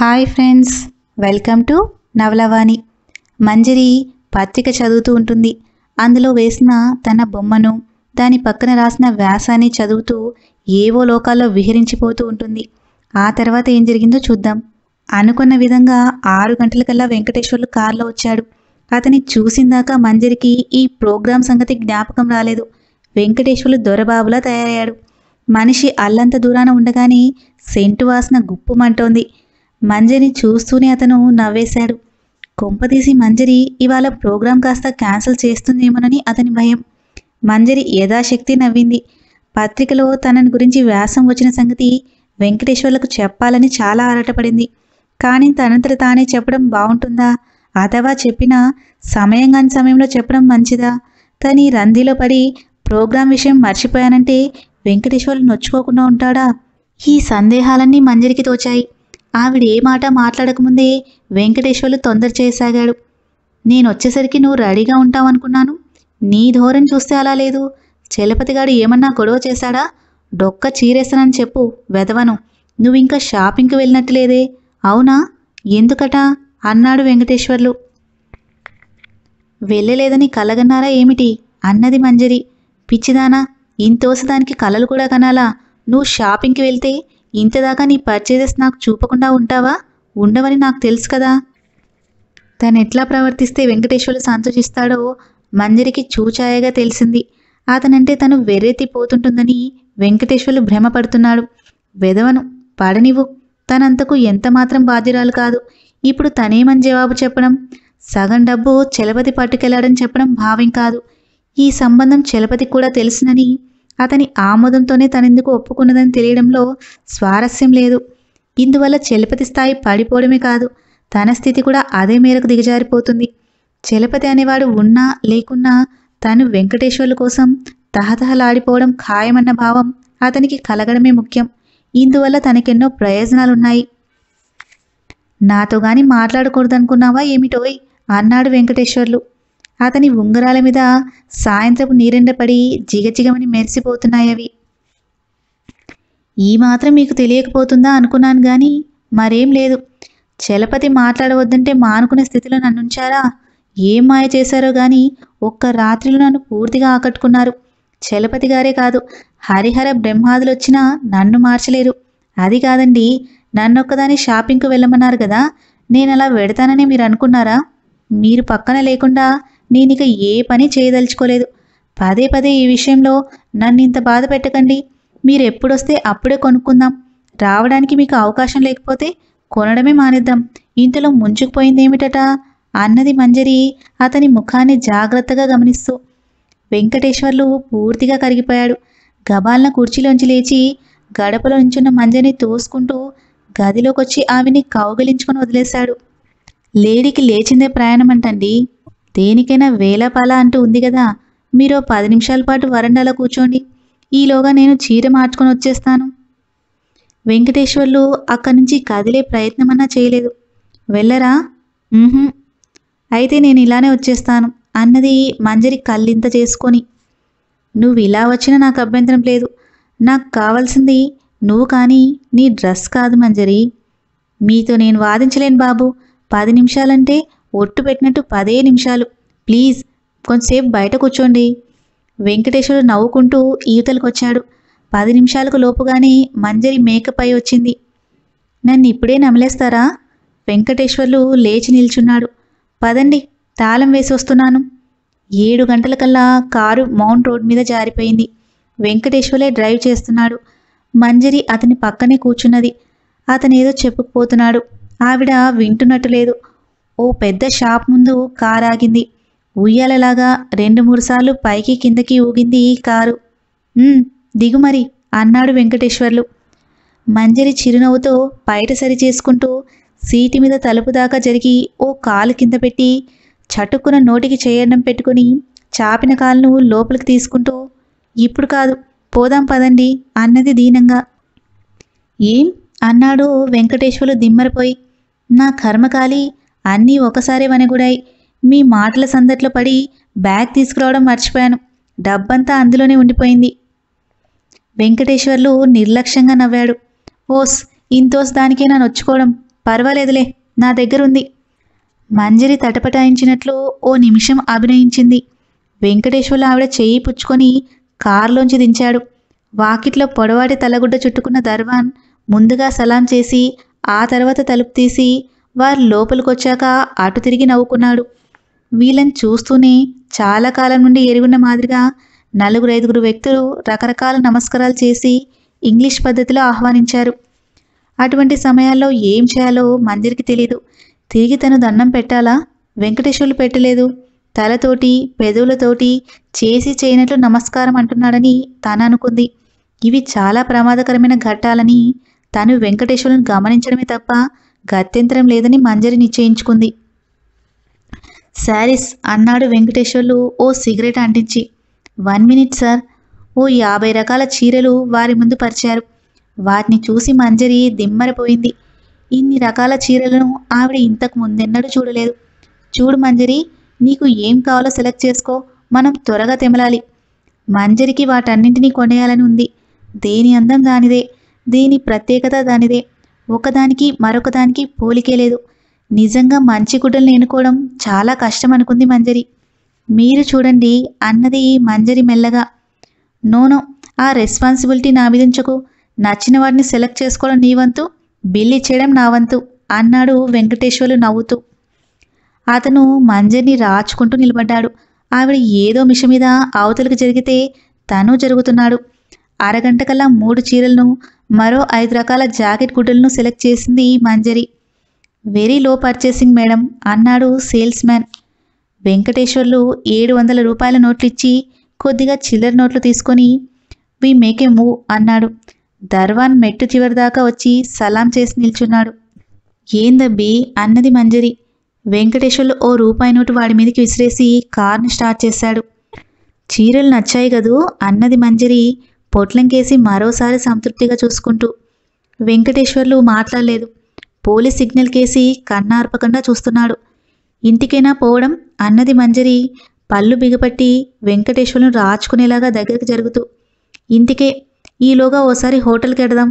Hi friends welcome to Navalavani Manjari పత్రిక చదువుతూ ఉంటుంది అందులో వేసిన తన బొమ్మను దాని పక్కన రాసిన వ్యాసాన్ని చదువుతూ ఏవో లోకాల్లో విహరించిపోతూ ఉంటుంది ఆ తర్వాత ఏం జరిగిందో చూద్దాం అనుకున్న విధంగా ఆరు గంటలకల్లా వెంకటేశ్వర్లు కారులో వచ్చాడు అతని చూసిందాక మంజరికి ఈ ప్రోగ్రాం సంగతి జ్ఞాపకం రాలేదు వెంకటేశ్వర్లు దొరబాబులా తయారయ్యాడు మనిషి అల్లంత దూరాన ఉండగానే సెంటు వాసన గుప్పుమంటోంది మంజరిని చూస్తూనే అతను నవ్వేశాడు కొంపదీసి మంజరి ఇవాళ ప్రోగ్రాం కాస్త క్యాన్సిల్ చేస్తుందేమోనని అతని భయం మంజరి యథాశక్తి నవ్వింది పత్రికలో తనని గురించి వ్యాసం వచ్చిన సంగతి వెంకటేశ్వర్లకు చెప్పాలని చాలా ఆరాటపడింది కానీ తనంతట తానే చెప్పడం బాగుంటుందా అథవా చెప్పినా సమయం కాని సమయంలో చెప్పడం మంచిదా తని రంధిలో పడి ప్రోగ్రాం విషయం మర్చిపోయానంటే వెంకటేశ్వర్లు నొచ్చుకోకుండా ఉంటాడా ఈ సందేహాలన్నీ మంజరికి తోచాయి ఆవిడ ఏ మాట మాట్లాడకముందే వెంకటేశ్వర్లు తొందర చేయసాగాడు నేను వచ్చేసరికి నువ్వు రెడీగా ఉంటావనుకున్నాను నీ ధోరణి చూస్తే అలా లేదు చలపతిగాడు ఏమన్నా గొడవ చేశాడా డొక్క చీరేస్తానని చెప్పు వెదవను నువ్వు ఇంకా షాపింగ్కి వెళ్ళినట్టు లేదే అవునా ఎందుకట అన్నాడు వెంకటేశ్వర్లు వెళ్ళలేదని కలగన్నారా ఏమిటి అన్నది మంజరి పిచ్చిదానా ఇంతోసి దానికి కలలు కూడా కనాలా నువ్వు షాపింగ్కి వెళ్తే ఇంతదాకా నీ పర్చేజెస్ నాకు చూపకుండా ఉంటావా ఉండవని నాకు తెలుసు కదా తను ఎట్లా ప్రవర్తిస్తే వెంకటేశ్వర్లు సంతోషిస్తాడో మంజరికి చూచాయగా తెలిసింది అతనంటే తను వెర్రెత్తిపోతుంటుందని వెంకటేశ్వర్లు భ్రమపడుతున్నాడు వెదవను పడనివ్వు తనంతకు ఎంతమాత్రం బాధ్యురాలు కాదు ఇప్పుడు తనేమని జవాబు చెప్పడం సగం డబ్బు చలపతి పట్టుకెళ్లాడని చెప్పడం భావ్యం కాదు ఈ సంబంధం చలపతికి కూడా తెలుసునని అతని ఆమోదంతోనే తనెందుకు ఒప్పుకున్నదని తెలియడంలో స్వారస్యం లేదు ఇందువల్ల చలపతి స్థాయి పడిపోవడమే కాదు తన స్థితి కూడా అదే మేరకు దిగజారిపోతుంది చలపతి అనేవాడు ఉన్నా లేకున్నా తను వెంకటేశ్వర్ల కోసం తహతహలాడిపోవడం ఖాయమన్న భావం అతనికి కలగడమే ముఖ్యం ఇందువల్ల తనకెన్నో ప్రయోజనాలున్నాయి నాతో గాని మాట్లాడకూడదనుకున్నావా ఏమిటోయ్ అన్నాడు వెంకటేశ్వర్లు అతని ఉంగరాల మీద సాయంత్రపు నీరెండపడి జిగజిగమని మెరిసిపోతున్నాయవి ఈ మాత్రం మీకు తెలియకపోతుందా అనుకున్నాను గాని మరేం లేదు చలపతి మాట్లాడవద్దంటే మానుకునే స్థితిలో నన్నుంచారా ఏం మాయ చేశారో గాని ఒక్క రాత్రిలో నన్ను పూర్తిగా ఆకట్టుకున్నారు చలపతి గారే కాదు హరిహర బ్రహ్మాదులు వచ్చినా నన్ను మార్చలేరు అది కాదండి నన్నొక్కదాని షాపింగ్కు వెళ్ళమన్నారు కదా నేను అలా వెడతానని మీరు అనుకున్నారా మీరు పక్కన లేకుండా నేనిక ఏ పని చేయదలుచుకోలేదు పదే పదే ఈ విషయంలో నన్ను ఇంత బాధ పెట్టకండి మీరు ఎప్పుడొస్తే అప్పుడే కొనుక్కుందాం రావడానికి మీకు అవకాశం లేకపోతే కొనడమే మానేద్దాం ఇంతలో ముంచుకుపోయిందేమిటట అన్నది మంజరి అతని ముఖాన్ని జాగ్రత్తగా గమనిస్తూ వెంకటేశ్వర్లు పూర్తిగా కరిగిపోయాడు గబాల్న కుర్చీలోంచి లేచి గడపలో నుంచున్న మంజరిని తోసుకుంటూ గదిలోకొచ్చి ఆమెని కౌగిలించుకొని వదిలేశాడు లేడీకి లేచిందే ప్రయాణం అంటండి దేనికైనా వేలపాల అంటూ ఉంది కదా మీరు ఓ పది నిమిషాల పాటు వరండాలో కూర్చోండి ఈలోగా నేను చీర మార్చుకొని వచ్చేస్తాను వెంకటేశ్వర్లు అక్కడి నుంచి కదిలే ప్రయత్నమన్నా చేయలేదు వెళ్ళరా "ఉహుం. అయితే నేను ఇలానే వచ్చేస్తాను అన్నది మంజరి కళ్ళింత చేసుకొని నువ్వు ఇలా వచ్చినా నాకు అభ్యంతరం లేదు నాకు కావాల్సింది నువ్వు కానీ నీ డ్రెస్ కాదు మంజరి మీతో నేను వాదించలేను బాబు పది నిమిషాలంటే ఒట్టు పెట్టినట్టు పదే నిమిషాలు ప్లీజ్ కొంతసేపు బయట కూర్చోండి వెంకటేశ్వరుడు నవ్వుకుంటూ ఈతలకు వచ్చాడు పది నిమిషాలకు లోపుగానే మంజరి మేకప్ అయి వచ్చింది నన్ను ఇప్పుడే నమలేస్తారా వెంకటేశ్వర్లు లేచి నిల్చున్నాడు పదండి తాళం వేసి వస్తున్నాను ఏడు గంటలకల్లా కారు మౌంట్ రోడ్ మీద జారిపోయింది వెంకటేశ్వరే డ్రైవ్ చేస్తున్నాడు మంజరి అతని పక్కనే కూర్చున్నది అతనేదో చెప్పుకుపోతున్నాడు ఆవిడ వింటున్నట్టు లేదు ఓ పెద్ద షాప్ ముందు కారు ఆగింది ఉయ్యాలలాగా రెండు మూడు సార్లు పైకి కిందకి ఊగింది ఈ కారు "ఉమ్, దిగు మరి అన్నాడు వెంకటేశ్వర్లు మంజరి చిరునవ్వుతో బయట సరి చేసుకుంటూ సీటు మీద తలుపు దాకా జరిగి ఓ కాలు కింద పెట్టి చటుక్కున నోటికి చేయడం పెట్టుకుని చాపిన కాలును లోపలికి తీసుకుంటూ ఇప్పుడు కాదు పోదాం పదండి అన్నది దీనంగా ఏం అన్నాడు వెంకటేశ్వర్లు దిమ్మరపోయి నా కర్మకాలి అన్నీ ఒకసారి వనగుడాయి మీ మాటల సందట్లో పడి బ్యాగ్ తీసుకురావడం మర్చిపోయాను డబ్బంతా అందులోనే ఉండిపోయింది వెంకటేశ్వర్లు నిర్లక్ష్యంగా నవ్వాడు ఓస్ ఇంతోస్ దానికే నన్ను వచ్చుకోవడం పర్వాలేదులే నా దగ్గరుంది మంజరి తటపటాయించినట్లు ఓ నిమిషం అభినయించింది వెంకటేశ్వర్లు ఆవిడ చెయ్యి పుచ్చుకొని కారులోంచి దించాడు వాకిట్లో పొడవాటి తలగుడ్డ చుట్టుకున్న దర్వాన్ ముందుగా సలాం చేసి ఆ తర్వాత తలుపు తీసి వారు లోపలికొచ్చాక అటు తిరిగి నవ్వుకున్నాడు వీళ్ళని చూస్తూనే చాలా కాలం నుండి ఎరుగున్న మాదిరిగా నలుగురు ఐదుగురు వ్యక్తులు రకరకాల నమస్కారాలు చేసి ఇంగ్లీష్ పద్ధతిలో ఆహ్వానించారు అటువంటి సమయాల్లో ఏం చేయాలో మందిరికి తెలీదు తిరిగి తను దండం పెట్టాలా వెంకటేశ్వర్లు పెట్టలేదు తలతోటి పెదవులతోటి చేసి చేయనట్లు నమస్కారం అంటున్నాడని తను అనుకుంది ఇవి చాలా ప్రమాదకరమైన ఘట్టాలని తను వెంకటేశ్వరుని గమనించడమే తప్ప గత్యంతరం లేదని మంజరి నిశ్చయించుకుంది శారీస్ అన్నాడు వెంకటేశ్వర్లు ఓ సిగరెట్ అంటించి వన్ మినిట్ సార్ ఓ యాభై రకాల చీరలు వారి ముందు పరిచారు వాటిని చూసి మంజరి దిమ్మరపోయింది ఇన్ని రకాల చీరలను ఆవిడ ఇంతకు ముందెన్నడూ చూడలేదు చూడు మంజరి నీకు ఏం కావాలో సెలెక్ట్ చేసుకో మనం త్వరగా తెమలాలి మంజరికి వాటన్నింటినీ కొనేయాలని ఉంది దేని అందం దానిదే దేని ప్రత్యేకత దానిదే ఒకదానికి మరొకదానికి పోలికే లేదు నిజంగా మంచి గుడ్డల్ని ఎన్నుకోవడం చాలా కష్టం అనుకుంది మంజరి మీరు చూడండి అన్నది మంజరి మెల్లగా నోనో ఆ రెస్పాన్సిబిలిటీ నా మీద ఉంచకు నచ్చిన వాటిని సెలెక్ట్ చేసుకోవడం నీ వంతు బిల్ ఇచ్చేయడం నా వంతు అన్నాడు వెంకటేశ్వర్లు నవ్వుతూ అతను మంజరిని రాచుకుంటూ నిలబడ్డాడు ఆవిడ ఏదో మిష మీద అవతలకు జరిగితే తను జరుగుతున్నాడు అరగంట కల్లా మూడు చీరలను మరో ఐదు రకాల జాకెట్ గుడ్డలను సెలెక్ట్ చేసింది Manjari very low purchasing madam అన్నాడు సేల్స్ మ్యాన్ వెంకటేశ్వర్లు ఏడు వందల రూపాయల నోట్లు ఇచ్చి కొద్దిగా చిల్లర నోట్లు తీసుకొని వి మేక్ ఏ మూవ్ అన్నాడు దర్వాన్ మెట్టు చివరి దాకా వచ్చి సలాం చేసి నిల్చున్నాడు ఏందబ్బి అన్నది మంజరి వెంకటేశ్వర్లు ఓ రూపాయి నోటు వాడి మీదకి విసిరేసి కార్ని స్టార్ట్ చేశాడు చీరలు నచ్చాయి కదూ అన్నది మంజరి పొట్లంకేసి మరోసారి సంతృప్తిగా చూసుకుంటూ వెంకటేశ్వర్లు మాట్లాడలేదు పోలీస్ సిగ్నల్ కేసి కన్నార్పకుండా చూస్తున్నాడు ఇంటికైనా పోవడం అన్నది మంజరి పళ్ళు బిగపట్టి వెంకటేశ్వర్లను రాచుకునేలాగా దగ్గరికి జరుగుతూ ఇంటికే ఈలోగా ఓసారి హోటల్కి ఎడదాం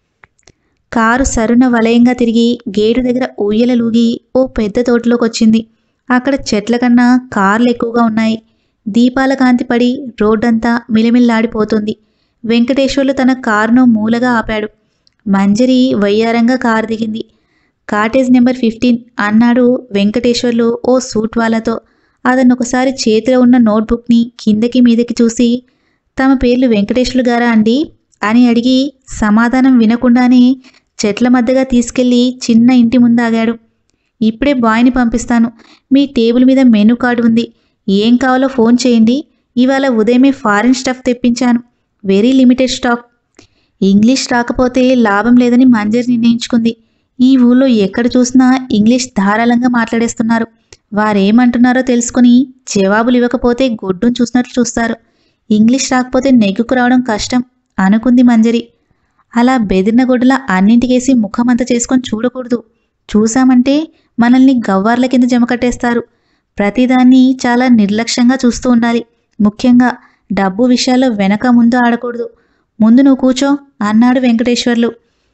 కారు సరున వలయంగా తిరిగి గేటు దగ్గర ఊయలలూగి ఓ పెద్ద తోటలోకి వచ్చింది అక్కడ చెట్ల కన్నా కార్లు ఎక్కువగా ఉన్నాయి దీపాల కాంతి పడి రోడ్డంతా మిలమిల్లాడిపోతుంది వెంకటేశ్వర్లు తన కారును మూలగా ఆపాడు మంజరి వయ్యారంగా కారు దిగింది కాటేజ్ నెంబర్ ఫిఫ్టీన్ అన్నాడు వెంకటేశ్వర్లు ఓ సూట్ వాళ్ళతో అతను ఒకసారి చేతిలో ఉన్న నోట్బుక్ని కిందకి మీదకి చూసి తమ పేర్లు వెంకటేశ్వర్లు గారా అండి అని అడిగి సమాధానం వినకుండానే చెట్ల మధ్యగా తీసుకెళ్లి చిన్న ఇంటి ముందాగాడు ఇప్పుడే బాయ్ని పంపిస్తాను మీ టేబుల్ మీద మెనూ కార్డు ఉంది ఏం కావాలో ఫోన్ చేయండి ఇవాళ ఉదయమే ఫారిన్ స్టఫ్ తెప్పించాను వెరీ లిమిటెడ్ స్టాక్ ఇంగ్లీష్ రాకపోతే లాభం లేదని మంజరి నిర్ణయించుకుంది ఈ ఊళ్ళో ఎక్కడ చూసినా ఇంగ్లీష్ ధారాళంగా మాట్లాడేస్తున్నారు వారేమంటున్నారో తెలుసుకుని జవాబులు ఇవ్వకపోతే గొడ్డును చూసినట్లు చూస్తారు ఇంగ్లీష్ రాకపోతే నెగ్గుకు రావడం కష్టం అనుకుంది మంజరి అలా బెదిరిన గొడ్డులా అన్నింటికేసి ముఖమంత చేసుకొని చూడకూడదు చూశామంటే మనల్ని గవ్వార్ల కింద జమ కట్టేస్తారు ప్రతిదాన్ని చాలా నిర్లక్ష్యంగా చూస్తూ ఉండాలి ముఖ్యంగా డబ్బు విషయాల్లో వెనక ముందు ఆడకూడదు ముందు నువ్వు కూర్చో అన్నాడు వెంకటేశ్వర్లు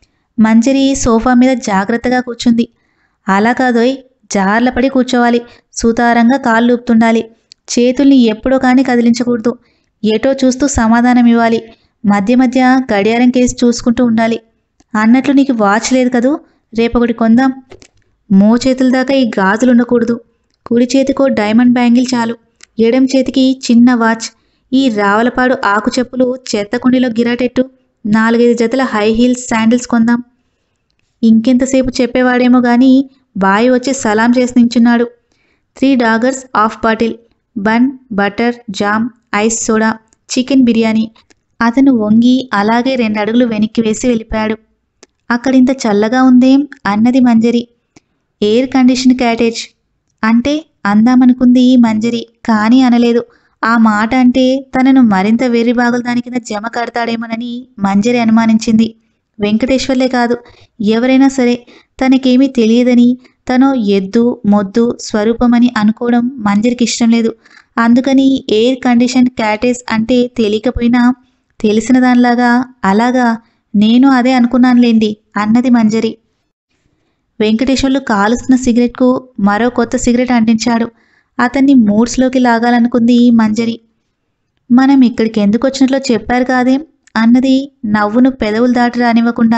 మంజరి సోఫా మీద జాగ్రత్తగా కూర్చుంది అలా కాదోయ్ జార్ల పడి కూర్చోవాలి సుతారంగా కాళ్ళు ఊపుతుండాలి చేతుల్ని ఎప్పుడో కానీ కదిలించకూడదు ఏటో చూస్తూ సమాధానం ఇవ్వాలి మధ్య మధ్య గడియారం కేసి చూసుకుంటూ ఉండాలి అన్నట్లు నీకు వాచ్ లేదు కదూ రేపొకటి కొందాం మో చేతుల దాకా ఈ గాజులు ఉండకూడదు కుడి చేతికో డైమండ్ బ్యాంగిల్ చాలు ఎడం చేతికి చిన్న వాచ్ ఈ రావలపాడు ఆకు చెప్పులు చెత్త కుండీలో గిరాటెట్టు నాలుగైదు జతల హై హీల్స్ శాండిల్స్ కొందాం ఇంకెంతసేపు చెప్పేవాడేమో గాని బాయ్ వచ్చి సలాం చేసి నించున్నాడు three daggers half bottle bun butter jam ice soda chicken biryani అతను వంగి అలాగే రెండు అడుగులు వెనక్కి వేసి వెళ్ళిపోయాడు అక్కడింత చల్లగా ఉందేం అన్నది మంజరి ఎయిర్ కండిషన్ క్యాటేజ్ అంటే అందామనుకుంది మంజరి కానీ అనలేదు ఆ మాట అంటే తనను మరింత వెర్రి బాగుల దాని కింద జమ కడతాడేమోనని మంజరి అనుమానించింది వెంకటేశ్వర్లే కాదు ఎవరైనా సరే తనకేమీ తెలియదని తను ఎద్దు మొద్దు స్వరూపమని అనుకోవడం మంజరికి ఇష్టం లేదు అందుకని ఎయిర్ కండిషన్ క్యాటేజ్ అంటే తెలియకపోయినా తెలిసిన దానిలాగా అలాగా నేను అదే అనుకున్నానులేండి అన్నది మంజరి వెంకటేశ్వర్లు కాలుస్తున్న సిగరెట్కు మరో కొత్త సిగరెట్ అంటించాడు అతన్ని మూడ్స్లోకి లాగాలనుకుంది మంజరి మనం ఇక్కడికి ఎందుకు వచ్చినట్లో చెప్పారు కాదేం అన్నది నవ్వును పెదవులు దాటి రానివ్వకుండా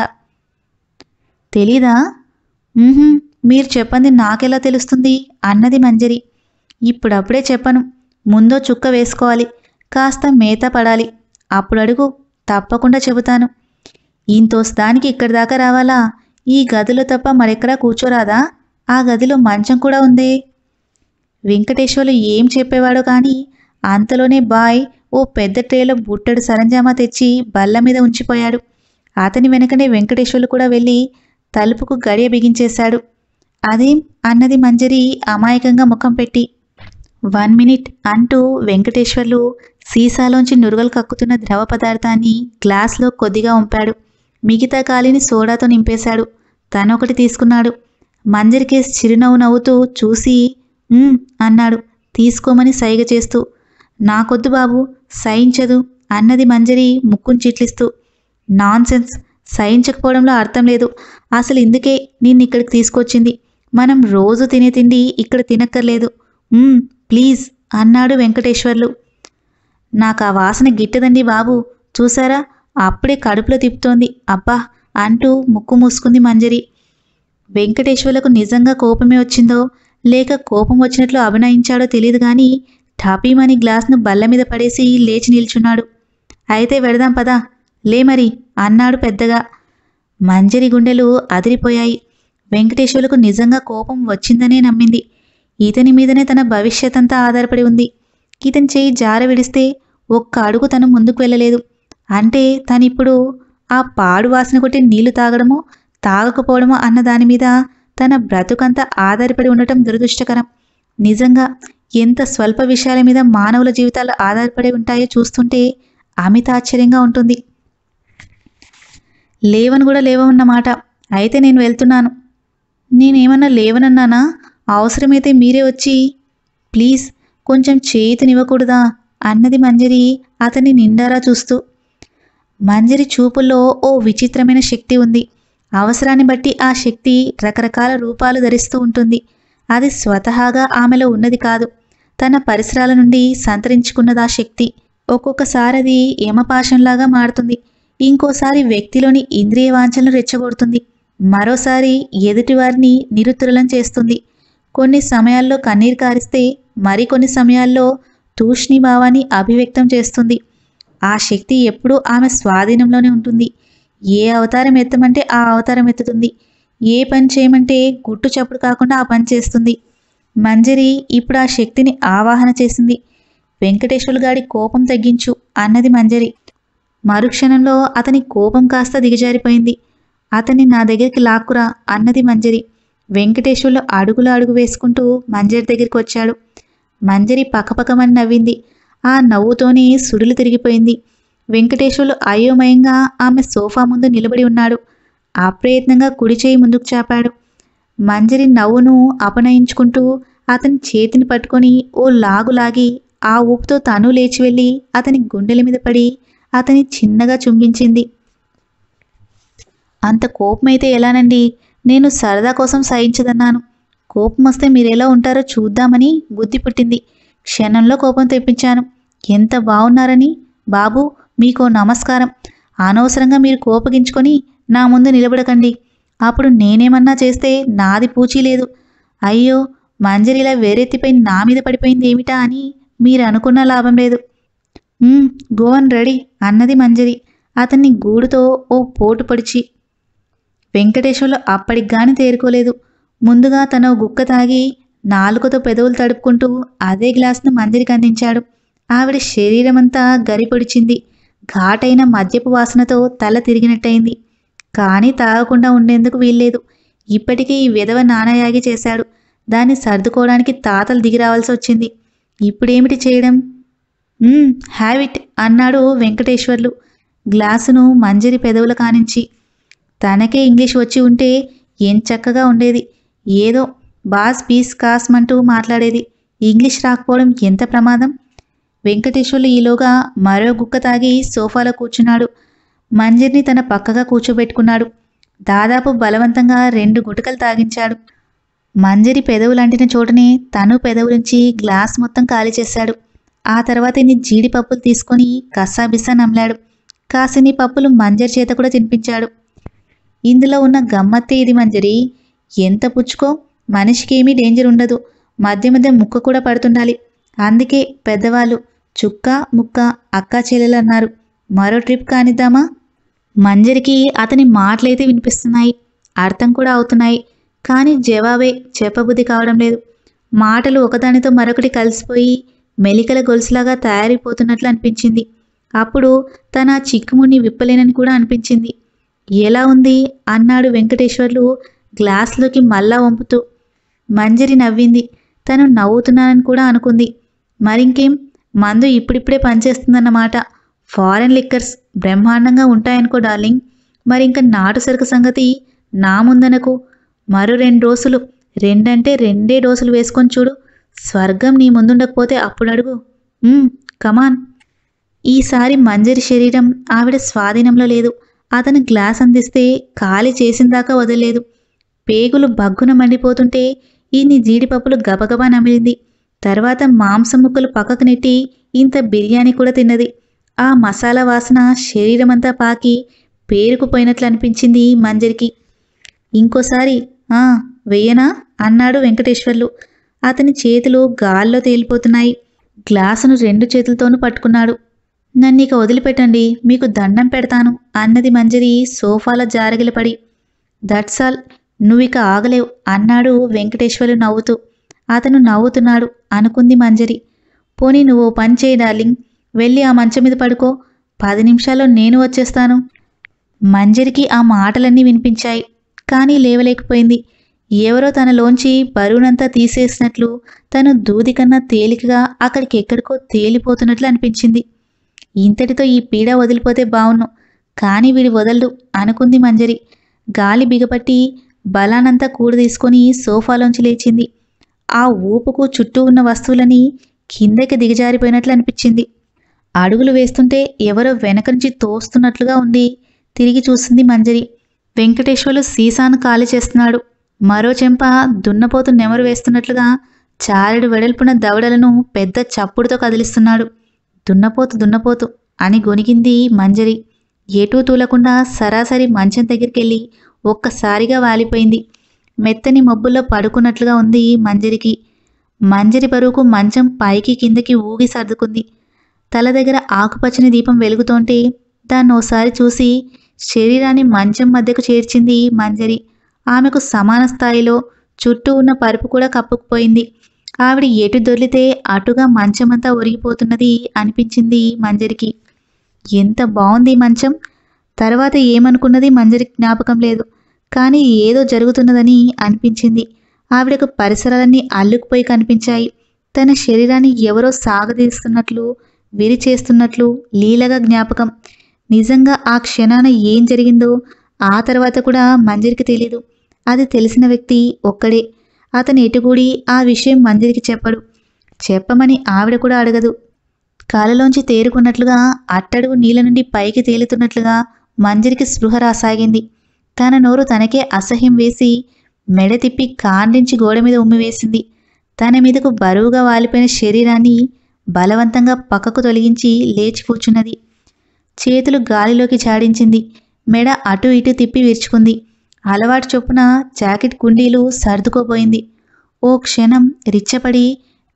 తెలీదా "మ్హూ, మీరు చెప్పంది నాకెలా తెలుస్తుంది అన్నది మంజరి ఇప్పుడప్పుడే చెప్పను ముందో చుక్క వేసుకోవాలి కాస్త మేత పడాలి అప్పుడు అడుగు తప్పకుండా చెబుతాను ఇంతోస్తానికి ఇక్కడి దాకా రావాలా ఈ గదిలో తప్ప మరెక్కడా కూర్చోరాదా ఆ గదిలో మంచం కూడా ఉందే వెంకటేశ్వర్లు ఏం చెప్పేవాడో కానీ అంతలోనే బాయ్ ఓ పెద్ద ట్రేలో బుట్టెడు సరంజామా తెచ్చి బల్ల మీద ఉంచిపోయాడు అతని వెనకనే వెంకటేశ్వర్లు కూడా వెళ్ళి తలుపుకు గడియ బిగించేశాడు అదేం అన్నది మంజరి అమాయకంగా ముఖం పెట్టి వన్ మినిట్ అంటూ వెంకటేశ్వర్లు సీసాలోంచి నురుగలు కక్కుతున్న ద్రవ పదార్థాన్ని గ్లాస్లో కొద్దిగా ఉంపాడు మిగతా ఖాళీని సోడాతో నింపేశాడు తనొకటి తీసుకున్నాడు మంజరికేసి చిరునవ్వు నవ్వుతూ చూసి "ఉమ్" అన్నాడు తీసుకోమని సైగ చేస్తూ నాకొద్దు బాబు సహించదు అన్నది మంజరి ముక్కును చిట్లిస్తూ నాన్సెన్స్ సహించకపోవడంలో అర్థం లేదు అసలు ఇందుకే నిన్ను ఇక్కడికి తీసుకొచ్చింది మనం రోజు తినే తిండి ఇక్కడ తినక్కర్లేదు "ఉమ్, ప్లీజ్ అన్నాడు వెంకటేశ్వర్లు నాకు ఆ వాసన గిట్టదండి బాబు చూసారా అప్పుడే కడుపులో తిప్పుతోంది అబ్బా అంటూ ముక్కు మూసుకుంది మంజరి వెంకటేశ్వర్లకు నిజంగా కోపమే వచ్చిందో లేక కోపం వచ్చినట్లు అభినయించాడో తెలియదు కానీ ఠాపీమని గ్లాస్ను బల్ల మీద పడేసి లేచి నిల్చున్నాడు అయితే వెడదాం పదా లే మరి అన్నాడు పెద్దగా మంజరి గుండెలు అదిరిపోయాయి వెంకటేశ్వర్లకు నిజంగా కోపం వచ్చిందనే నమ్మింది ఇతని మీదనే తన భవిష్యత్ అంతా ఆధారపడి ఉంది ఇతని చేయి జార విడిస్తే ఒక్క అడుగు తను ముందుకు వెళ్ళలేదు అంటే తనిప్పుడు ఆ పాడు వాసన కొట్టి నీళ్లు తాగడమో తాగకపోవడమో అన్న దాని మీద తన బ్రతుకంతా ఆధారపడి ఉండటం దురదృష్టకరం నిజంగా ఎంత స్వల్ప విషయాల మీద మానవుల జీవితాలు ఆధారపడి ఉంటాయో చూస్తుంటే అమిత ఆశ్చర్యంగా ఉంటుంది లేవని కూడా లేవన్నమాట అయితే నేను వెళ్తున్నాను నేనేమన్నా లేవనన్నానా అవసరమైతే మీరే వచ్చి ప్లీజ్ కొంచెం చేతినివ్వకూడదా అన్నది మంజరి అతన్ని నిండారా చూస్తూ మంజరి చూపుల్లో ఓ విచిత్రమైన శక్తి ఉంది అవసరాన్ని బట్టి ఆ శక్తి రకరకాల రూపాలు ధరిస్తూ ఉంటుంది అది స్వతహాగా ఆమెలో ఉన్నది కాదు తన పరిసరాల నుండి సంతరించుకున్నది ఆ శక్తి ఒక్కొక్కసారి అది యమపాశంలాగా మారుతుంది ఇంకోసారి వ్యక్తిలోని ఇంద్రియ వాంఛలను రెచ్చగొడుతుంది మరోసారి ఎదుటివారిని నిరుత్తరులం చేస్తుంది కొన్ని సమయాల్లో కన్నీరు కారిస్తే మరికొన్ని సమయాల్లో తూష్ణి భావాన్ని అభివ్యక్తం చేస్తుంది ఆ శక్తి ఎప్పుడూ ఆమె స్వాధీనంలోనే ఉంటుంది ఏ అవతారం ఎత్తమంటే ఆ అవతారం ఎత్తుతుంది ఏ పని చేయమంటే గుట్టు చప్పుడు కాకుండా ఆ పని చేస్తుంది మంజరి ఇప్పుడు ఆ శక్తిని ఆవాహన చేసింది వెంకటేశ్వరులు గాడి కోపం తగ్గించు అన్నది మంజరి మరుక్షణంలో అతని కోపం కాస్త దిగజారిపోయింది అతన్ని నా దగ్గరికి లాక్కురా అన్నది మంజరి వెంకటేశ్వర్లు అడుగులు అడుగు వేసుకుంటూ మంజరి దగ్గరికి వచ్చాడు మంజరి పకపకమని నవ్వింది ఆ నవ్వుతోనే సుడులు తిరిగిపోయింది వెంకటేశ్వర్లు అయోమయంగా ఆమె సోఫా ముందు నిలబడి ఉన్నాడు అప్రయత్నంగా కుడి చేయి ముందుకు చాపాడు మంజరి నవ్వును అపనయించుకుంటూ అతని చేతిని పట్టుకొని ఓ లాగు లాగి ఆ ఊపుతో తను లేచి వెళ్ళి అతని గుండెల మీద పడి అతని చిన్నగా చుంబించింది అంత కోపమైతే ఎలానండి నేను సరదా కోసం సహించదన్నాను కోపం వస్తే మీరెలా ఉంటారో చూద్దామని బుద్ధి పుట్టింది క్షణంలో కోపం తెప్పించాను ఎంత బాగున్నారని బాబు మీకో నమస్కారం అనవసరంగా మీరు కోపగించుకొని నా ముందు నిలబడకండి అప్పుడు నేనేమన్నా చేస్తే నాది పూచీ లేదు అయ్యో మంజరి ఇలా వేరెత్తిపై నా మీద పడిపోయింది ఏమిటా అని మీరు అనుకున్న లాభం లేదు గోవన్ రెడీ అన్నది మంజరి అతన్ని గూడుతో ఓ పోటు పొడిచి వెంకటేశ్వర్లు అప్పటికి గాని తేరుకోలేదు ముందుగా తన గుక్క తాగి నాలుకతో పెదవులు తడుపుకుంటూ అదే గ్లాస్ను మంజరికి అందించాడు ఆవిడ శరీరమంతా గరిపొడిచింది ఘాటైన మద్యపు వాసనతో తల తిరిగినట్టయింది కానీ తాగకుండా ఉండేందుకు వీల్లేదు ఇప్పటికీ ఈ విధవ నానయాగి చేశాడు దాన్ని సర్దుకోవడానికి తాతలు దిగి రావాల్సి వచ్చింది ఇప్పుడేమిటి చేయడం హ్యావ్ ఇట్ అన్నాడు వెంకటేశ్వర్లు గ్లాసును మంజరి పెదవుల కానించి తనకే ఇంగ్లీష్ వచ్చి ఉంటే ఏం చక్కగా ఉండేది ఏదో బాస్ పీస్ కాస్మంటూ మాట్లాడేది ఇంగ్లీష్ రాకపోవడం ఎంత ప్రమాదం వెంకటేశ్వర్లు ఈలోగా మరో గుక్క తాగి సోఫాలో కూర్చున్నాడు మంజరిని తన పక్కగా కూర్చోబెట్టుకున్నాడు దాదాపు బలవంతంగా రెండు గుటకలు తాగించాడు మంజరి పెదవులంటిన చోటనే తను పెదవులుంచి గ్లాస్ మొత్తం ఖాళీ చేశాడు ఆ తర్వాత ఇన్ని జీడిపప్పులు తీసుకొని కస్సాబిస్సా నమిలాడు కాసిని పప్పులు మంజరి చేత కూడా తినిపించాడు ఇందులో ఉన్న గమ్మత్తే ఇది మంజరి ఎంత పుచ్చుకో మనిషికి ఏమీ డేంజర్ ఉండదు మధ్య మధ్య ముక్క కూడా పడుతుండాలి అందుకే పెద్దవాళ్ళు చుక్క ముక్క అక్కా చెల్లెలు అన్నారు మరో ట్రిప్ కానిద్దామా మంజరికి అతని మాటలైతే వినిపిస్తున్నాయి అర్థం కూడా అవుతున్నాయి కానీ జవాబే చెప్పబుద్ధి కావడం లేదు మాటలు ఒకదానితో మరొకటి కలిసిపోయి మెలికల గొలుసులాగా తయారైపోతున్నట్లు అనిపించింది అప్పుడు తన చిక్కుముడిని విప్పలేనని కూడా అనిపించింది ఎలా ఉంది అన్నాడు వెంకటేశ్వర్లు గ్లాస్లోకి మళ్ళా వంపుతూ మంజరి నవ్వింది తను నవ్వుతున్నానని కూడా అనుకుంది మరింకేం మందు ఇప్పుడిప్పుడే పనిచేస్తుందన్నమాట ఫారెన్ లిక్కర్స్ బ్రహ్మాండంగా ఉంటాయనుకో డార్లింగ్ మరి ఇంకా నాటు సరుకు సంగతి నా ముందనకు మరో రెండు రోజులు రెండంటే రెండే డోసులు వేసుకొని చూడు స్వర్గం నీ ముందుండకపోతే అప్పుడు అడుగు "ఉమ్, కమాన్ ఈసారి మంజరి శరీరం ఆవిడ స్వాధీనంలో లేదు అతను గ్లాస్ అందిస్తే ఖాళీ చేసిందాకా వదలలేదు పేగులు బగ్గున మండిపోతుంటే ఇన్ని జీడిపప్పులు గబగబా నమిలింది తర్వాత మాంసం ముక్కలు పక్కకు నెట్టి ఇంత బిర్యానీ కూడా తిన్నది ఆ మసాలా వాసన శరీరమంతా పాకి పేరుకుపోయినట్లు అనిపించింది మంజరికి ఇంకోసారి ఆ వెయ్యనా అన్నాడు వెంకటేశ్వర్లు అతని చేతులు గాల్లో తేలిపోతున్నాయి గ్లాసును రెండు చేతులతోనూ పట్టుకున్నాడు నన్ను ఇక వదిలిపెట్టండి మీకు దండం పెడతాను అన్నది మంజరి సోఫాలో జారగిలపడి దట్స్ ఆల్ నువ్విక ఆగలేవు అన్నాడు వెంకటేశ్వర్లు నవ్వుతూ అతను నవ్వుతున్నాడు అనుకుంది మంజరి పోనీ నువ్వు ఓ పని చేయి డార్లింగ్ వెళ్ళి ఆ మంచం మీద పడుకో పది నిమిషాల్లో నేను వచ్చేస్తాను మంజరికి ఆ మాటలన్నీ వినిపించాయి కానీ లేవలేకపోయింది ఎవరో తనలోంచి బరువునంతా తీసేసినట్లు తను దూది కన్నా తేలికగా అక్కడికి ఎక్కడికో తేలిపోతున్నట్లు అనిపించింది ఇంతటితో ఈ పీడ వదిలిపోతే బావును కానీ వీడి వదలడు అనుకుంది మంజరి గాలి బిగపట్టి బలానంతా కూడ తీసుకొని సోఫాలోంచి లేచింది ఆ ఊపుకు చుట్టూ ఉన్న వస్తువులని కిందకి దిగజారిపోయినట్లు అనిపించింది అడుగులు వేస్తుంటే ఎవరో వెనక నుంచి తోస్తున్నట్లుగా ఉంది తిరిగి చూసింది మంజరి వెంకటేశ్వర్లు సీసాను ఖాళీ చేస్తున్నాడు మరో చెంప దున్నపోతు నెమరు వేస్తున్నట్లుగా చారెడు వెడల్పున దవడలను పెద్ద చప్పుడుతో కదిలిస్తున్నాడు దున్నపోతు దున్నపోతు అని గొనిగింది మంజరి ఎటూ తూలకుండా సరాసరి మంచం దగ్గరికెళ్ళి ఒక్కసారిగా వాలిపోయింది మెత్తని మబ్బుల్లో పడుకున్నట్లుగా ఉంది మంజరికి మంజరి బరువుకు మంచం పైకి కిందకి ఊగి సర్దుకుంది తల దగ్గర ఆకుపచ్చని దీపం వెలుగుతోంటే దాన్ని ఓసారి చూసి శరీరాన్ని మంచం మధ్యకు చేర్చింది మంజరి ఆమెకు సమాన స్థాయిలో చుట్టూ ఉన్న పరుపు కూడా కప్పుకుపోయింది ఆవిడ ఎటు దొర్లితే అటుగా మంచమంతా ఒరిగిపోతున్నది అనిపించింది మంజరికి ఎంత బాగుంది ఈ మంచం తర్వాత ఏమనుకున్నది మంజరికి జ్ఞాపకం లేదు కానీ ఏదో జరుగుతున్నదని అనిపించింది ఆవిడకు పరిసరాలన్నీ అల్లుకుపోయి కనిపించాయి తన శరీరాన్ని ఎవరో సాగదీస్తున్నట్లు విరిచేస్తున్నట్లు లీలగా జ్ఞాపకం నిజంగా ఆ క్షణాన ఏం జరిగిందో ఆ తర్వాత కూడా మంజరికి తెలీదు అది తెలిసిన వ్యక్తి ఒక్కడే అతను ఎటుగూడి ఆ విషయం మంజరికి చెప్పడు చెప్పమని ఆవిడ కూడా అడగదు కాలలోంచి తేరుకున్నట్లుగా అట్టడుగు నీళ్ళ నుండి పైకి తేలుతున్నట్లుగా మంజరికి స్పృహ రాసాగింది తన నోరు తనకే అసహ్యం వేసి మెడ తిప్పి కాండించి గోడ మీద ఉమ్మివేసింది తన మీదకు బరువుగా వాలిపోయిన శరీరాన్ని బలవంతంగా పక్కకు తొలగించి లేచి కూర్చున్నది చేతులు గాలిలోకి చాడించింది మెడ అటు ఇటు తిప్పి విరుచుకుంది అలవాటు చొప్పున జాకెట్ కుండీలు సర్దుకోపోయింది ఓ క్షణం రిచ్చపడి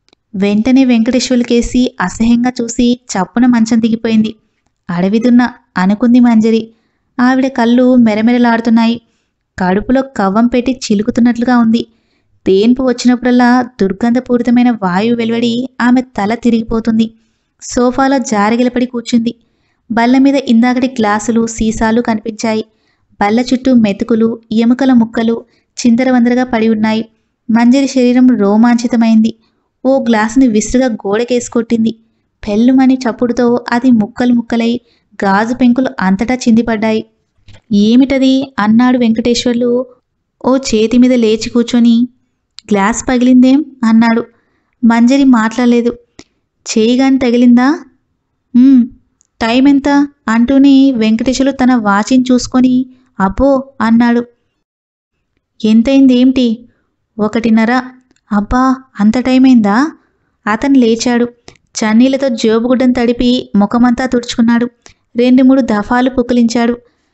వెంటనే వెంకటేశ్వర్లకేసి అసహ్యంగా చూసి చప్పున మంచం దిగిపోయింది అడవిదున్న అనుకుంది మంజరి ఆవిడ కళ్ళు మెరమెరలాడుతున్నాయి కడుపులో కవ్వం పెట్టి చిలుకుతున్నట్లుగా ఉంది తేన్పు వచ్చినప్పుడల్లా దుర్గంధపూరితమైన వాయువు వెలువడి ఆమె తల తిరిగిపోతుంది సోఫాలో జారగిలపడి కూర్చుంది బల్ల మీద ఇందాకటి గ్లాసులు సీసాలు కనిపించాయి బల్ల చుట్టూ మెతుకులు ఎముకల ముక్కలు చిందరవందరగా పడి ఉన్నాయి మంజరి శరీరం రోమాంచితమైంది ఓ గ్లాసుని విసురుగా గోడకేసుకొట్టింది పెళ్ళుమని చప్పుడుతో అది ముక్కలు ముక్కలై గాజు పెంకులు అంతటా చిందిపడ్డాయి ఏమిటది అన్నాడు వెంకటేశ్వర్లు ఓ చేతి మీద లేచి కూర్చొని గ్లాస్ పగిలిందేం అన్నాడు మంజరి మాట్లాడలేదు చేయిగాని తగిలిందా "ఉమ్, టైం ఎంత అంటూనే వెంకటేశ్వర్లు తన వాచిని చూసుకొని అబ్బో అన్నాడు ఎంతైంది ఏమిటి ఒకటిన్నర అబ్బా అంత టైం అయిందా అతను లేచాడు చన్నీలతో జోబుగుడ్డను తడిపి ముఖమంతా తుడుచుకున్నాడు రెండు మూడు దఫాలు పుక్కిలించాడు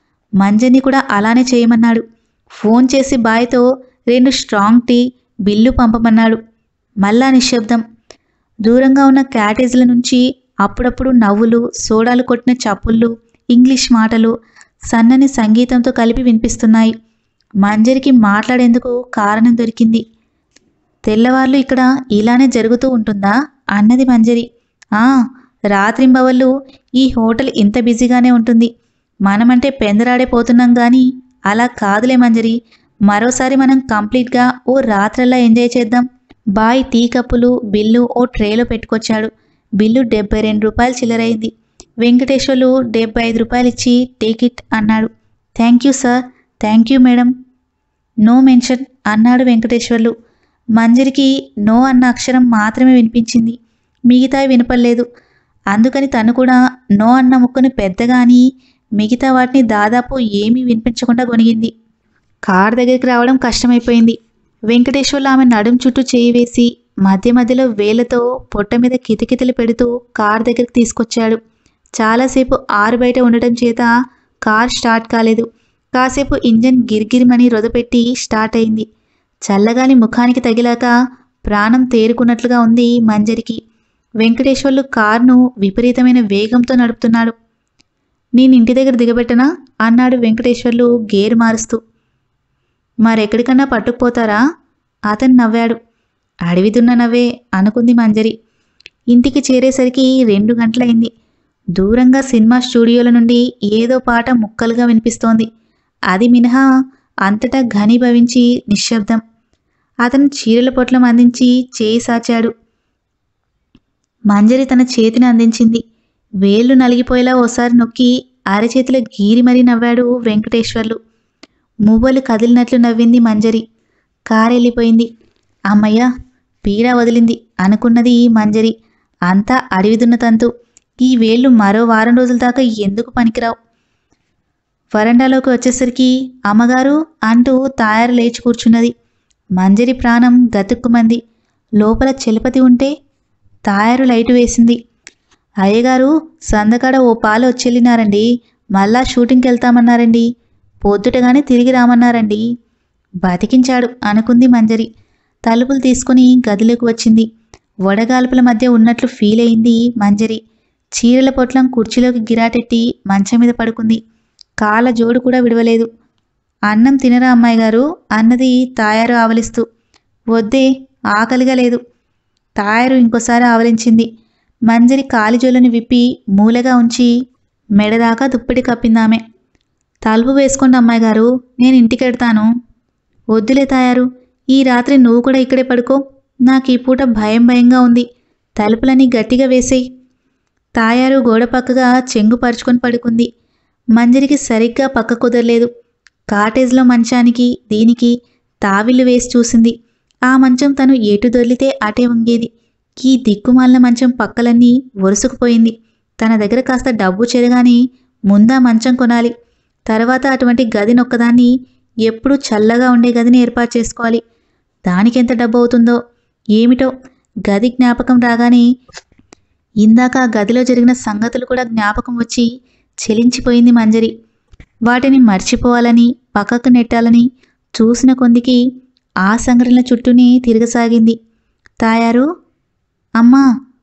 మంజని కూడా అలానే చేయమన్నాడు ఫోన్ చేసి బాయ్తో రెండు స్ట్రాంగ్ టీ బిల్లు పంపమన్నాడు మళ్ళా నిశ్శబ్దం దూరంగా ఉన్న క్యాటేజ్ల నుంచి అప్పుడప్పుడు నవ్వులు సోడాలు కొట్టిన చప్పుళ్ళు ఇంగ్లీష్ మాటలు సన్నని సంగీతంతో కలిపి వినిపిస్తున్నాయి మంజరికి మాట్లాడేందుకు కారణం దొరికింది తెల్లవార్లు ఇక్కడ ఇలానే జరుగుతూ ఉంటుందా అన్నది మంజరి ఆ రాత్రింబవళ్ళు ఈ హోటల్ ఇంత బిజీగానే ఉంటుంది మనమంటే పెందరాడే పోతున్నాం కానీ అలా కాదులే మంజరి మరోసారి మనం కంప్లీట్గా ఓ రాత్రల్లా ఎంజాయ్ చేద్దాం బాయ్ టీ కప్పులు బిల్లు ఓ ట్రేలో పెట్టుకొచ్చాడు బిల్లు డెబ్బై రెండు రూపాయలు చిల్లరైంది వెంకటేశ్వర్లు డెబ్బై ఐదు రూపాయలు ఇచ్చి టేక్ ఇట్ అన్నాడు thank you sir thank you madam no mention అన్నాడు వెంకటేశ్వర్లు మంజరికి నో అన్న అక్షరం మాత్రమే వినిపించింది మిగతావి వినపడలేదు అందుకని తను కూడా నో అన్న ముక్కను పెద్దగా అని మిగతా వాటిని దాదాపు ఏమీ వినిపించకుండా గొనిగింది కార్ దగ్గరికి రావడం కష్టమైపోయింది వెంకటేశ్వర్లు ఆమె నడుం చుట్టూ చేయి వేసి మధ్య మధ్యలో వేలతో పొట్ట మీద కితకితలు పెడుతూ కార్ దగ్గరికి తీసుకొచ్చాడు చాలాసేపు ఆరు బయట ఉండటం చేత కార్ స్టార్ట్ కాలేదు కాసేపు ఇంజన్ గిరిగిరిమని రొదపెట్టి స్టార్ట్ అయింది చల్లగాలి ముఖానికి తగిలాక ప్రాణం తేరుకున్నట్లుగా ఉంది మంజరికి వెంకటేశ్వర్లు కారును విపరీతమైన వేగంతో నడుపుతున్నాడు నేను ఇంటి దగ్గర దిగబెట్టనా అన్నాడు వెంకటేశ్వర్లు గేరు మారుస్తూ మరెక్కడికన్నా పట్టుకుపోతారా అతను నవ్వాడు అడవి దున్న నవ్వే అనుకుంది మంజరి ఇంటికి చేరేసరికి రెండు గంటలైంది దూరంగా సినిమా స్టూడియోల నుండి ఏదో పాట ముక్కలుగా వినిపిస్తోంది అది మినహా అంతటా ఘనీభవించి నిశ్శబ్దం అతను చీరల పొట్లం అందించి చేయి సాచాడు మంజరి తన చేతిని అందించింది వేళ్ళు నలిగిపోయేలా ఓసారి నొక్కి అరచేతిలో గీరి మరీ నవ్వాడు వెంకటేశ్వర్లు మువ్వలు కదిలినట్లు నవ్వింది మంజరి కారెళ్ళిపోయింది అమ్మయ్య పీడ వదిలింది అనుకున్నది మంజరి అంతా అడవిదున్న తంతు ఈ వేళ్ళు మరో వారం రోజుల దాకా ఎందుకు పనికిరావు వరండాలోకి వచ్చేసరికి అమ్మగారు అంటూ తాయారు లేచి కూర్చున్నది మంజరి ప్రాణం గతుక్కుమంది లోపల చెలపతి ఉంటే తాయారు లైటు వేసింది అయ్యగారు సందకాడ ఓ పాలు వచ్చెళ్ళినారండి మళ్ళా షూటింగ్కి వెళ్తామన్నారండి పొద్దుటగానే తిరిగి రామన్నారండి బతికించాడు అనుకుంది మంజరి తలుపులు తీసుకుని గదిలోకి వచ్చింది వడగాల్పుల మధ్య ఉన్నట్లు ఫీల్ అయింది మంజరి చీరల పొట్లం కుర్చీలోకి గిరాటెట్టి మంచం మీద పడుకుంది కాళ్ళ జోడు కూడా విడవలేదు అన్నం తినరా అమ్మాయి గారు అన్నది తాయారు ఆవలిస్తూ వద్దే ఆకలిగా లేదు తాయారు ఇంకోసారి ఆవలించింది మంజరి కాలిజోలను విప్పి మూలగా ఉంచి మెడదాకా దుప్పటి కప్పిందామె తలుపు వేసుకోండి అమ్మాయి గారు నేను ఇంటికెడతాను వద్దులే తాయారు ఈ రాత్రి నువ్వు కూడా ఇక్కడే పడుకో నాకు ఈ పూట భయం భయంగా ఉంది తలుపులన్నీ గట్టిగా వేసేయి తాయారు గోడ పక్కగా చెంగు పరుచుకొని పడుకుంది మంజరికి సరిగ్గా పక్క కుదరలేదు కాటేజ్లో మంచానికి దీనికి తావిళ్ళు వేసి చూసింది ఆ మంచం తను ఎటు దొర్లితే అటే వంగేది ఈ దిక్కుమాలిన మంచం పక్కలన్నీ వరుసుకుపోయింది తన దగ్గర కాస్త డబ్బు చెరగాని ముందా మంచం కొనాలి తర్వాత అటువంటి గది నొక్కదాన్ని ఎప్పుడూ చల్లగా ఉండే గదిని ఏర్పాటు చేసుకోవాలి దానికెంత డబ్బు అవుతుందో ఏమిటో గది జ్ఞాపకం రాగానే ఇందాక ఆ గదిలో జరిగిన సంగతులు కూడా జ్ఞాపకం వచ్చి చెలించిపోయింది మంజరి వాటిని మర్చిపోవాలని పక్కకు నెట్టాలని చూసిన కొందికి ఆ సంఘటనల చుట్టూనే తిరగసాగింది తాయారు అమ్మా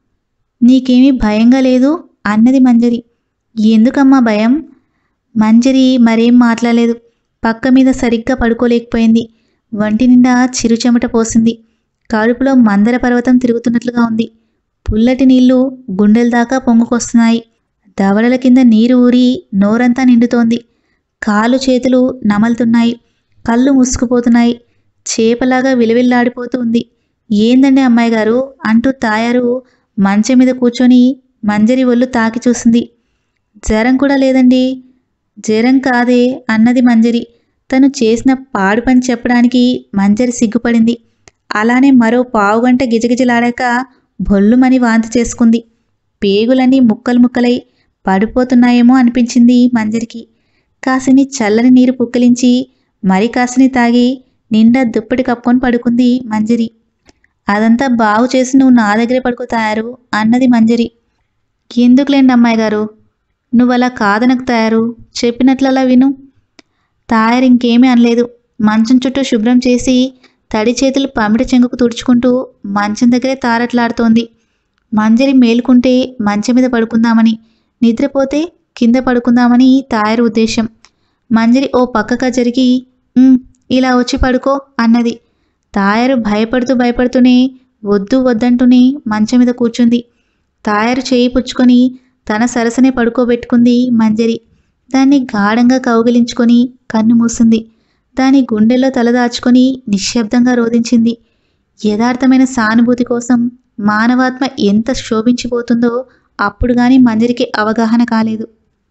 నీకేమీ భయంగా లేదు అన్నది మంజరి ఎందుకమ్మా భయం మంజరి మరేం మాట్లాడలేదు పక్క మీద సరిగ్గా పడుకోలేకపోయింది వంటి నిండా చిరుచెమట పోసింది కడుపులో మందర పర్వతం తిరుగుతున్నట్లుగా ఉంది పుల్లటి నీళ్లు గుండెల దాకా పొంగుకొస్తున్నాయి దవడల కింద నీరు ఊరి నోరంతా నిండుతోంది కాలు చేతులు నమలుతున్నాయి కళ్ళు మూసుకుపోతున్నాయి చేపలాగా విలవిల్లాడిపోతూ ఉంది ఏందండి అమ్మాయి గారు అంటూ తాయారు మంచం మీద కూర్చొని మంజరి ఒళ్ళు తాకి చూసింది జ్వరం కూడా లేదండి జ్వరం కాదే అన్నది మంజరి తను చేసిన పాడు పని చెప్పడానికి మంజరి సిగ్గుపడింది అలానే మరో పావుగంట గిజగిజలాడాక భొల్లుమని వాంతి చేసుకుంది పేగులన్నీ ముక్కలు ముక్కలై పడిపోతున్నాయేమో అనిపించింది మంజరికి కాసిని చల్లని నీరు పుక్కిలించి మరి కాసిని తాగి నిండా దుప్పటి కప్పుకొని పడుకుంది మంజరి అదంతా బాగు చేసి నువ్వు నా దగ్గరే పడుకో తయారు అన్నది మంజరి ఎందుకులేండి అమ్మాయి గారు నువ్వు అలా కాదనకు తయారు చెప్పినట్లలా విను తాయారు ఇంకేమీ అనలేదు మంచం చుట్టూ శుభ్రం చేసి తడి చేతులు పమిడి చెంగుకు తుడుచుకుంటూ మంచం దగ్గరే తారట్లాడుతోంది మంజరి మేలుకుంటే మంచం మీద పడుకుందామని నిద్రపోతే కింద పడుకుందామని తాయారు ఉద్దేశం మంజరి ఓ పక్కగా జరిగి "ఉమ్, ఇలా వచ్చి పడుకో అన్నది తాయారు భయపడుతూ భయపడుతూనే వద్దు వద్దంటూనే మంచం మీద కూర్చుంది తాయారు చేయి పుచ్చుకొని తన సరసనే పడుకోబెట్టుకుంది మంజరి దాన్ని గాఢంగా కౌగిలించుకొని కన్ను మూసింది దాని గుండెల్లో తలదాచుకొని నిశ్శబ్దంగా రోధించింది యథార్థమైన సానుభూతి కోసం మానవాత్మ ఎంత శోభించిపోతుందో అప్పుడు గాని మంజరికి అవగాహన కాలేదు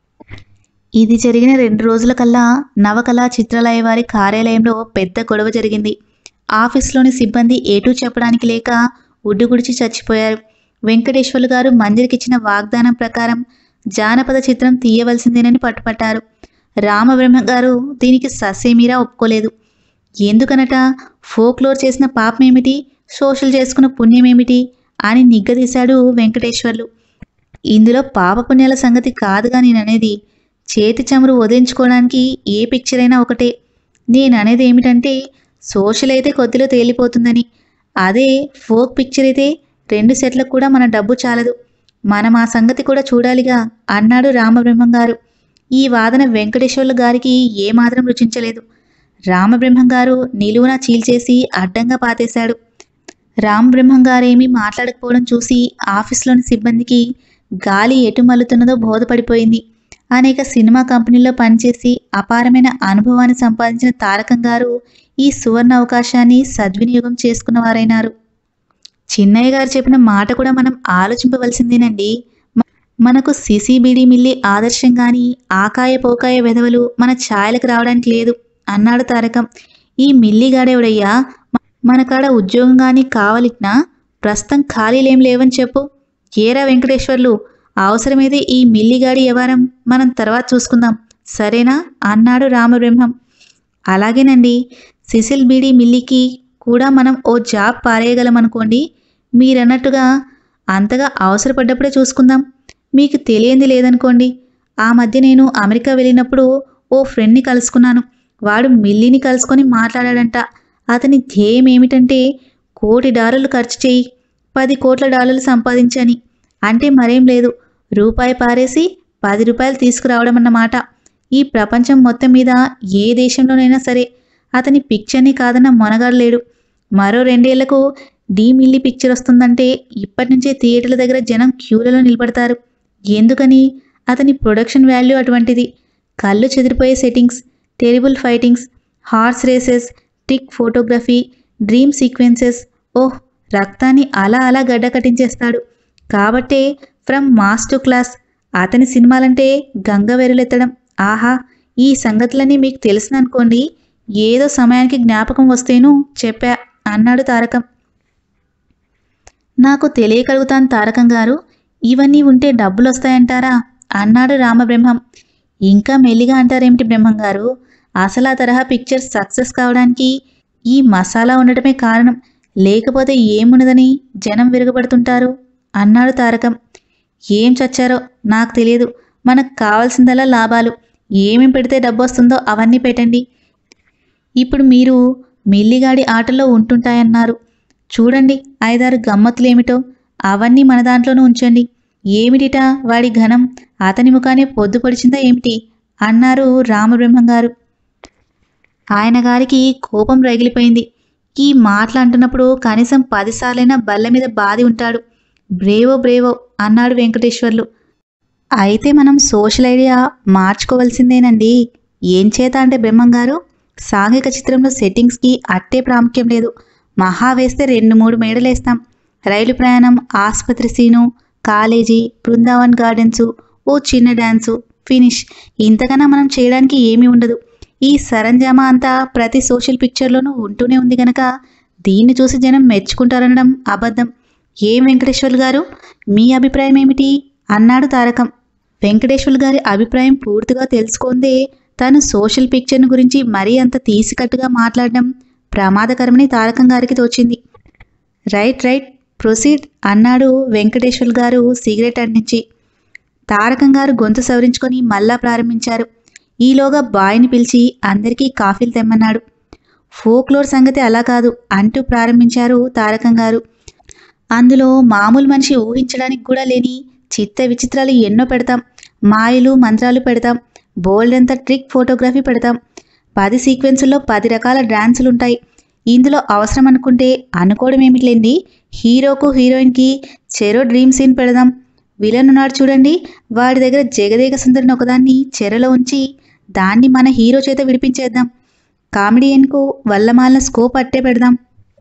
ఇది జరిగిన రెండు రోజుల కల్లా నవకళా చిత్రాలయ వారి కార్యాలయంలో పెద్ద గొడవ జరిగింది ఆఫీస్లోని సిబ్బంది ఏటూ చెప్పడానికి లేక ఉడ్డుగుడిచి చచ్చిపోయారు వెంకటేశ్వర్లు గారు మంజరికిచ్చిన వాగ్దానం ప్రకారం జానపద చిత్రం తీయవలసిందేనని పట్టుపట్టారు రామబ్రహ్మ గారు దీనికి ససేమీరా ఒప్పుకోలేదు ఎందుకనట ఫోక్లోర్ చేసిన పాపమేమిటి సోషల్ చేసుకున్న పుణ్యమేమిటి అని నిగ్గదీశాడు వెంకటేశ్వర్లు ఇందులో పాపపుణ్యాల సంగతి కాదుగా నేననేది చేతి చమురు వదిలించుకోవడానికి ఏ పిక్చర్ అయినా ఒకటే నేననేది ఏమిటంటే సోషల్ అయితే కొద్దిలో తేలిపోతుందని అదే ఫోక్ పిక్చర్ అయితే రెండు సెట్లకు కూడా మన డబ్బు చాలదు మనం ఆ సంగతి కూడా చూడాలిగా అన్నాడు రామబ్రహ్మం గారు ఈ వాదన వెంకటేశ్వర్లు గారికి ఏమాత్రం రుచించలేదు రామబ్రహ్మం గారు నిలువున చీల్చేసి అడ్డంగా పాతేశాడు రామబ్రహ్మం గారేమీ మాట్లాడకపోవడం చూసి ఆఫీస్లోని సిబ్బందికి గాలి ఎటు మల్లుతున్నదో బోధపడిపోయింది అనేక సినిమా కంపెనీల్లో పనిచేసి అపారమైన అనుభవాన్ని సంపాదించిన తారకం గారు ఈ సువర్ణ అవకాశాన్ని సద్వినియోగం చేసుకున్నవారైనారు చిన్నయ్య గారు చెప్పిన మాట కూడా మనం ఆలోచింపవలసిందేనండి మ- మనకు సిసిబిడి మిల్లి ఆదర్శం గాని ఆకాయ పోకాయ వెధవలు మన ఛాయలకు రావడానికి లేదు అన్నాడు తారకం ఈ మిల్లిగాడెవడయ్యా మ- మన కాడ ఉద్యోగం కానీ కావాలిట్నా ప్రస్తుతం ఖాళీలేం లేవని చెప్పు ఏరా వెంకటేశ్వర్లు అవసరమైతే ఈ మిల్లిగాడి వ్యవహారం మనం తర్వాత చూసుకుందాం సరేనా అన్నాడు రామబ్రహ్మం అలాగేనండి సిసిల్ బీడి మిల్లికి కూడా మనం ఓ జాబ్ పారేయగలమనుకోండి మీరన్నట్టుగా అంతగా అవసరపడ్డప్పుడే చూసుకుందాం మీకు తెలియంది లేదనుకోండి ఆ మధ్య నేను అమెరికా వెళ్ళినప్పుడు ఓ ఫ్రెండ్ని కలుసుకున్నాను వాడు మిల్లిని కలుసుకొని మాట్లాడాడంట అతని ధ్యేయం ఏమిటంటే కోటి డాలర్లు ఖర్చు చేయి పది కోట్ల డాలర్లు సంపాదించని అంటే మరేం లేదు రూపాయి పారేసి పది రూపాయలు తీసుకురావడం అన్నమాట ఈ ప్రపంచం మొత్తం మీద ఏ దేశంలోనైనా సరే అతని పిక్చర్ని కాదన్న మొనగాడు లేడు మరో రెండేళ్లకు డీ మిల్లీ పిక్చర్ వస్తుందంటే ఇప్పటి నుంచే థియేటర్ల దగ్గర జనం క్యూలలో నిలబడతారు ఎందుకని అతని ప్రొడక్షన్ వాల్యూ అటువంటిది కళ్ళు చెదిరిపోయే settings terrible fightings horse races trick photography dream sequences oh రక్తాన్ని అలా అలా గడ్డ కట్టించేస్తాడు కాబట్టే ఫ్రమ్ మాస్ టు క్లాస్ అతని సినిమాలంటే గంగ వెరులెత్తడం ఆహా ఈ సంగతులన్నీ మీకు తెలిసిననుకోండి ఏదో సమయానికి జ్ఞాపకం వస్తేను చెప్పా అన్నాడు తారకం నాకు తెలియగలుగుతాను తారకం గారు ఇవన్నీ ఉంటే డబ్బులు వస్తాయంటారా అన్నాడు రామబ్రహ్మం ఇంకా మెల్లిగా అంటారేమిటి బ్రహ్మం గారు అసలు ఆ తరహా పిక్చర్ సక్సెస్ కావడానికి ఈ మసాలా ఉండటమే కారణం లేకపోతే ఏమున్నదని జనం విరగబడుతుంటారు అన్నాడు తారకం ఏం చచ్చారో నాకు తెలియదు మనకు కావాల్సిందల్లా లాభాలు ఏమేం పెడితే డబ్బు వస్తుందో అవన్నీ పెట్టండి ఇప్పుడు మీరు మిల్లిగాడి ఆటల్లో ఉంటుంటాయన్నారు చూడండి ఐదారు గమ్మత్తులేమిటో అవన్నీ మన దాంట్లోనూ ఉంచండి ఏమిటిట వాడి ఘనం అతని ముఖానే పొద్దు పొడిచిందా ఏమిటి అన్నారు రామబ్రహ్మం గారు ఆయన గారికి కోపం రగిలిపోయింది ఈ మాటలు అంటున్నప్పుడు కనీసం పదిసార్లైనా బల్ల మీద బాది ఉంటాడు బ్రేవో బ్రేవో అన్నాడు వెంకటేశ్వర్లు అయితే మనం సోషల్ ఐడియా మార్చుకోవాల్సిందేనండి ఏం చేత అంటే బ్రహ్మం గారు సాంఘిక చిత్రంలో సెట్టింగ్స్కి అట్టే ప్రాముఖ్యం లేదు మహా వేస్తే రెండు మూడు మేడలేస్తాం రైలు ప్రయాణం ఆసుపత్రి సీను కాలేజీ బృందావన్ గార్డెన్సు ఓ చిన్న డ్యాన్సు ఫినిష్ ఇంతకన్నా మనం చేయడానికి ఏమీ ఉండదు ఈ సరంజామా అంతా ప్రతి సోషల్ పిక్చర్లోనూ ఉంటూనే ఉంది గనక దీన్ని చూసి జనం మెచ్చుకుంటారనడం అబద్ధం ఏం వెంకటేశ్వర్లు గారు మీ అభిప్రాయం ఏమిటి అన్నాడు తారకం వెంకటేశ్వర్లు గారి అభిప్రాయం పూర్తిగా తెలుసుకుందే తను సోషల్ పిక్చర్ను గురించి మరీ అంత తీసికట్టుగా మాట్లాడడం ప్రమాదకరమని తారకం గారికి తోచింది రైట్ రైట్ ప్రొసీడ్ అన్నాడు వెంకటేశ్వర్ గారు సిగరెట్ అంటించి తారకం గారు గొంతు సవరించుకొని మళ్ళా ప్రారంభించారు ఈలోగా బాయ్ని పిలిచి అందరికీ కాఫీలు తెమ్మన్నాడు ఫోక్లోర్ సంగతి అలా కాదు అంటూ ప్రారంభించారు తారకం గారు అందులో మామూలు మనిషి ఊహించడానికి కూడా లేని చిత్త విచిత్రాలు ఎన్నో పెడతాం మాయలు మంత్రాలు పెడతాం బోల్డ్ అంత ట్రిక్ ఫోటోగ్రఫీ పెడతాం పది సీక్వెన్సుల్లో పది రకాల డ్యాన్సులు ఉంటాయి ఇందులో అవసరం అనుకుంటే అనుకోవడం ఏమిటిలేండి హీరోకు హీరోయిన్కి చెరో డ్రీమ్ సీన్ పెడదాం విలన్ ఉన్నాడు చూడండి వాడి దగ్గర జగదేక సుందరిని ఒకదాన్ని చెరలో ఉంచి దాన్ని మన హీరో చేత విడిపించేద్దాం కామెడియన్కు వల్లమాలిన స్కోప్ అట్టే పెడదాం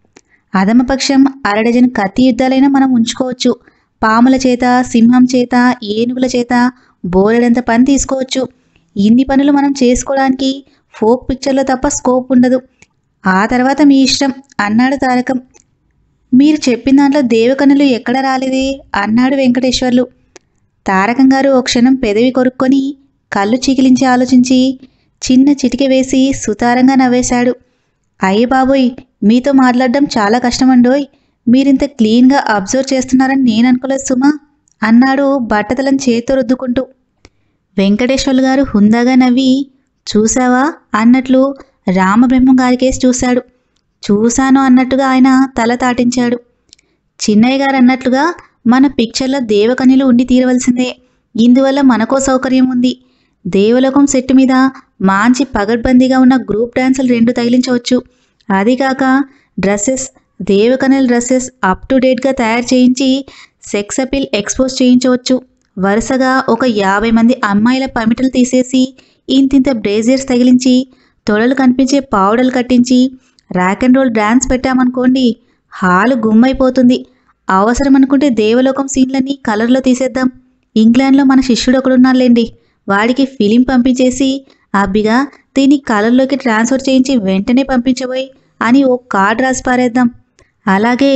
అధమపక్షం అరడజన్ కత్తి యుద్ధాలైనా మనం ఉంచుకోవచ్చు పాముల చేత సింహం చేత ఏనుగుల చేత బోలెడంత పని తీసుకోవచ్చు ఇన్ని పనులు మనం చేసుకోవడానికి ఫోక్ పిక్చర్లో తప్ప స్కోప్ ఉండదు ఆ తర్వాత మీ ఇష్టం అన్నాడు తారకం మీరు చెప్పిన దాంట్లో దేవకన్నులు ఎక్కడ రాలేదే అన్నాడు వెంకటేశ్వర్లు తారకం గారు ఓ క్షణం పెదవి కొరుక్కొని కళ్ళు చీకిలించి ఆలోచించి చిన్న చిటిక వేసి సుతారంగా నవ్వేశాడు అయ్య బాబోయ్ మీతో మాట్లాడడం చాలా కష్టమండోయ్ మీరింత క్లీన్గా అబ్జర్వ్ చేస్తున్నారని నేను అనుకోలేదు సుమా అన్నాడు బట్టతలను చేతితో రుద్దుకుంటూ వెంకటేశ్వర్లు గారు హుందాగా నవ్వి చూసావా అన్నట్లు రామబ్రహ్మం గారికేసి చూశాడు చూశాను అన్నట్టుగా ఆయన తల తాటించాడు చిన్నయ్య గారు అన్నట్లుగా మన పిక్చర్లో దేవకన్యలు ఉండి తీరవలసిందే ఇందువల్ల మనకో సౌకర్యం ఉంది దేవలోకం సెట్టు మీద మంచి పగడ్బందీగా ఉన్న గ్రూప్ డాన్సులు రెండు తగిలించవచ్చు అదికాక డ్రెస్సెస్ దేవకన్యల డ్రెస్సెస్ అప్ టు డేట్గా తయారు చేయించి సెక్స్ అపీల్ ఎక్స్పోజ్ చేయించవచ్చు వరుసగా ఒక యాభై మంది అమ్మాయిల పమిటలు తీసేసి ఇంతింత బ్రేజియర్స్ తగిలించి తొడలు కనిపించే పావుడలు కట్టించి ర్యాక్ అండ్ రోల్ డ్యాన్స్ పెట్టామనుకోండి హాలు గుమ్మైపోతుంది అవసరం అనుకుంటే దేవలోకం సీన్లన్నీ కలర్లో తీసేద్దాం ఇంగ్లాండ్లో మన శిష్యుడు ఒకడున్నారులేండి వాడికి ఫిలిం పంపించేసి అబ్బిగా దీన్ని కలర్లోకి ట్రాన్స్ఫర్ చేయించి వెంటనే పంపించబోయి అని ఓ కార్డ్ రాసి పారేద్దాం అలాగే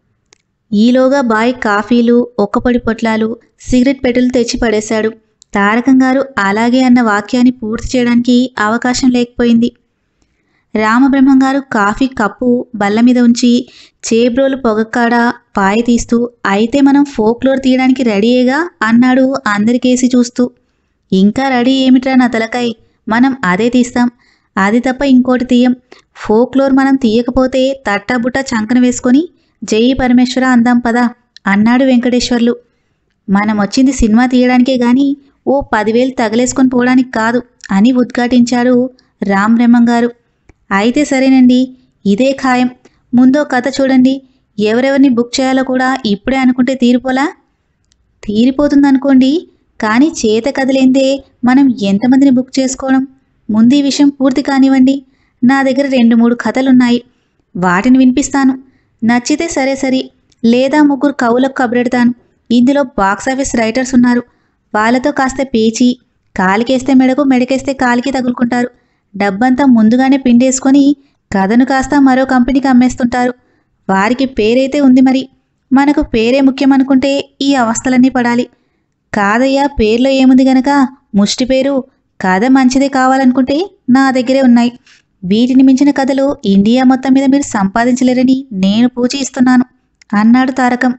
ఈలోగా బాయ్ కాఫీలు ఒక్కపొడి పొట్లాలు సిగరెట్ పెట్టెలు తెచ్చి పడేశాడు తారకం గారు అలాగే అన్న వాక్యాన్ని పూర్తి చేయడానికి అవకాశం లేకపోయింది రామబ్రహ్మం గారు కాఫీ కప్పు బల్ల మీద ఉంచి చేబ్రోలు పొగక్కాడ పాయ తీస్తూ అయితే మనం ఫోక్లోర్ తీయడానికి రెడీయేగా అన్నాడు అందరికేసి చూస్తూ ఇంకా రెడీ ఏమిట్రా నా తలకాయ్ మనం అదే తీస్తాం అది తప్ప ఇంకోటి తీయం ఫోక్లోర్ మనం తీయకపోతే తట్టాబుట్ట చంకన వేసుకొని జై పరమేశ్వర అందాం పదా అన్నాడు వెంకటేశ్వర్లు మనం వచ్చింది సినిమా తీయడానికే గాని ఓ పదివేలు తగలేసుకొని పోవడానికి కాదు అని ఉద్ఘాటించాడు రామ్ బ్రహ్మం గారు అయితే సరేనండి ఇదే ఖాయం ముందో కథ చూడండి ఎవరెవరిని బుక్ చేయాలో కూడా ఇప్పుడే అనుకుంటే తీరిపోలా తీరిపోతుందనుకోండి కానీ చేత కదిలేందే మనం ఎంతమందిని బుక్ చేసుకోవడం ముందు ఈ విషయం పూర్తి కానివ్వండి నా దగ్గర రెండు మూడు కథలున్నాయి వాటిని వినిపిస్తాను నచ్చితే సరే సరి లేదా ముగ్గురు కవులకు కబురెడతాను ఇందులో బాక్సాఫీస్ రైటర్స్ ఉన్నారు వాళ్ళతో కాస్త పేచి కాలికేస్తే మెడకు మెడకేస్తే కాలికి తగులుకుంటారు డబ్బంతా ముందుగానే పిండేసుకొని కథను కాస్త మరో కంపెనీకి అమ్మేస్తుంటారు వారికి పేరైతే ఉంది మరి మనకు పేరే ముఖ్యమనుకుంటే ఈ అవస్థలన్నీ పడాలి కాదయ్యా పేర్లో ఏముంది గనక ముష్టి పేరు కథ మంచిదే కావాలనుకుంటే నా దగ్గరే ఉన్నాయి వీటిని మించిన కథలు ఇండియా మొత్తం మీద మీరు సంపాదించలేరని నేను పూచి ఇస్తున్నాను అన్నాడు తారకం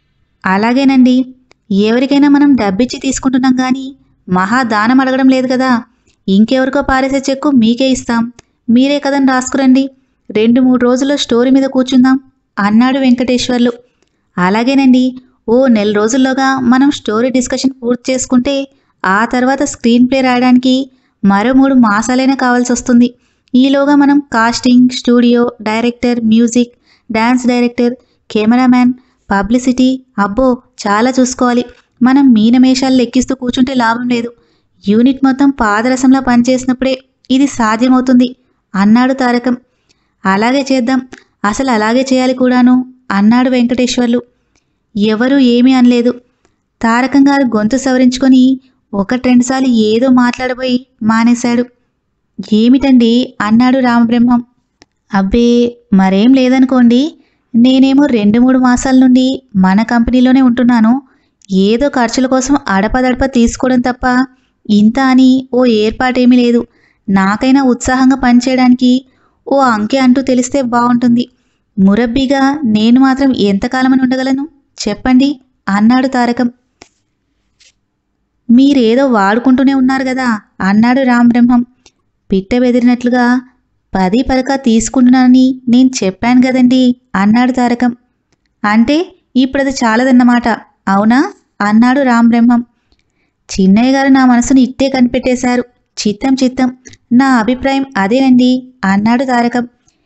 అలాగేనండి ఎవరికైనా మనం డబ్బిచ్చి తీసుకుంటున్నాం కానీ మహాదానం అడగడం లేదు కదా ఇంకెవరికో పారేసే చెక్కు మీకే ఇస్తాం మీరే కదని రాసుకురండి రెండు మూడు రోజుల్లో స్టోరీ మీద కూర్చుందాం అన్నాడు వెంకటేశ్వర్లు అలాగేనండి ఓ నెల రోజుల్లోగా మనం స్టోరీ డిస్కషన్ పూర్తి చేసుకుంటే ఆ తర్వాత స్క్రీన్ ప్లే రాయడానికి మరో మూడు మాసాలైనా కావాల్సి వస్తుంది ఈలోగా మనం casting studio director music dance director cameraman publicity అబ్బో చాలా చూసుకోవాలి మనం మీనమేషాలు లెక్కిస్తూ కూర్చుంటే లాభం లేదు యూనిట్ మొత్తం పాదరసంలా పనిచేసినప్పుడే ఇది సాధ్యమవుతుంది అన్నాడు తారకం అలాగే చేద్దాం అసలు అలాగే చేయాలి కూడాను అన్నాడు వెంకటేశ్వర్లు ఎవరూ ఏమీ అనలేదు తారకం గారు గొంతు సవరించుకొని ఒకటి రెండుసార్లు ఏదో మాట్లాడబోయి మానేశాడు ఏమిటండి అన్నాడు రామబ్రహ్మం అబ్బే మరేం లేదనుకోండి నేనేమో రెండు మూడు మాసాల నుండి మన కంపెనీలోనే ఉంటున్నాను ఏదో ఖర్చుల కోసం అడపదడప తీసుకోవడం తప్ప ఇంత అని ఓ ఏర్పాటేమీ లేదు నాకైనా ఉత్సాహంగా పనిచేయడానికి ఓ అంకె అంటూ తెలిస్తే బాగుంటుంది మురబ్బీగా నేను మాత్రం ఎంతకాలమని ఉండగలను చెప్పండి అన్నాడు తారకం మీరేదో వాడుకుంటూనే ఉన్నారు కదా అన్నాడు రామబ్రహ్మం పిట్ట బెదిరినట్లుగా పది పరక తీసుకుంటున్నానని నేను చెప్పాను కదండి అన్నాడు తారకం అంటే ఇప్పుడు అది చాలదన్నమాట అవునా అన్నాడు రామబ్రహ్మం చిన్నయ్య గారు నా మనసును ఇట్టే కనిపెట్టేశారు చిత్తం చిత్తం నా అభిప్రాయం అదేనండి అన్నాడు తారకం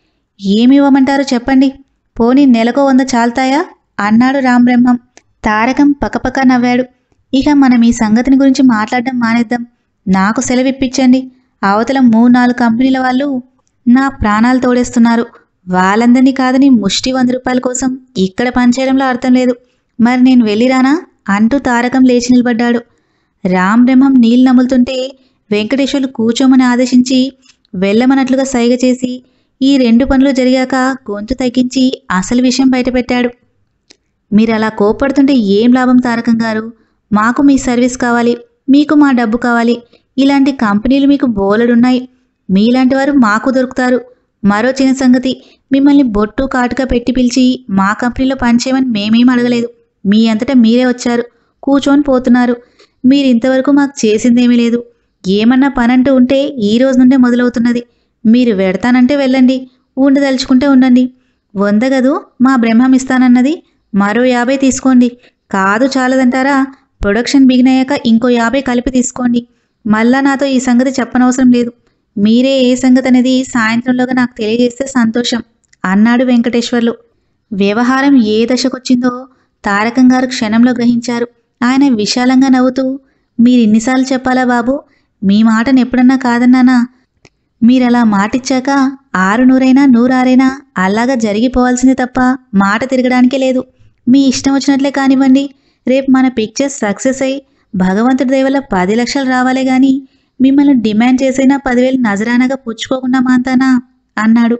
ఏమి ఇవ్వమంటారో చెప్పండి పోనీ నెలకో వంద చాలుతాయా అన్నాడు రామబ్రహ్మం తారకం పకపక నవ్వాడు ఇక మనం ఈ సంగతిని గురించి మాట్లాడడం మానేద్దాం నాకు సెలవిప్పించండి అవతల మూడు నాలుగు కంపెనీల వాళ్ళు నా ప్రాణాలు తోడేస్తున్నారు వాళ్ళందరినీ కాదని ముష్టి వంద రూపాయల కోసం ఇక్కడ పనిచేయడంలో అర్థం లేదు మరి నేను వెళ్ళిరానా అంటూ తారకం లేచి నిలబడ్డాడు రామ్ బ్రహ్మం నీళ్ళు నములుతుంటే వెంకటేశ్వర్లు కూర్చోమని ఆదేశించి వెళ్ళమన్నట్లుగా సైగ చేసి ఈ రెండు పనులు జరిగాక గొంతు తగ్గించి అసలు విషయం బయటపెట్టాడు మీరు అలా కోపడుతుంటే ఏం లాభం తారకం గారు మాకు మీ సర్వీస్ కావాలి మీకు మా డబ్బు కావాలి ఇలాంటి కంపెనీలు మీకు బోలెడున్నాయి మీలాంటి వారు మాకు దొరుకుతారు మరో చిన్న సంగతి మిమ్మల్ని బొట్టు కాటుగా పెట్టి పిలిచి మా కంపెనీలో పనిచేయమని మేమేం అడగలేదు మీ అంతటా మీరే వచ్చారు కూర్చొని పోతున్నారు మీరు ఇంతవరకు మాకు చేసిందేమీ లేదు ఏమన్నా పనంటూ ఉంటే ఈ రోజు నుండే మొదలవుతున్నది మీరు వెడతానంటే వెళ్ళండి ఉండదలుచుకుంటే ఉండండి వంద గదు మా బ్రహ్మం ఇస్తానన్నది మరో యాభై తీసుకోండి కాదు చాలదంటారా ప్రొడక్షన్ బిగిన్ అయ్యాక ఇంకో యాభై కలిపి తీసుకోండి మళ్ళా నాతో ఈ సంగతి చెప్పనవసరం లేదు మీరే ఏ సంగతి అనేది సాయంత్రంలోగా నాకు తెలియజేస్తే సంతోషం అన్నాడు వెంకటేశ్వర్లు వ్యవహారం ఏ దశకొచ్చిందో తారకం గారు క్షణంలో గ్రహించారు ఆయన విశాలంగా నవ్వుతూ మీరు ఇన్నిసార్లు చెప్పాలా బాబు మీ మాటను ఎప్పుడన్నా కాదన్నానా మీరలా మాటిచ్చాక ఆరు నూరైనా నూరారైనా అలాగా జరిగిపోవాల్సిందే తప్ప మాట తిరగడానికే లేదు మీ ఇష్టం వచ్చినట్లే కానివ్వండి రేపు మన పిక్చర్స్ సక్సెస్ అయ్యి భగవంతుడి దయవల్ల పది లక్షలు రావాలే గాని మిమ్మల్ని డిమాండ్ చేసైనా పదివేలు నజరానగా పుచ్చుకోకుండా మాంతానా అన్నాడు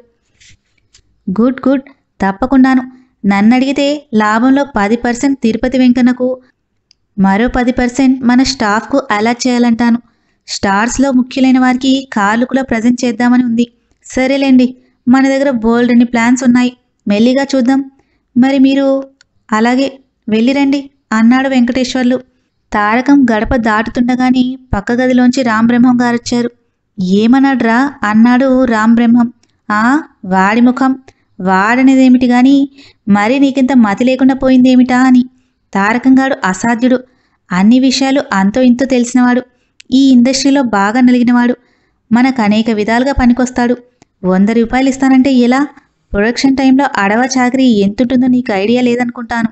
గుడ్ గుడ్ తప్పకుండాను నన్ను అడిగితే లాభంలో పది పర్సెంట్ తిరుపతి వెంకన్నకు మరో పది పర్సెంట్ మన స్టాఫ్కు అలాట్ చేయాలంటాను స్టార్స్లో ముఖ్యులైన వారికి కార్లు కూడా ప్రజెంట్ చేద్దామని ఉంది సరేలేండి మన దగ్గర బోల్డ్ అన్ని ప్లాన్స్ ఉన్నాయి మెల్లిగా చూద్దాం మరి మీరు అలాగే వెళ్ళిరండి అన్నాడు వెంకటేశ్వర్లు తారకం గడప దాటుతుండగానే పక్క గదిలోంచి రాంబ్రహ్మం గారు వచ్చారు ఏమన్నాడ్రా అన్నాడు రాంబ్రహ్మం ఆ వాడి ముఖం వాడనేదేమిటి గాని మరీ నీకింత మతి లేకుండా పోయిందేమిటా అని తారకంగాడు అసాధ్యుడు అన్ని విషయాలు అంతో ఇంతో తెలిసినవాడు ఈ ఇండస్ట్రీలో బాగా నలిగినవాడు మనకు అనేక విధాలుగా పనికొస్తాడు వంద రూపాయలు ఇస్తానంటే ఎలా ప్రొడక్షన్ టైంలో అడవ చాకరీ ఎంతుంటుందో నీకు ఐడియా లేదనుకుంటాను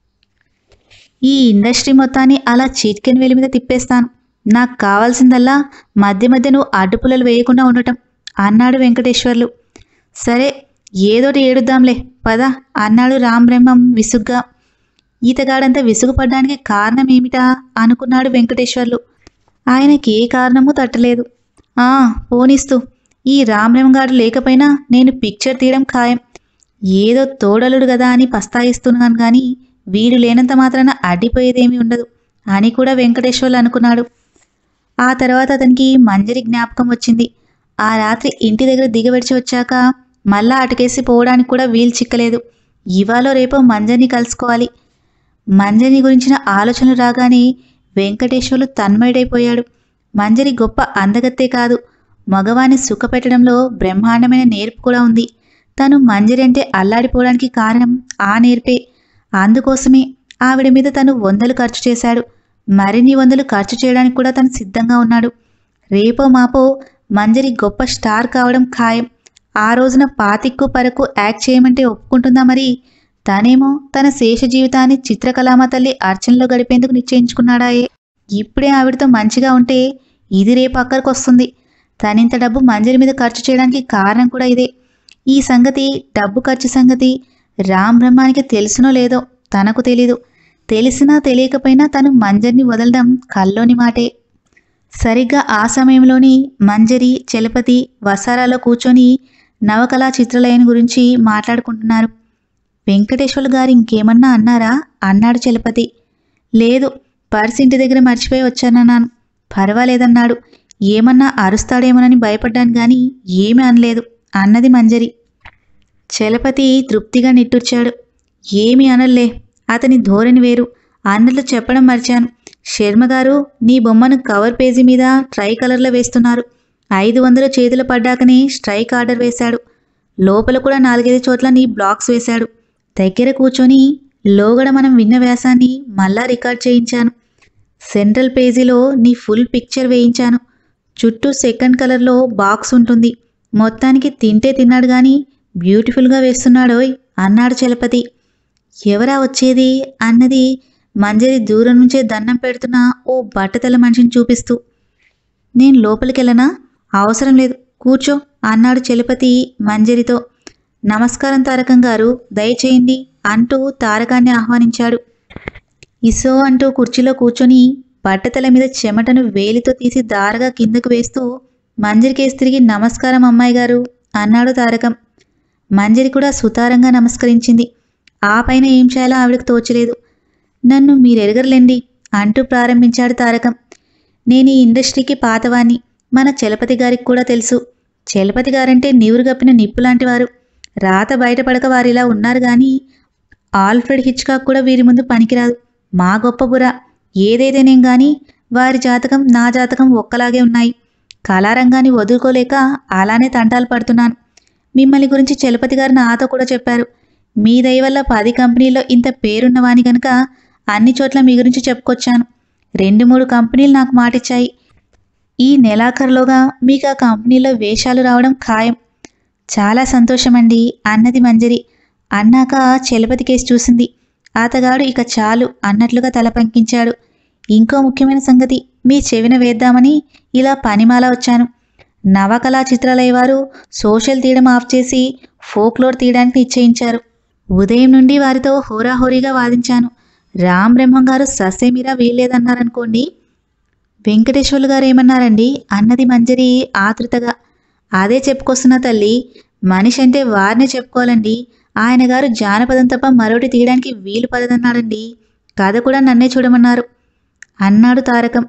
ఈ ఇండస్ట్రీ మొత్తాన్ని అలా చిటికెన్ వేలి మీద తిప్పేస్తాను నాకు కావాల్సిందల్లా మధ్య మధ్య నువ్వు అడ్డుపుల్లలు వేయకుండా ఉండటం అన్నాడు వెంకటేశ్వర్లు సరే ఏదోటి ఏడుద్దాంలే పద అన్నాడు రాంబ్రహ్మం విసుగ్గా ఈతగాడంతా విసుగుపడ్డానికి కారణం ఏమిటా అనుకున్నాడు వెంకటేశ్వర్లు ఆయనకి ఏ కారణమూ తట్టలేదు ఆ పోనిస్తూ ఈ రామరంగాడు లేకపోయినా నేను పిక్చర్ తీయడం ఖాయం ఏదో తోడలుడు కదా అని పస్తాయిస్తున్నాను కానీ వీడు లేనంత మాత్రాన అడ్డిపోయేదేమీ ఉండదు అని కూడా వెంకటేశ్వర్లు అనుకున్నాడు ఆ తర్వాత అతనికి మంజరి జ్ఞాపకం వచ్చింది ఆ రాత్రి ఇంటి దగ్గర దిగబెడిచి వచ్చాక మళ్ళా అటుకేసి పోవడానికి కూడా వీలు చిక్కలేదు ఇవాళ రేపో మంజరిని కలుసుకోవాలి మంజరి గురించిన ఆలోచనలు రాగానే వెంకటేశ్వర్లు తన్మయుడైపోయాడు మంజరి గొప్ప అందగత్తే కాదు మగవాన్ని సుఖపెట్టడంలో బ్రహ్మాండమైన నేర్పు కూడా ఉంది తను మంజరి అంటే అల్లాడిపోవడానికి కారణం ఆ నేర్పే అందుకోసమే ఆవిడ మీద తను వందలు ఖర్చు చేశాడు మరిన్ని వందలు ఖర్చు చేయడానికి కూడా తను సిద్ధంగా ఉన్నాడు రేపో మాపో మంజరి గొప్ప స్టార్ కావడం ఖాయం ఆ రోజున పాతిక్కు పరకు యాక్ట్ చేయమంటే ఒప్పుకుంటుందా మరి తనేమో తన శేష జీవితాన్ని చిత్రకళామ తల్లి అర్చనలో గడిపేందుకు నిశ్చయించుకున్నాడాయే ఇప్పుడే ఆవిడతో మంచిగా ఉంటే ఇది రేపు అక్కడికి వస్తుంది తనింత డబ్బు మంజరి మీద ఖర్చు చేయడానికి కారణం కూడా ఇదే ఈ సంగతి డబ్బు ఖర్చు సంగతి రామ్ బ్రహ్మానికి తెలుసునో లేదో తనకు తెలీదు తెలిసినా తెలియకపోయినా తను మంజరిని వదలడం కల్లోని మాటే సరిగ్గా ఆ సమయంలోని మంజరి చలపతి వసారాలో కూర్చొని నవకళా చిత్రలయం గురించి మాట్లాడుకుంటున్నారు వెంకటేశ్వర్లు గారు ఇంకేమన్నా అన్నారా అన్నాడు చలపతి లేదు పర్స్ ఇంటి దగ్గర మర్చిపోయి వచ్చానన్నాను పర్వాలేదన్నాడు ఏమన్నా అరుస్తాడేమోనని భయపడ్డాను గాని ఏమీ అనలేదు అన్నది మంజరి చలపతి తృప్తిగా నిట్టూర్చాడు ఏమీ అనలే అతని ధోరణి వేరు అన్నట్లు చెప్పడం మర్చాను శర్మ గారు నీ బొమ్మను కవర్ పేజీ మీద ట్రై కలర్లో వేస్తున్నారు ఐదు వందలు చేతులు పడ్డాకనే స్ట్రైక్ ఆర్డర్ వేశాడు లోపల కూడా నాలుగైదు చోట్ల నీ బ్లాక్స్ వేశాడు దగ్గర కూర్చొని లోగడ మనం విన్న వ్యాసాన్ని మళ్ళా రికార్డ్ చేయించాను సెంట్రల్ పేజీలో నీ ఫుల్ పిక్చర్ వేయించాను చుట్టూ సెకండ్ కలర్లో బాక్స్ ఉంటుంది మొత్తానికి తింటే తిన్నాడు గాని బ్యూటిఫుల్గా వేస్తున్నాడోయ్ అన్నాడు చలపతి ఎవరా వచ్చేది అన్నది మంజరి దూరం నుంచే దండం పెడుతున్న ఓ బట్టతల మనిషిని చూపిస్తూ నేను లోపలికెళ్ళనా అవసరం లేదు కూర్చో అన్నాడు చలపతి మంజరితో నమస్కారం తారకం గారు దయచేయండి అంటూ తారకాన్ని ఆహ్వానించాడు ఇసో అంటూ కుర్చీలో కూర్చొని బట్టతల మీద చెమటను వేలితో తీసి దారగా కిందకు వేస్తూ మంజరికేసి తిరిగి నమస్కారం అమ్మాయి గారు అన్నాడు తారకం మంజరి కూడా సుతారంగా నమస్కరించింది ఆ పైన ఏం చేయాలో ఆవిడకు తోచలేదు నన్ను మీరెరగర్లేండి అంటూ ప్రారంభించాడు తారకం నేను ఈ ఇండస్ట్రీకి పాతవాణ్ణి మన చలపతి గారికి కూడా తెలుసు చలపతి గారంటే నీవురు గప్పిన నిప్పు లాంటివారు రాత బయటపడక వారిలా ఉన్నారు కానీ ఆల్ఫ్రెడ్ హిచ్కాక్ కూడా వీరి ముందు పనికిరాదు మా గొప్ప బుర ఏదైతేనేం గాని వారి జాతకం నా జాతకం ఒక్కలాగే ఉన్నాయి కళారంగాన్ని వదులుకోలేక అలానే తంటాలు పడుతున్నాను మిమ్మల్ని గురించి చలపతి గారు నాతో కూడా చెప్పారు మీ దయ వల్ల పది కంపెనీల్లో ఇంత పేరున్నవాని గనుక అన్ని చోట్ల మీ గురించి చెప్పుకొచ్చాను రెండు మూడు కంపెనీలు నాకు మాటిచ్చాయి ఈ నెలాఖరులోగా మీకు ఆ కంపెనీలో వేషాలు రావడం ఖాయం చాలా సంతోషమండి అన్నది మంజరి అన్నాక చలపతి కేసు చూసింది ఆతగాడు ఇక చాలు అన్నట్లుగా తల పంకించాడు ఇంకో ముఖ్యమైన సంగతి మీ చెవిన వేద్దామని ఇలా పనిమాల వచ్చాను నవకళా చిత్రాలయ వారు సోషల్ తీయడం ఆఫ్ చేసి ఫోక్లోర్ తీయడానికి నిశ్చయించారు ఉదయం నుండి వారితో హోరాహోరీగా వాదించాను రామ్ బ్రహ్మం గారు ససేమిరా వీల్లేదన్నారనుకోండి వెంకటేశ్వర్లు గారు ఏమన్నారండి అన్నది మంజరి ఆతృతగా అదే చెప్పుకొస్తున్న తల్లి మనిషి అంటే వారినే చెప్పుకోవాలండి ఆయన గారు జానపదం తప్ప మరొకటి తీయడానికి వీలు పడదన్నాడండి కథ కూడా నన్నే చూడమన్నారు అన్నాడు తారకం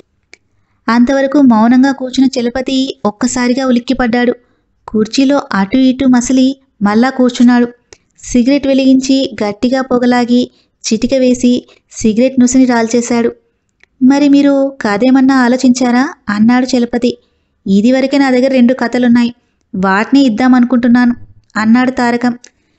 అంతవరకు మౌనంగా కూర్చున్న చలపతి ఒక్కసారిగా ఉలిక్కిపడ్డాడు కుర్చీలో అటు ఇటు మసిలి మళ్ళా కూర్చున్నాడు సిగరెట్ వెలిగించి గట్టిగా పొగలాగి చిటిక వేసి సిగరెట్ నుసిని రాల్చేశాడు మరి మీరు కథేమన్నా ఆలోచించారా అన్నాడు చలపతి ఇదివరకే నా దగ్గర రెండు కథలున్నాయి వాటిని ఇద్దామనుకుంటున్నాను అన్నాడు తారకం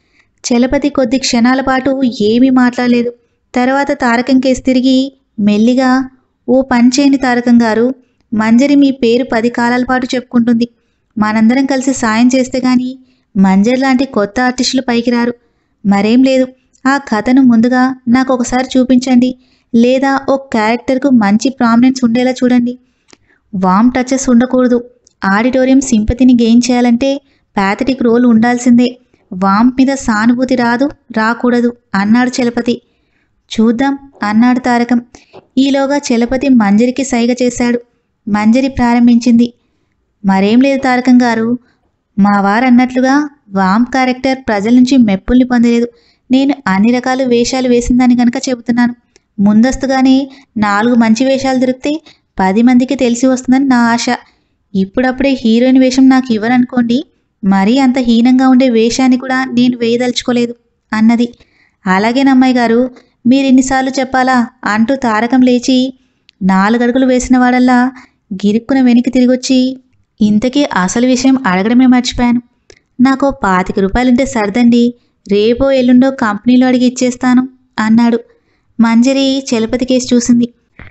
చలపతి కొద్ది క్షణాల పాటు ఏమీ మాట్లాడలేదు తర్వాత తారకం కేసి తిరిగి మెల్లిగా ఓ పంచేయండి తారకం గారు మంజరి మీ పేరు పది కాలాల పాటు చెప్పుకుంటుంది మనందరం కలిసి సాయం చేస్తే గాని మంజరి లాంటి కొత్త ఆర్టిస్టులు పైకి రారు మరేం లేదు ఆ కథను ముందుగా నాకు ఒకసారి చూపించండి లేదా ఓ క్యారెక్టర్కు మంచి ప్రామినెన్స్ ఉండేలా చూడండి వామ్ టచెస్ ఉండకూడదు ఆడిటోరియం సింపతిని గెయిన్ చేయాలంటే ప్యాథటిక్ రోల్ ఉండాల్సిందే వామ్ మీద సానుభూతి రాదు రాకూడదు అన్నాడు చలపతి చూద్దాం అన్నాడు తారకం ఈలోగా చలపతి మంజరికి సైగ చేశాడు మంజరి ప్రారంభించింది మరేం లేదు తారకం గారు మా వారు అన్నట్లుగా వామ్ క్యారెక్టర్ ప్రజల నుంచి మెప్పుల్ని పొందలేదు నేను అన్ని రకాల వేషాలు వేసిందని కనుక చెబుతున్నాను ముందస్తుగానే నాలుగు మంచి వేషాలు దొరికితే పది మందికి తెలిసి వస్తుందని నా ఆశ ఇప్పుడప్పుడే హీరోయిన్ వేషం నాకు ఇవ్వరనుకోండి మరీ అంత హీనంగా ఉండే వేషాన్ని కూడా నేను వేయదలుచుకోలేదు అన్నది అలాగేనమ్మాయి గారు మీరు ఇన్నిసార్లు చెప్పాలా అంటూ తారకం లేచి నాలుగడుగులు వేసిన వాడల్లా గిరుక్కున వెనక్కి తిరిగొచ్చి ఇంతకీ అసలు విషయం అడగడమే మర్చిపోయాను నాకు ఓ పాతిక రూపాయలుంటే సర్దండి రేపో ఎల్లుండో కంపెనీలో అడిగి ఇచ్చేస్తాను అన్నాడు మంజరి చలపతి కేసు చూసింది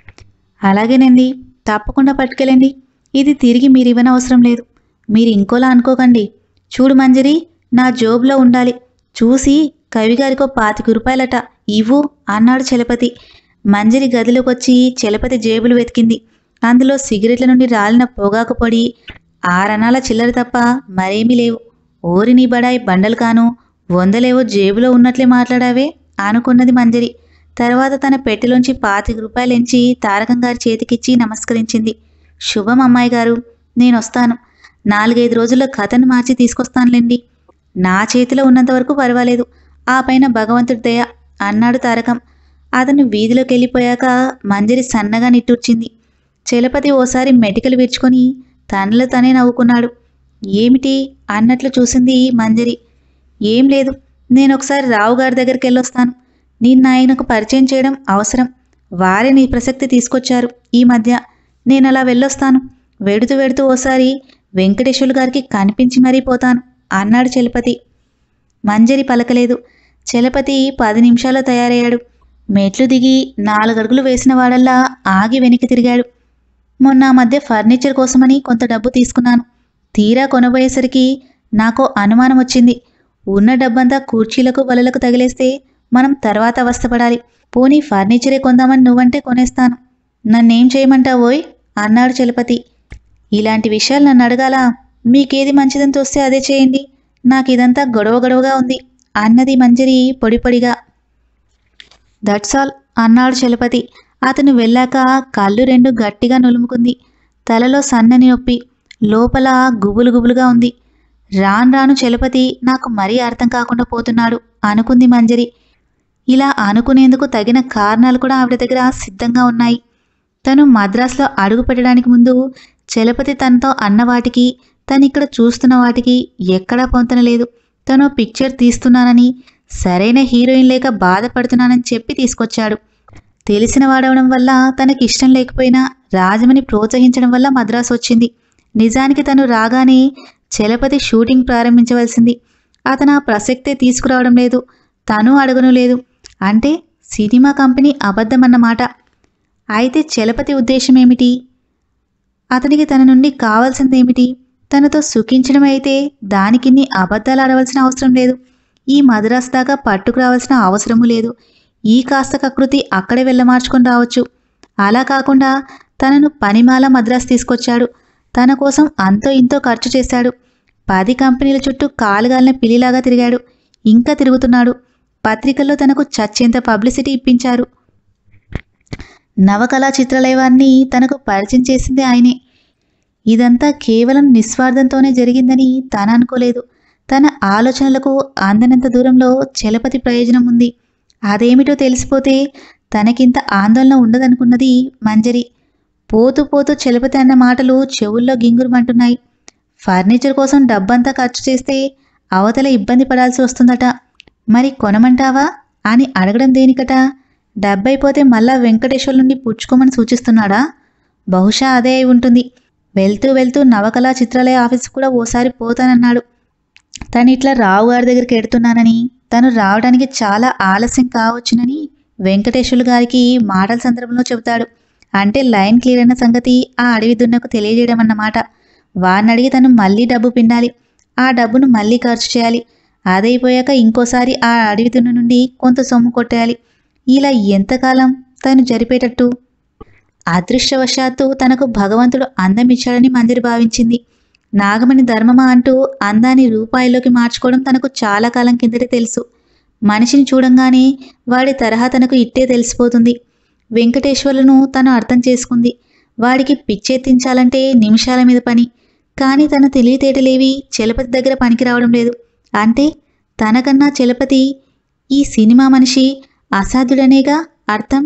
అలాగేనండి తప్పకుండా పట్టుకెళ్ళండి ఇది తిరిగి మీరు ఇవ్వనవసరం లేదు మీరు ఇంకోలా అనుకోకండి చూడు మంజరి నా జోబులో ఉండాలి చూసి కవిగారికో పాతిక రూపాయలట ఇవ్వు అన్నాడు చలపతి మంజరి గదిలోకి వచ్చి చలపతి జేబులు వెతికింది అందులో సిగరెట్ల నుండి రాలిన పొగాకు పొడి ఆరనాల చిల్లర తప్ప మరేమీ లేవు ఓరి నీ బడాయి బండలు కాను వందలేవో జేబులో ఉన్నట్లే మాట్లాడావే అనుకున్నది మంజరి తర్వాత తన పెట్టెలోంచి పాతిక రూపాయలు ఎంచి తారకం గారి చేతికిచ్చి నమస్కరించింది శుభం అమ్మాయి గారు నేను వస్తాను నాలుగైదు రోజుల్లో కథను మార్చి తీసుకొస్తానులేండి నా చేతిలో ఉన్నంత వరకు పర్వాలేదు ఆ పైన భగవంతుడి దయ అన్నాడు తారకం అతను వీధిలోకి వెళ్ళిపోయాక మంజరి సన్నగా నిట్టూర్చింది చలపతి ఓసారి మెటికలు విరుచుకొని తనలో తనే నవ్వుకున్నాడు ఏమిటి అన్నట్లు చూసింది మంజరి ఏం లేదు నేను ఒకసారి రావు గారి దగ్గరికి వెళ్ళొస్తాను నిన్న ఆయనకు పరిచయం చేయడం అవసరం వారే నీ ప్రసక్తి తీసుకొచ్చారు ఈ మధ్య నేను అలా వెళ్ళొస్తాను వెడుతూ వెడుతూ ఓసారి వెంకటేశ్వర్లు గారికి కనిపించి మరీ పోతాను అన్నాడు చలపతి మంజరి పలకలేదు చలపతి పది నిమిషాల్లో తయారయ్యాడు మెట్లు దిగి నాలుగడుగులు వేసిన వాడల్లా ఆగి వెనక్కి తిరిగాడు మొన్న ఆ మధ్య ఫర్నిచర్ కోసమని కొంత డబ్బు తీసుకున్నాను తీరా కొనబోయేసరికి నాకు అనుమానం వచ్చింది ఉన్న డబ్బంతా కుర్చీలకు వలలకు తగిలేస్తే మనం తర్వాత అవస్థపడాలి పోనీ ఫర్నిచరే కొందామని నువ్వంటే కొనేస్తాను నన్నేం చేయమంటావోయ్ అన్నాడు చలపతి ఇలాంటి విషయాలు నన్ను అడగాల మీకేది మంచిదని తోస్తే అదే చేయండి నాకు ఇదంతా గొడవ గొడవగా ఉంది అన్నది మంజరి పొడి పొడిగా దట్స్ ఆల్ అన్నాడు చలపతి అతను వెళ్ళాక కళ్ళు రెండు గట్టిగా నులుముకుంది తలలో సన్నని నొప్పి లోపల గుబులు గుబులుగా ఉంది రాను రాను చలపతి నాకు మరీ అర్థం కాకుండా పోతున్నాడు అనుకుంది మంజరి ఇలా అనుకునేందుకు తగిన కారణాలు కూడా ఆవిడ దగ్గర సిద్ధంగా ఉన్నాయి తను మద్రాసులో అడుగు పెట్టడానికి ముందు చలపతి తనతో అన్న వాటికి తను ఇక్కడ చూస్తున్న వాటికి ఎక్కడా పొంతనలేదు తను పిక్చర్ తీస్తున్నానని సరైన హీరోయిన్ లేక బాధపడుతున్నానని చెప్పి తీసుకొచ్చాడు తెలిసిన వాడవడం వల్ల తనకి ఇష్టం లేకపోయినా రాజమని ప్రోత్సహించడం వల్ల మద్రాసు వచ్చింది నిజానికి తను రాగానే చలపతి షూటింగ్ ప్రారంభించవలసింది అతను ఆ ప్రసక్తే తీసుకురావడం లేదు తను అడగను లేదు అంటే సినిమా కంపెనీ అబద్ధమన్నమాట అయితే చలపతి ఉద్దేశం ఏమిటి అతనికి తన నుండి కావాల్సిందేమిటి తనతో సుఖించడం అయితే దానికిన్ని అబద్ధాలు ఆడవలసిన అవసరం లేదు ఈ మద్రాసు దాకా పట్టుకురావాల్సిన అవసరము లేదు ఈ కాస్త కకృతి అక్కడే వెళ్ళమార్చుకొని రావచ్చు అలా కాకుండా తనను పనిమాల మద్రాసు తీసుకొచ్చాడు తన కోసం అంతో ఇంతో ఖర్చు చేశాడు పది కంపెనీల చుట్టూ కాలుగాలిన పిల్లిలాగా తిరిగాడు ఇంకా తిరుగుతున్నాడు పత్రికల్లో తనకు చచ్చేంత పబ్లిసిటీ ఇప్పించారు నవకళా చిత్రలయవాన్ని తనకు పరిచయం చేసింది ఆయనే ఇదంతా కేవలం నిస్వార్థంతోనే జరిగిందని తన అనుకోలేదు తన ఆలోచనలకు అందనంత దూరంలో చలపతి ప్రయోజనం ఉంది అదేమిటో తెలిసిపోతే తనకింత ఆందోళన ఉండదనుకున్నది మంజరి పోతూ పోతూ చలపతి అన్న మాటలు చెవుల్లో గింగురుమంటున్నాయి ఫర్నిచర్ కోసం డబ్బంతా ఖర్చు చేస్తే అవతల ఇబ్బంది పడాల్సి వస్తుందట మరి కొనమంటావా అని అడగడం దేనికట డబ్బైపోతే మళ్ళా వెంకటేశ్వర్ నుండి పుచ్చుకోమని సూచిస్తున్నాడా బహుశా అదే అయి ఉంటుంది వెళ్తూ వెళ్తూ నవకళా చిత్రాలయ ఆఫీస్ కూడా ఓసారి పోతానన్నాడు తను ఇట్లా రావు గారి దగ్గరికి ఎడుతున్నానని తను రావడానికి చాలా ఆలస్యం కావచ్చునని వెంకటేశ్వర్లు గారికి మాటల సందర్భంలో చెబుతాడు అంటే లైన్ క్లియర్ అయిన సంగతి ఆ అడవి దున్నకు తెలియజేయడం అన్నమాట వాడిని అడిగి తను మళ్ళీ డబ్బు పిండాలి ఆ డబ్బును మళ్ళీ ఖర్చు చేయాలి అదైపోయాక ఇంకోసారి ఆ అడవి దున్న నుండి కొంత సొమ్ము కొట్టేయాలి ఇలా ఎంతకాలం తను జరిపేటట్టు అదృష్టవశాత్తు తనకు భగవంతుడు అందం ఇచ్చాడని మంజరి భావించింది నాగమణి ధర్మమా అంటూ అందాన్ని రూపాయల్లోకి మార్చుకోవడం తనకు చాలా కాలం కిందటే తెలుసు మనిషిని చూడంగానే వాడి తరహా తనకు ఇట్టే తెలిసిపోతుంది వెంకటేశ్వర్లను తను అర్థం చేసుకుంది వాడికి పిచ్చెత్తించాలంటే నిమిషాల మీద పని కానీ తన తెలివితేటలేవి చలపతి దగ్గర పనికి రావడం లేదు అంటే తనకన్నా చలపతి ఈ సినిమా మనిషి అసాధ్యుడనేగా అర్థం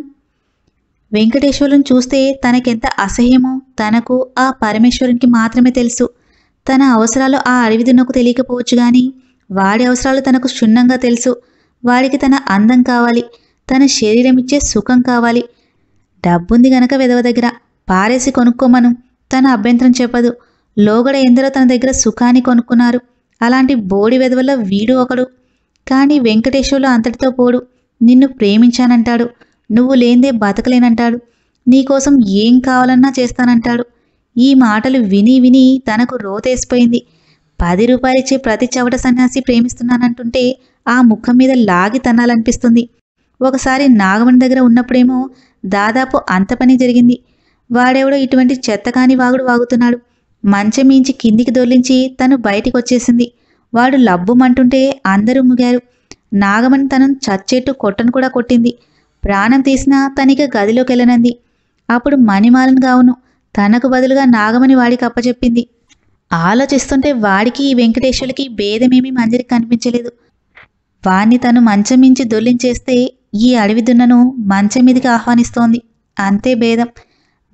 వెంకటేశ్వరుని చూస్తే తనకెంత అసహ్యమో తనకు ఆ పరమేశ్వరునికి మాత్రమే తెలుసు తన అవసరాలు ఆ అడవిదున్నకు తెలియకపోవచ్చు కానీ వాడి అవసరాలు తనకు క్షుణ్ణంగా తెలుసు వాడికి తన అందం కావాలి తన శరీరం ఇచ్చే సుఖం కావాలి డబ్బుంది గనక విధవ దగ్గర పారేసి కొనుక్కోమను తన అభ్యంతరం చెప్పదు లోగడ ఎందరో తన దగ్గర సుఖాన్ని కొనుక్కున్నారు అలాంటి బోడి వెధవలో వీడు ఒకడు కానీ వెంకటేశ్వర్లు అంతటితో పోడు నిన్ను ప్రేమించానంటాడు నువ్వు లేందే బతకలేనంటాడు నీకోసం ఏం కావాలన్నా చేస్తానంటాడు ఈ మాటలు విని విని తనకు రోతేసిపోయింది పది రూపాయలిచ్చే ప్రతి చవట సన్యాసి ప్రేమిస్తున్నానంటుంటే ఆ ముఖం మీద లాగి తన్నాలనిపిస్తుంది ఒకసారి నాగమణి దగ్గర ఉన్నప్పుడేమో దాదాపు అంత పని జరిగింది వాడెవడో ఇటువంటి చెత్తకాని వాగుడు వాగుతున్నాడు మంచం మించి కిందికి దొర్లించి తను బయటికి వచ్చేసింది వాడు లబ్బుమంటుంటే అందరూ ముగారు నాగమణి తనను చచ్చేట్టు కొట్టను కూడా కొట్టింది ప్రాణం తీసినా తనిక గదిలోకి వెళ్ళనంది అప్పుడు మణిమాలను గావును తనకు బదులుగా నాగమణి వాడికి అప్పచెప్పింది ఆలోచిస్తుంటే వాడికి ఈ వెంకటేశ్వరులకి భేదమేమీ మంజరికి కనిపించలేదు వాణ్ణి తను మంచం మించి దొర్లించేస్తే ఈ అడవి దున్నను మంచం మీదకి ఆహ్వానిస్తోంది అంతే భేదం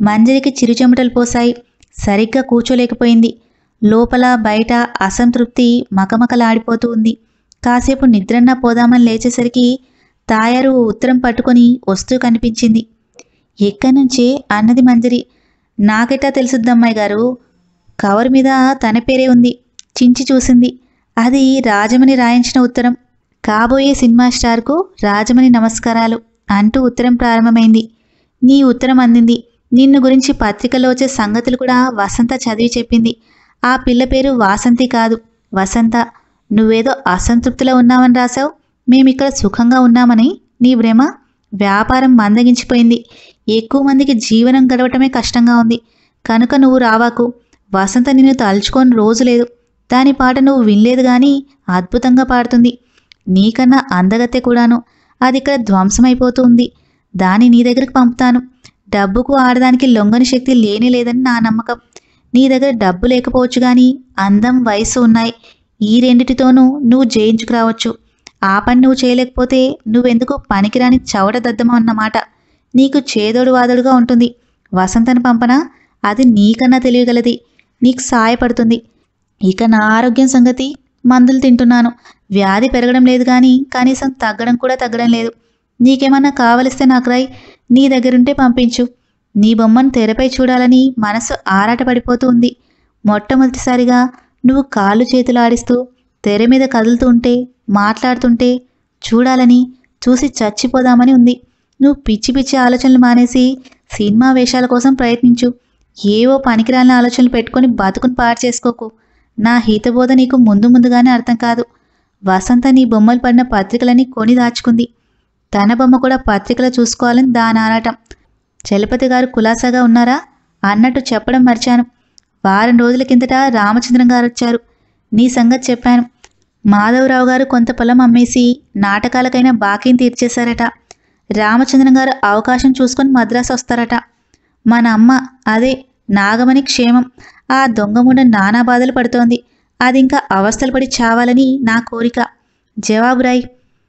మంజరికి చిరుచెమటలు పోసాయి సరిగ్గా కూర్చోలేకపోయింది లోపల బయట అసంతృప్తి మకమకలాడిపోతూ ఉంది కాసేపు నిద్రన్నా పోదామని లేచేసరికి తాయారు ఉత్తరం పట్టుకొని వస్తూ కనిపించింది ఎక్కడి నుంచే అన్నది మంజరి నాకెట్టా తెలుసుద్దమ్మాయి గారు కవర్ మీద తన పేరే ఉంది చించి చూసింది అది రాజమణి రాయించిన ఉత్తరం కాబోయే సినిమా స్టార్కు రాజమణి నమస్కారాలు అంటూ ఉత్తరం ప్రారంభమైంది నీ ఉత్తరం అందింది నిన్ను గురించి పత్రికలో వచ్చే సంగతులు కూడా వసంత చదివి చెప్పింది ఆ పిల్ల పేరు వాసంతి కాదు వసంత నువ్వేదో అసంతృప్తిలో ఉన్నావని రాశావు మేమిక్కడ సుఖంగా ఉన్నామని నీ భ్రమ వ్యాపారం మందగించిపోయింది ఎక్కువ మందికి జీవనం గడవటమే కష్టంగా ఉంది కనుక నువ్వు రావాకు వసంత నిన్ను తలుచుకొని రోజు లేదు దాని పాట నువ్వు వినలేదు కానీ అద్భుతంగా పాడుతుంది నీకన్నా అందగత్తె కూడాను అది ఇక్కడ ధ్వంసమైపోతూ ఉంది దాన్ని నీ దగ్గరికి పంపుతాను డబ్బుకు ఆడదానికి లొంగని శక్తి లేనే లేదని నా నమ్మకం నీ దగ్గర డబ్బు లేకపోవచ్చు కానీ అందం వయసు ఉన్నాయి ఈ రెండిటితోనూ నువ్వు జయించుకురావచ్చు ఆ పని నువ్వు చేయలేకపోతే నువ్వెందుకు పనికిరాని చవట దద్దమ అన్నమాట నీకు చేదోడు వాదోడుగా ఉంటుంది వసంతను పంపనా అది నీకన్నా తెలియగలది నీకు సాయపడుతుంది ఇక నా ఆరోగ్యం సంగతి మందులు తింటున్నాను వ్యాధి పెరగడం లేదు కానీ కనీసం తగ్గడం కూడా తగ్గడం లేదు నీకేమన్నా కావలిస్తే నాకు రాయి నీ దగ్గరుంటే పంపించు నీ బొమ్మను తెరపై చూడాలని మనసు ఆరాటపడిపోతూ ఉంది మొట్టమొదటిసారిగా నువ్వు కాళ్ళు చేతులు ఆడిస్తూ తెర మీద కదులుతూ ఉంటే మాట్లాడుతుంటే చూడాలని చూసి చచ్చిపోదామని ఉంది నువ్వు పిచ్చి పిచ్చి ఆలోచనలు మానేసి సినిమా వేషాల కోసం ప్రయత్నించు ఏవో పనికిరాని ఆలోచనలు పెట్టుకొని బతుకుని పాడు చేసుకోకు నా హితబోధ నీకు ముందు ముందుగానే అర్థం కాదు వసంత నీ బొమ్మలు పడిన పత్రికలని కొని దాచుకుంది తన బొమ్మ కూడా పత్రికలో చూసుకోవాలని దాని ఆరాటం చలపతి గారు కులాసాగా ఉన్నారా అన్నట్టు చెప్పడం మర్చాను వారం రోజుల కిందట రామచంద్రం గారు వచ్చారు నీ సంగతి చెప్పాను మాధవరావు గారు కొంత పొలం అమ్మేసి నాటకాలకైనా బాకీని తీర్చేశారట రామచంద్రం గారు అవకాశం చూసుకొని మద్రాసు వస్తారట మన అమ్మ అదే నాగమణి క్షేమం ఆ దొంగముండ నానా బాధలు పడుతోంది అది ఇంకా అవస్థలు పడి చావాలని నా కోరిక జవాబు రాయ్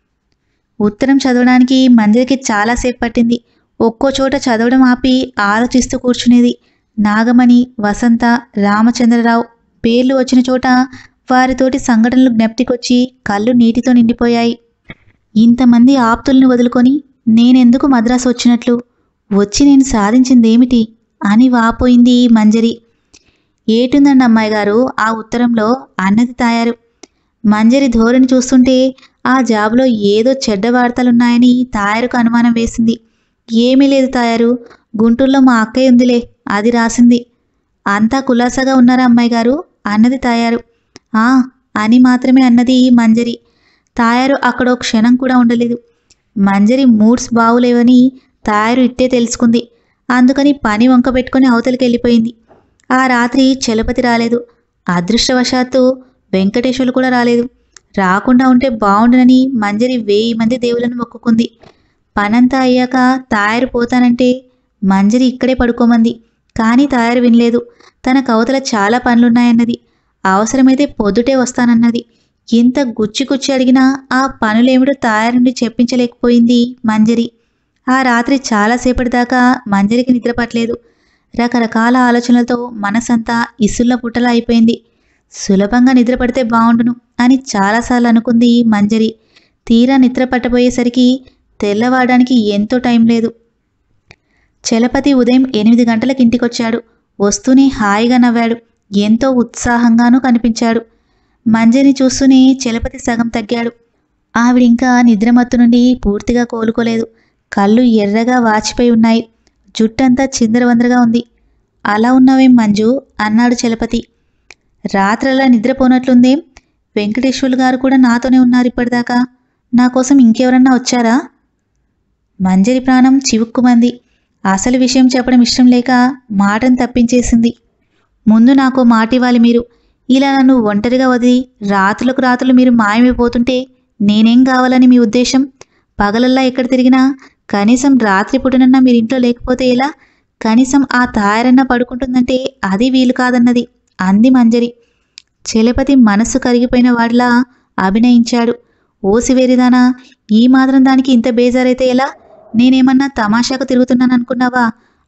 ఉత్తరం చదవడానికి మంజరికి చాలాసేపు పట్టింది ఒక్కో చోట చదవడం ఆపి ఆలోచిస్తూ కూర్చునేది నాగమణి వసంత రామచంద్రరావు పేర్లు వచ్చిన చోట వారితోటి సంఘటనలు జ్ఞప్తికొచ్చి కళ్ళు నీటితో నిండిపోయాయి ఇంతమంది ఆప్తుల్ని వదులుకొని నేనెందుకు మద్రాసు వచ్చినట్లు వచ్చి నేను సాధించిందేమిటి అని వాపోయింది మంజరి ఏటుందండి అమ్మాయి గారు ఆ ఉత్తరంలో అన్నది తాయారు మంజరి ధోరణి చూస్తుంటే ఆ జాబులో ఏదో చెడ్డ వార్తలున్నాయని తాయారుకు అనుమానం వేసింది ఏమీ లేదు తాయారు గుంటూరులో మా అక్కయ్య ఉందిలే అది రాసింది అంతా కులాసాగా ఉన్నారా అమ్మాయి గారు అన్నది తాయారు ఆ అని మాత్రమే అన్నది మంజరి తాయారు అక్కడ ఒక క్షణం కూడా ఉండలేదు మంజరి మూడ్స్ బావులేవని తాయారు ఇట్టే తెలుసుకుంది అందుకని పని వంక పెట్టుకుని అవతలికి వెళ్ళిపోయింది ఆ రాత్రి చలపతి రాలేదు అదృష్టవశాత్తు వెంకటేశ్వర్లు కూడా రాలేదు రాకుండా ఉంటే బాగుండునని మంజరి వెయ్యి మంది దేవులను మొక్కుకుంది పనంతా అయ్యాక తాయారు పోతానంటే మంజరి ఇక్కడే పడుకోమంది కానీ తాయారు వినలేదు తన కవతల చాలా పనులున్నాయన్నది అవసరమైతే పొద్దుటే వస్తానన్నది ఎంత గుచ్చి గుచ్చి అడిగినా ఆ పనులేమిటో తాయారు నుండి చెప్పించలేకపోయింది మంజరి ఆ రాత్రి చాలాసేపటి దాకా మంజరికి నిద్ర పట్టలేదు రకరకాల ఆలోచనలతో మనసంతా ఇసుళ్ళ పుట్టలా అయిపోయింది సులభంగా నిద్ర పడితే బాగుండును అని చాలాసార్లు అనుకుంది మంజరి తీరా నిద్ర పట్టబోయేసరికి తెల్లవారడానికి ఎంతో టైం లేదు చలపతి ఉదయం ఎనిమిది గంటలకు ఇంటికొచ్చాడు వస్తూనే హాయిగా నవ్వాడు ఎంతో ఉత్సాహంగానూ కనిపించాడు మంజరిని చూస్తూనే చలపతి సగం తగ్గాడు ఆవిడింకా నిద్రమత్తు నుండి పూర్తిగా కోలుకోలేదు కళ్ళు ఎర్రగా వాచిపోయి ఉన్నాయి జుట్టంతా చిందరవందరగా ఉంది అలా ఉన్నావేం మంజు అన్నాడు చలపతి రాత్రలా నిద్రపోనట్లుందేం వెంకటేశ్వర్లు గారు కూడా నాతోనే ఉన్నారు ఇప్పటిదాకా నా కోసం ఇంకెవరన్నా వచ్చారా మంజరి ప్రాణం చివుక్కుమంది అసలు విషయం చెప్పడం ఇష్టం లేక మాటను తప్పించేసింది ముందు నాకు మాట ఇవ్వాలి మీరు ఇలా నన్ను ఒంటరిగా వదిలి రాత్రులకు రాత్రులు మీరు మాయమైపోతుంటే నేనేం కావాలని మీ ఉద్దేశం పగలల్లా ఎక్కడ తిరిగినా కనీసం రాత్రి పుటనన్నా మీరు ఇంట్లో లేకపోతే ఎలా కనీసం ఆ తాయారన్న పడుకుంటుందంటే అది వీలు కాదన్నది అంది మంజరి చలపతి మనస్సు కరిగిపోయిన వాడిలా అభినయించాడు ఓసివేరిదానా ఈ మాత్రం దానికి ఇంత బేజారైతే ఎలా నేనేమన్నా తమాషాకు తిరుగుతున్నాను అనుకున్నావా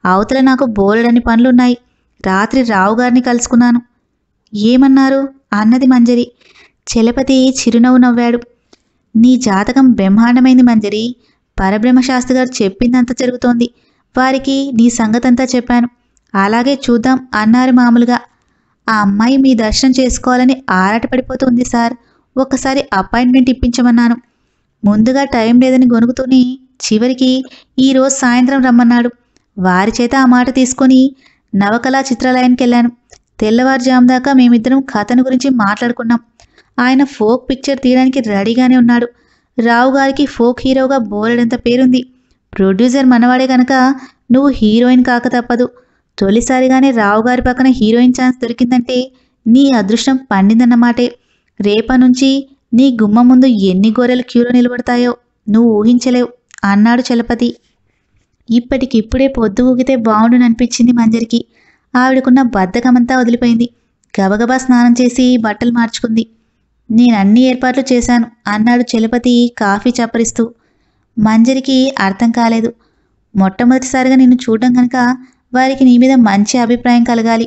అవతల నాకు బోలెడని పనులున్నాయి రాత్రి రావుగారిని కలుసుకున్నాను ఏమన్నారు అన్నది మంజరి చలపతి చిరునవ్వు నవ్వాడు నీ జాతకం బ్రహ్మాండమైంది మంజరి పరబ్రహ్మశాస్త్రి గారు చెప్పిందంతా జరుగుతోంది వారికి నీ సంగతంతా చెప్పాను అలాగే చూద్దాం అన్నారు మామూలుగా ఆ అమ్మాయి మీ దర్శనం చేసుకోవాలని ఆరాటపడిపోతుంది సార్ ఒక్కసారి అపాయింట్మెంట్ ఇప్పించమన్నాను ముందుగా టైం లేదని గొనుగుతూనే చివరికి ఈరోజు సాయంత్రం రమ్మన్నాడు వారి చేత ఆ మాట తీసుకొని నవకళా చిత్రాలయానికి వెళ్ళాను తెల్లవారుజాము దాకా మేమిద్దరం కథను గురించి మాట్లాడుకున్నాం ఆయన ఫోక్ పిక్చర్ తీయడానికి రెడీగానే ఉన్నాడు రావు గారికి ఫోక్ హీరోగా బోలెడంత పేరుంది ప్రొడ్యూసర్ మనవాడే కనుక నువ్వు హీరోయిన్ కాక తప్పదు తొలిసారిగానే రావు గారి పక్కన హీరోయిన్ ఛాన్స్ దొరికిందంటే నీ అదృష్టం పండిందన్నమాటే రేప నుంచి నీ గుమ్మ ముందు ఎన్ని గొర్రెలు క్యూలో నిలబడతాయో నువ్వు ఊహించలేవు అన్నాడు చలపతి ఇప్పటికిప్పుడే పొద్దు ఊగితే బాగుండుననిపించింది మంజరికి ఆవిడకున్న బద్ధకమంతా వదిలిపోయింది గబగబా స్నానం చేసి బట్టలు మార్చుకుంది నేను అన్ని ఏర్పాట్లు చేశాను అన్నాడు చలపతి కాఫీ చప్పరిస్తూ మంజరికి అర్థం కాలేదు మొట్టమొదటిసారిగా నిన్ను చూడడం కనుక వారికి నీ మీద మంచి అభిప్రాయం కలగాలి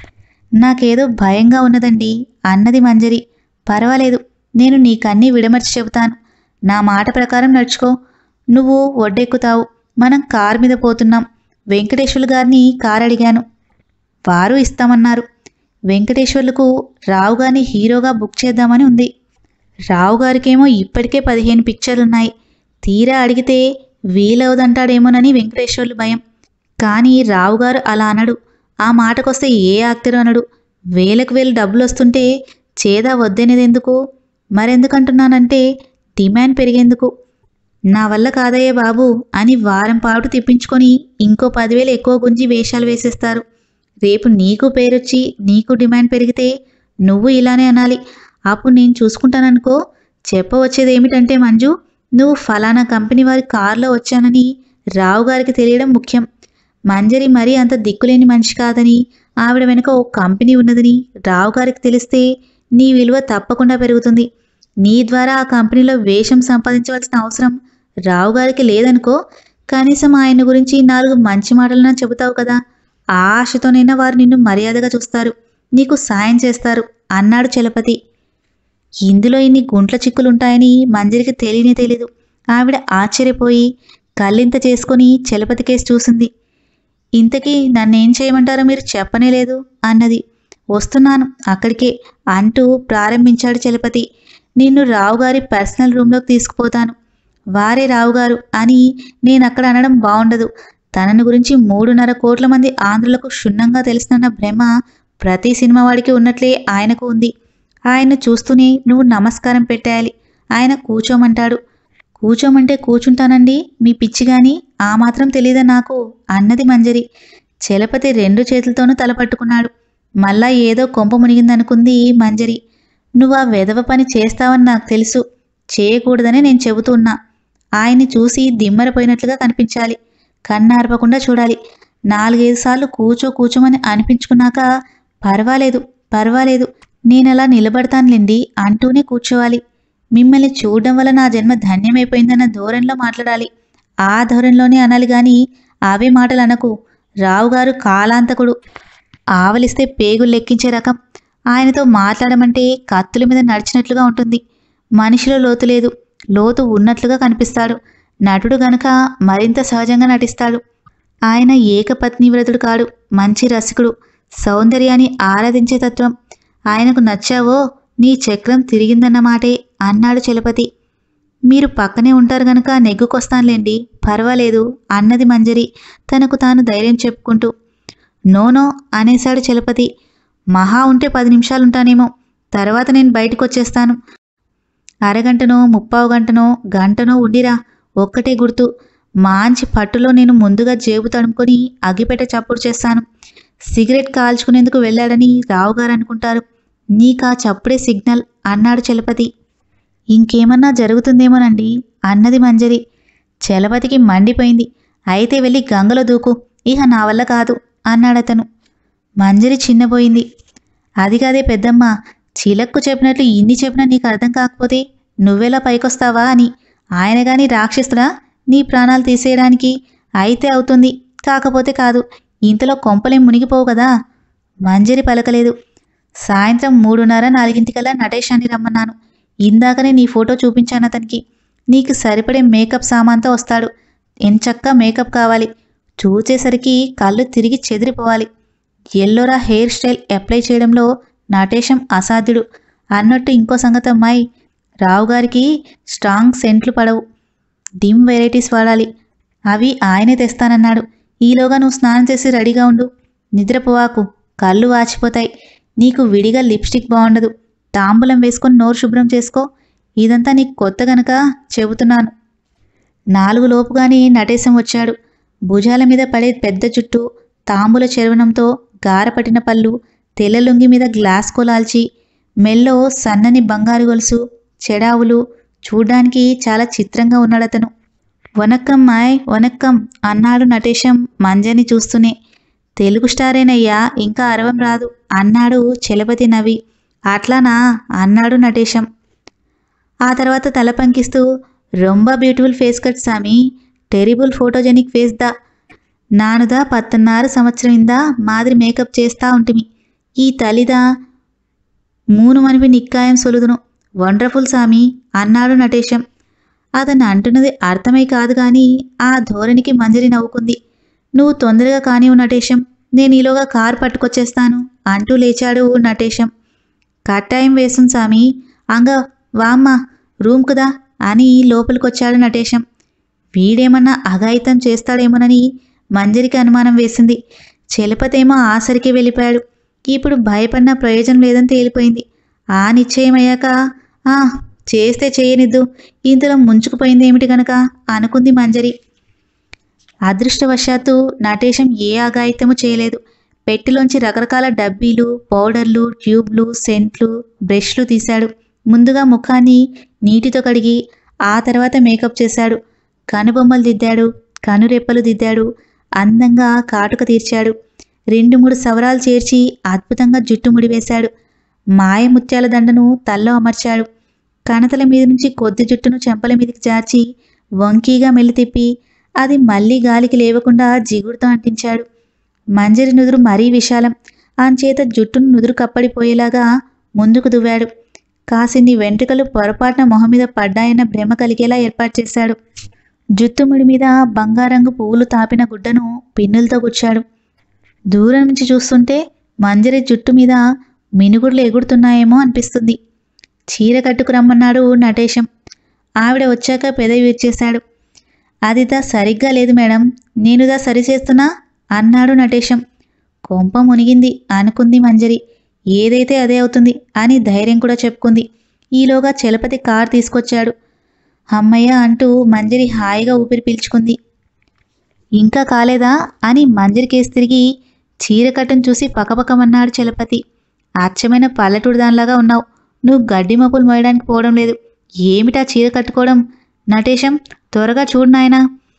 నాకేదో భయంగా ఉన్నదండి అన్నది మంజరి పర్వాలేదు నేను నీకన్నీ విడమర్చి చెబుతాను నా మాట ప్రకారం నడుచుకో నువ్వు ఒడ్డెక్కుతావు మనం కారు మీద పోతున్నాం వెంకటేశ్వర్లు గారిని కారు అడిగాను వారు ఇస్తామన్నారు వెంకటేశ్వర్లకు రావు గారిని హీరోగా బుక్ చేద్దామని ఉంది రావు గారికేమో ఇప్పటికే పదిహేను పిక్చర్లున్నాయి తీరా అడిగితే వీలవదంటాడేమోనని వెంకటేశ్వర్లు భయం కానీ రావు గారు అలా అనడు ఆ మాటకొస్తే ఏ యాక్టర్ అనడు వేలకు వేలు డబ్బులు వస్తుంటే చేదా వద్దనేది ఎందుకు మరెందుకంటున్నానంటే డిమాండ్ పెరిగేందుకు నా వల్ల కాదయ్యే బాబు అని వారం పాటు తిప్పించుకొని ఇంకో పదివేలు ఎక్కువ గుంజి వేషాలు వేసేస్తారు రేపు నీకు పేరొచ్చి నీకు డిమాండ్ పెరిగితే నువ్వు ఇలానే అనాలి అప్పుడు నేను చూసుకుంటాననుకో చెప్పవచ్చేది ఏమిటంటే మంజు నువ్వు ఫలానా కంపెనీ వారి కారులో వచ్చానని రావు గారికి తెలియడం ముఖ్యం మంజరి మరీ అంత దిక్కులేని మనిషి కాదని ఆవిడ వెనుక ఓ కంపెనీ ఉన్నదని రావు గారికి తెలిస్తే నీ విలువ తప్పకుండా పెరుగుతుంది నీ ద్వారా ఆ కంపెనీలో వేషం సంపాదించవలసిన అవసరం రావు గారికి లేదనుకో కనీసం ఆయన గురించి నాలుగు మంచి మాటలన్నా చెబుతావు కదా ఆ ఆశతోనైనా వారు నిన్ను మర్యాదగా చూస్తారు నీకు సాయం చేస్తారు అన్నాడు చలపతి ఇందులో ఇన్ని గుంట్ల చిక్కులుంటాయని మంజరికి తెలియనే తెలీదు ఆవిడ ఆశ్చర్యపోయి కళ్ళింత చేసుకొని చలపతి కేసు చూసింది ఇంతకీ నన్నేం చేయమంటారో మీరు చెప్పనే లేదు అన్నది వస్తున్నాను అక్కడికే అంటూ ప్రారంభించాడు చలపతి నిన్ను రావుగారి పర్సనల్ రూమ్లోకి తీసుకుపోతాను వారే రావుగారు అని నేను అక్కడ అనడం బాగుండదు తనను గురించి మూడున్నర కోట్ల మంది ఆంధ్రులకు క్షుణ్ణంగా తెలిసిన భ్రమ ప్రతి సినిమా వాడికి ఉన్నట్లే ఆయనకు ఉంది ఆయన్ను చూస్తూనే నువ్వు నమస్కారం పెట్టేయాలి ఆయన కూర్చోమంటాడు కూర్చోమంటే కూర్చుంటానండి మీ పిచ్చి గాని ఆ మాత్రం తెలీదా నాకు అన్నది మంజరి చలపతి రెండు చేతులతోనూ తలపట్టుకున్నాడు మళ్ళా ఏదో కొంప మునిగిందనుకుంది మంజరి నువ్వు ఆ వెధవ పని చేస్తావని నాకు తెలుసు చేయకూడదనే నేను చెబుతూ ఉన్నా ఆయన్ని చూసి దిమ్మరపోయినట్లుగా కనిపించాలి కన్నార్పకుండా చూడాలి నాలుగైదు సార్లు కూర్చో కూర్చోమని అనిపించుకున్నాక పర్వాలేదు పర్వాలేదు నేనలా నిలబడతానులేండి అంటూనే కూర్చోవాలి మిమ్మల్ని చూడడం వల్ల నా జన్మ ధన్యమైపోయిందన్న ధోరణిలో మాట్లాడాలి ఆ ధోరణిలోనే అనాలి గాని అవే మాటలు అనకు రావుగారు కాలాంతకుడు ఆవలిస్తే పేగులు లెక్కించే రకం ఆయనతో మాట్లాడమంటే కత్తుల మీద నడిచినట్లుగా ఉంటుంది మనిషిలో లోతు లేదు లోతు ఉన్నట్లుగా కనిపిస్తాడు నటుడు గనుక మరింత సహజంగా నటిస్తాడు ఆయన ఏకపత్ని వ్రతుడు కాడు మంచి రసికుడు సౌందర్యాన్ని ఆరాధించే తత్వం ఆయనకు నచ్చావో నీ చక్రం తిరిగిందన్నమాటే అన్నాడు చలపతి మీరు పక్కనే ఉంటారు గనక నెగ్గుకొస్తానులేండి పర్వాలేదు అన్నది మంజరి తనకు తాను ధైర్యం చెప్పుకుంటూ నోనో అనేశాడు చలపతి మహా ఉంటే పది నిమిషాలుంటానేమో తర్వాత నేను బయటకు వచ్చేస్తాను అరగంటనో ముప్పావు గంటనో గంటనో ఉండిరా ఒక్కటే గుర్తు మాంచి పట్టులో నేను ముందుగా జేబు తడుముకొని అగ్గిపెట్ట చప్పుడు చేస్తాను సిగరెట్ కాల్చుకునేందుకు వెళ్ళాడని రావుగారు అనుకుంటారు నీకా చప్పుడే సిగ్నల్ అన్నాడు చలపతి ఇంకేమన్నా జరుగుతుందేమోనండి అన్నది మంజరి చలపతికి మండిపోయింది అయితే వెళ్ళి గంగలో దూకు ఇహ నా వల్ల కాదు అన్నాడతను మంజరి చిన్నపోయింది అది కాదే పెద్దమ్మ చిలక్కు చెప్పినట్లు ఇన్ని చెప్పినా నీకు అర్థం కాకపోతే నువ్వెలా పైకొస్తావా అని ఆయన గాని రాక్షసుడా నీ ప్రాణాలు తీసేయడానికి అయితే అవుతుంది కాకపోతే కాదు ఇంతలో కొంపలేం మునిగిపోవు కదా మంజరి పలకలేదు సాయంత్రం మూడున్నర నాలుగింటికల్లా నటేశాన్ని రమ్మన్నాను ఇందాకనే నీ ఫోటో చూపించాను అతనికి నీకు సరిపడే మేకప్ సామాన్తో వస్తాడు ఎంచక్క మేకప్ కావాలి చూసేసరికి కళ్ళు తిరిగి చెదిరిపోవాలి ఎల్లోరా హెయిర్ స్టైల్ అప్లై చేయడంలో నటేశం అసాధ్యుడు అన్నట్టు ఇంకో సంగతి అమ్మాయి రావు గారికి స్ట్రాంగ్ సెంట్లు పడవు డిమ్ వెరైటీస్ వాడాలి అవి ఆయనే తెస్తానన్నాడు ఈలోగా నువ్వు స్నానం చేసి రెడీగా ఉండు నిద్రపోవాకు కళ్ళు వాచిపోతాయి నీకు విడిగా లిప్స్టిక్ బాగుండదు తాంబూలం వేసుకొని నోరు శుభ్రం చేసుకో ఇదంతా నీకు కొత్త గనక చెబుతున్నాను నాలుగు లోపుగానే నటేశం వచ్చాడు భుజాల మీద పడే పెద్ద జుట్టు తాంబూల చర్వణంతో గారపట్టిన పళ్ళు తెల్ల లుంగి మీద గ్లాస్ కొలాల్చి మెల్లో సన్నని బంగారు గొలుసు చెడావులు చూడ్డానికి చాలా చిత్రంగా ఉన్నాడతను వనక్కం మాయ్ వనక్కం అన్నాడు నటేశం మంజని చూస్తూనే తెలుగు స్టారేనయ్యా ఇంకా అరవం రాదు అన్నాడు చలపతి నవి అట్లానా అన్నాడు నటేశం ఆ తర్వాత తల పంకిస్తూ రొంబ బ్యూటిఫుల్ ఫేస్ కట్ సామి టెరిబుల్ ఫోటోజెనిక్ ఫేస్ దా నానుదా పత్తన్నారు సంవత్సరం ఇందా మాదిరి మేకప్ చేస్తా ఉంటిమి ఈ తలిదా మూను మనిపి నిక్కాయం సొలుదును వండర్ఫుల్ సామి అన్నాడు నటేశం అతను అంటున్నది అర్థమై కాదు గాని ఆ ధోరణికి మంజరి నవ్వుకుంది నువ్వు తొందరగా కానివ్వు నటేశం నేను ఈలోగా కారు పట్టుకొచ్చేస్తాను అంటూ లేచాడు నటేశం కట్టాయం వేసం సామి అంగ వామ్మ రూమ్కుదా అని లోపలికొచ్చాడు నటేశం వీడేమన్నా అఘాయితం చేస్తాడేమోనని మంజరికి అనుమానం వేసింది చలపతేమో ఆసరికి వెళ్ళిపోయాడు ఇప్పుడు భయపడిన ప్రయోజనం లేదని తేలిపోయింది ఆ నిశ్చయమయ్యాక ఆ చేస్తే చేయనిద్దు ఇంతలో ముంచుకుపోయింది ఏమిటి గనక అనుకుంది మంజరి అదృష్టవశాత్తు నటేశం ఏ అఘాయితము చేయలేదు పెట్టెలోంచి రకరకాల డబ్బీలు పౌడర్లు ట్యూబ్లు సెంట్లు బ్రష్లు తీశాడు ముందుగా ముఖాన్ని నీటితో కడిగి ఆ తర్వాత మేకప్ చేశాడు కనుబొమ్మలు దిద్దాడు కనురెప్పలు దిద్దాడు అందంగా కాటుక తీర్చాడు రెండు మూడు సవరాలు చేర్చి అద్భుతంగా జుట్టు ముడివేశాడు మాయ ముత్యాల దండను తల్లో అమర్చాడు కణతల మీద నుంచి కొద్ది జుట్టును చెంపల మీదకి జార్చి వంకీగా మెల్లి తిప్పి అది మళ్ళీ గాలికి లేవకుండా జిగుడుతో అంటించాడు మంజరి నుదురు మరీ విశాలం అంచేత జుట్టును నుదురు కప్పడిపోయేలాగా ముందుకు దువ్వాడు కాసిన్ని వెంట్రుకలు పొరపాటున మొహం మీద పడ్డాయన్న భ్రమ కలిగేలా ఏర్పాటు చేశాడు జుత్తుముడి మీద బంగారంగు పువ్వులు తాపిన గుడ్డను పిన్నులతో గుచ్చాడు దూరం నుంచి చూస్తుంటే మంజరి జుట్టు మీద మినుగుడ్లు ఎగురుతున్నాయేమో అనిపిస్తుంది చీర కట్టుకురమ్మన్నాడు నటేశం ఆవిడ వచ్చాక పెదవి విరిచేశాడు అదిదా సరిగ్గా లేదు మేడం నేనుదా సరిచేస్తున్నా అన్నాడు నటేశం కొంప మునిగింది అనుకుంది మంజరి ఏదైతే అదే అవుతుంది అని ధైర్యం కూడా చెప్పుకుంది ఈలోగా చలపతి కారు తీసుకొచ్చాడు అమ్మయ్య అంటూ మంజరి హాయిగా ఊపిరి పీల్చుకుంది ఇంకా కాలేదా అని మంజరి కేసు తిరిగి చీర కట్టును చూసి పకపకమన్నాడు చలపతి అచ్చమైన పల్లెటూరు దానిలాగా ఉన్నావు నువ్వు గడ్డి మప్పులు మోయడానికి పోవడం లేదు ఏమిటా చీర కట్టుకోవడం నటేశం త్వరగా చూడు నాయనా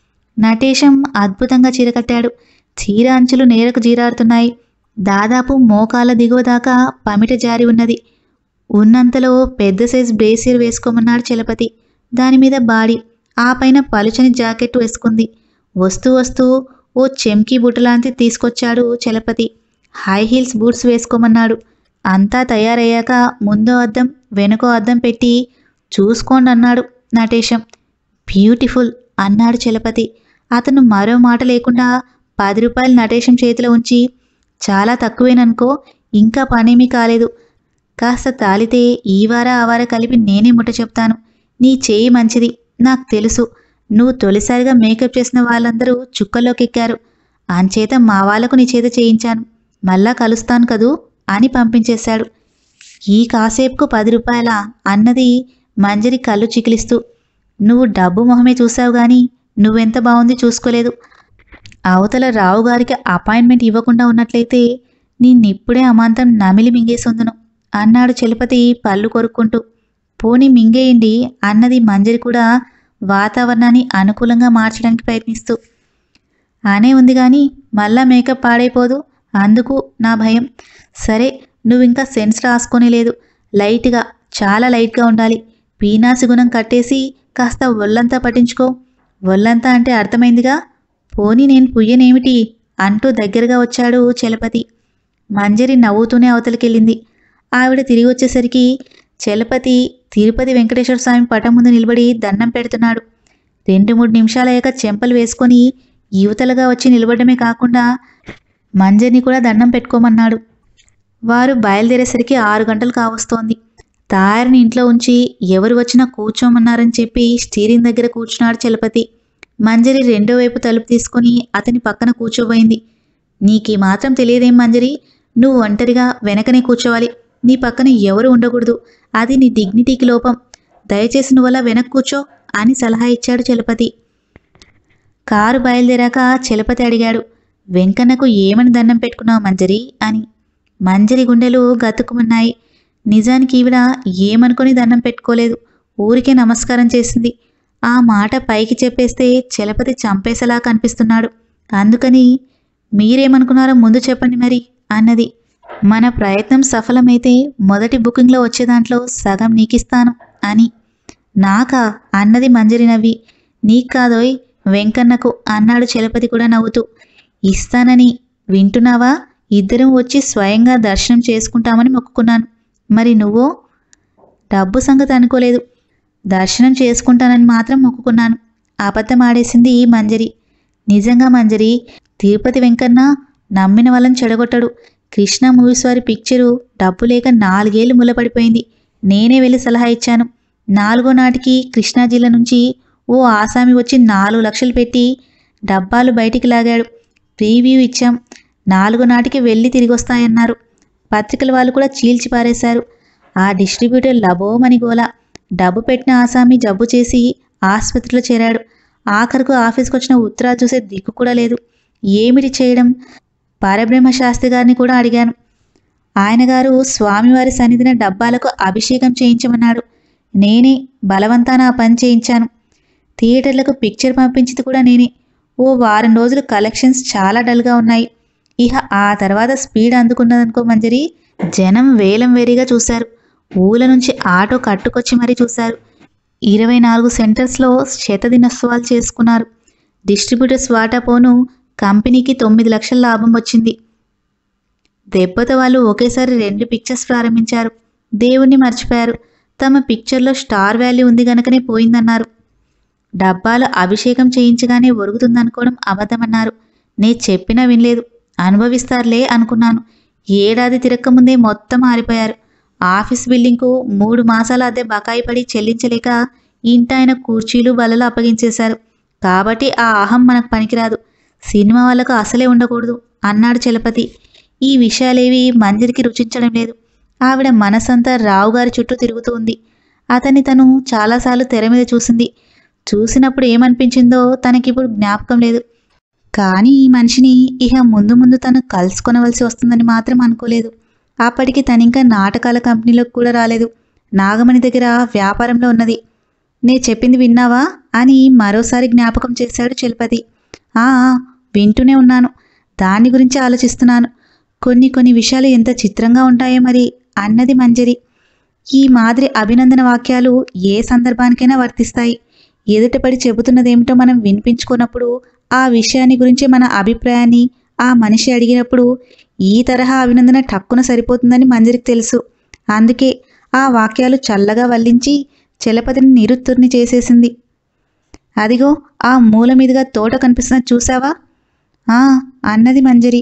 నటేశం అద్భుతంగా చీర కట్టాడు చీర అంచులు నేరకు జీరాడుతున్నాయి దాదాపు మోకాల దిగువ దాకా పమిట జారి ఉన్నది ఉన్నంతలో పెద్ద సైజ్ బ్రేసియర్ వేసుకోమన్నాడు చలపతి దాని మీద బాడీ ఆ పైన పలుచని జాకెట్ వేసుకుంది వస్తూ వస్తూ ఓ చెంకీ బుట్టలాంటి తీసుకొచ్చాడు చలపతి హై హీల్స్ బూట్స్ వేసుకోమన్నాడు అంతా తయారయ్యాక ముందో అద్దం వెనుకో అద్దం పెట్టి చూసుకోండి అన్నాడు నటేశం బ్యూటిఫుల్ అన్నాడు చలపతి అతను మరో మాట లేకుండా పది రూపాయలు నటేశం చేతిలో ఉంచి చాలా తక్కువేననుకో ఇంకా పనేమీ కాలేదు కాస్త తాలితే ఈ వార ఆ వార కలిపి నేనే ముట్ట చెప్తాను నీ చేయి మంచిది నాకు తెలుసు నువ్వు తొలిసారిగా మేకప్ చేసిన వాళ్ళందరూ చుక్కల్లోకి ఎక్కారు అంచేత మా వాళ్లకు నీ చేత చేయించాను మళ్ళా కలుస్తాను కదూ అని పంపించేశాడు ఈ కాసేపుకు పది రూపాయల అన్నది మంజరి కళ్ళు చికిలిస్తూ నువ్వు డబ్బు మొహమే చూసావు గాని నువ్వెంత బాగుంది చూసుకోలేదు అవతల రావు గారికి అపాయింట్మెంట్ ఇవ్వకుండా ఉన్నట్లయితే నిన్నిప్పుడే అమాంతం నమిలి మింగేసొందును అన్నాడు చలపతి పళ్ళు కొరుక్కుంటూ పోని మింగేయండి అన్నది మంజరి కూడా వాతావరణాన్ని అనుకూలంగా మార్చడానికి ప్రయత్నిస్తూ అనే ఉంది కానీ మళ్ళా మేకప్ పాడైపోదు అందుకు నా భయం సరే నువ్వు ఇంకా సెన్స్ రాసుకొని లేదు లైట్గా చాలా లైట్గా ఉండాలి పీనాసి గుణం కట్టేసి కాస్త ఒళ్ళంతా పట్టించుకో ఒళ్ళంతా అంటే అర్థమైందిగా పోనీ నేను పుయ్యనేమిటి అంటూ దగ్గరగా వచ్చాడు చలపతి మంజరి నవ్వుతూనే అవతలికెళ్ళింది ఆవిడ తిరిగి వచ్చేసరికి చలపతి తిరుపతి వెంకటేశ్వర స్వామి పటం ముందు నిలబడి దండం పెడుతున్నాడు రెండు మూడు నిమిషాలయ్యాక చెంపలు వేసుకొని యువతలుగా వచ్చి నిలబడమే కాకుండా మంజరిని కూడా దండం పెట్టుకోమన్నాడు వారు బయలుదేరేసరికి ఆరు గంటలు కావస్తోంది తాయారిని ఇంట్లో ఉంచి ఎవరు వచ్చినా కూర్చోమన్నారని చెప్పి స్టీరింగ్ దగ్గర కూర్చున్నాడు చలపతి మంజరి రెండో వైపు తలుపు తీసుకుని అతని పక్కన కూర్చోబోయింది నీకీ మాత్రం తెలియదేం మంజరి నువ్వు ఒంటరిగా వెనకనే కూర్చోవాలి నీ పక్కన ఎవరు ఉండకూడదు అది నీ డిగ్నిటీకి లోపం దయచేసి నువ్వలా వెనక్కి కూర్చో అని సలహా ఇచ్చాడు చలపతి కారు బయలుదేరాక చలపతి అడిగాడు వెంకన్నకు ఏమని దండం పెట్టుకున్నావు మంజరి అని మంజరి గుండెలు గతుకుమన్నాయి నిజానికి ఈవిడ ఏమనుకొని దండం పెట్టుకోలేదు ఊరికే నమస్కారం చేసింది ఆ మాట పైకి చెప్పేస్తే చలపతి చంపేసేలా కనిపిస్తున్నాడు అందుకని మీరేమనుకున్నారో ముందు చెప్పండి మరి అన్నది మన ప్రయత్నం సఫలమైతే మొదటి బుకింగ్లో వచ్చే దాంట్లో సగం నీకిస్తాను అని నాకా అన్నది మంజరి నవ్వి నీకు కాదోయ్ వెంకన్నకు అన్నాడు చలపతి కూడా నవ్వుతూ ఇస్తానని వింటున్నావా ఇద్దరం వచ్చి స్వయంగా దర్శనం చేసుకుంటామని మొక్కుకున్నాను మరి నువ్వో డబ్బు సంగతి అనుకోలేదు దర్శనం చేసుకుంటానని మాత్రం మొక్కుకున్నాను అబద్ధం ఆడేసింది ఈ మంజరి నిజంగా మంజరి తిరుపతి వెంకన్న నమ్మిన వాళ్ళని చెడగొట్టడు కృష్ణ మూవీస్ వారి పిక్చరు డబ్బు లేక నాలుగేళ్లు ములపడిపోయింది నేనే వెళ్ళి సలహా ఇచ్చాను నాలుగో నాటికి కృష్ణా జిల్లా నుంచి ఓ ఆసామి వచ్చి నాలుగు లక్షలు పెట్టి డబ్బాలు బయటికి లాగాడు ప్రీవ్యూ ఇచ్చాం నాలుగో నాటికి వెళ్ళి తిరిగి వస్తాయన్నారు పత్రికల వాళ్ళు కూడా చీల్చి పారేశారు ఆ డిస్ట్రిబ్యూటర్ లబోమని గోల డబ్బు పెట్టిన ఆసామి జబ్బు చేసి ఆసుపత్రిలో చేరాడు ఆఖరుకు ఆఫీస్కి వచ్చిన ఉత్తరాలు చూసే దిక్కు కూడా లేదు ఏమిటి చేయడం పరబ్రహ్మ శాస్త్రి గారిని కూడా అడిగాను ఆయన గారు స్వామివారి సన్నిధిన డబ్బాలకు అభిషేకం చేయించమన్నాడు నేనే బలవంతాన ఆ పని చేయించాను థియేటర్లకు పిక్చర్ పంపించింది కూడా నేనే ఓ వారం రోజులు కలెక్షన్స్ చాలా డల్గా ఉన్నాయి ఇహ ఆ తర్వాత స్పీడ్ అందుకున్నదనుకో మంజరి జనం వేలం వేరీగా చూశారు ఊల నుంచి ఆటో కట్టుకొచ్చి మరీ చూశారు ఇరవై నాలుగు సెంటర్స్లో శతదినోత్సవాలు చేసుకున్నారు డిస్ట్రిబ్యూటర్స్ వాటా పోను కంపెనీకి తొమ్మిది లక్షల లాభం వచ్చింది దెబ్బతో వాళ్ళు ఒకేసారి రెండు పిక్చర్స్ ప్రారంభించారు దేవుణ్ణి మర్చిపోయారు తమ పిక్చర్లో స్టార్ వాల్యూ ఉంది గనకనే పోయిందన్నారు డబ్బాలు అభిషేకం చేయించగానే ఒరుగుతుందనుకోవడం అబద్ధమన్నారు నే చెప్పినా వినలేదు అనుభవిస్తారులే అనుకున్నాను ఏడాది తిరక్కముందే మొత్తం ఆరిపోయారు ఆఫీస్ బిల్డింగ్కు మూడు మాసాల అద్దె బకాయి పడి చెల్లించలేక ఇంటాయన కుర్చీలు బల్లలు అప్పగించేశారు కాబట్టి ఆ అహం మనకు పనికిరాదు సినిమా వాళ్ళకు అసలే ఉండకూడదు అన్నాడు చలపతి ఈ విషయాలేవి మంజరికి రుచించడం లేదు ఆవిడ మనసంతా రావుగారి చుట్టూ తిరుగుతూ ఉంది అతన్ని తను చాలాసార్లు తెర మీద చూసింది చూసినప్పుడు ఏమనిపించిందో తనకిప్పుడు జ్ఞాపకం లేదు కానీ ఈ మనిషిని ఇహ ముందు ముందు తను కలుసుకొనవలసి వస్తుందని మాత్రం అనుకోలేదు అప్పటికి తనింకా నాటకాల కంపెనీలోకి కూడా రాలేదు నాగమణి దగ్గర వ్యాపారంలో ఉన్నది నే చెప్పింది విన్నావా అని మరోసారి జ్ఞాపకం చేశాడు చలపతి ఆ ఆ, వింటూనే ఉన్నాను దాని గురించి ఆలోచిస్తున్నాను కొన్ని కొన్ని విషయాలు ఎంత చిత్రంగా ఉంటాయో మరి అన్నది మంజరి ఈ మాదిరి అభినందన వాక్యాలు ఏ సందర్భానికైనా వర్తిస్తాయి ఎదుటపడి చెబుతున్నదేమిటో మనం వినిపించుకున్నప్పుడు ఆ విషయాన్ని గురించి మన అభిప్రాయాన్ని ఆ మనిషి అడిగినప్పుడు ఈ తరహా అభినందన టక్కున సరిపోతుందని మంజరికి తెలుసు అందుకే ఆ వాక్యాలు చల్లగా వల్లించి చలపతిని నిరుత్తుర్ని చేసేసింది అదిగో ఆ మూల మీదుగా తోట కనిపిస్తున్న చూసావా ఆ అన్నది మంజరి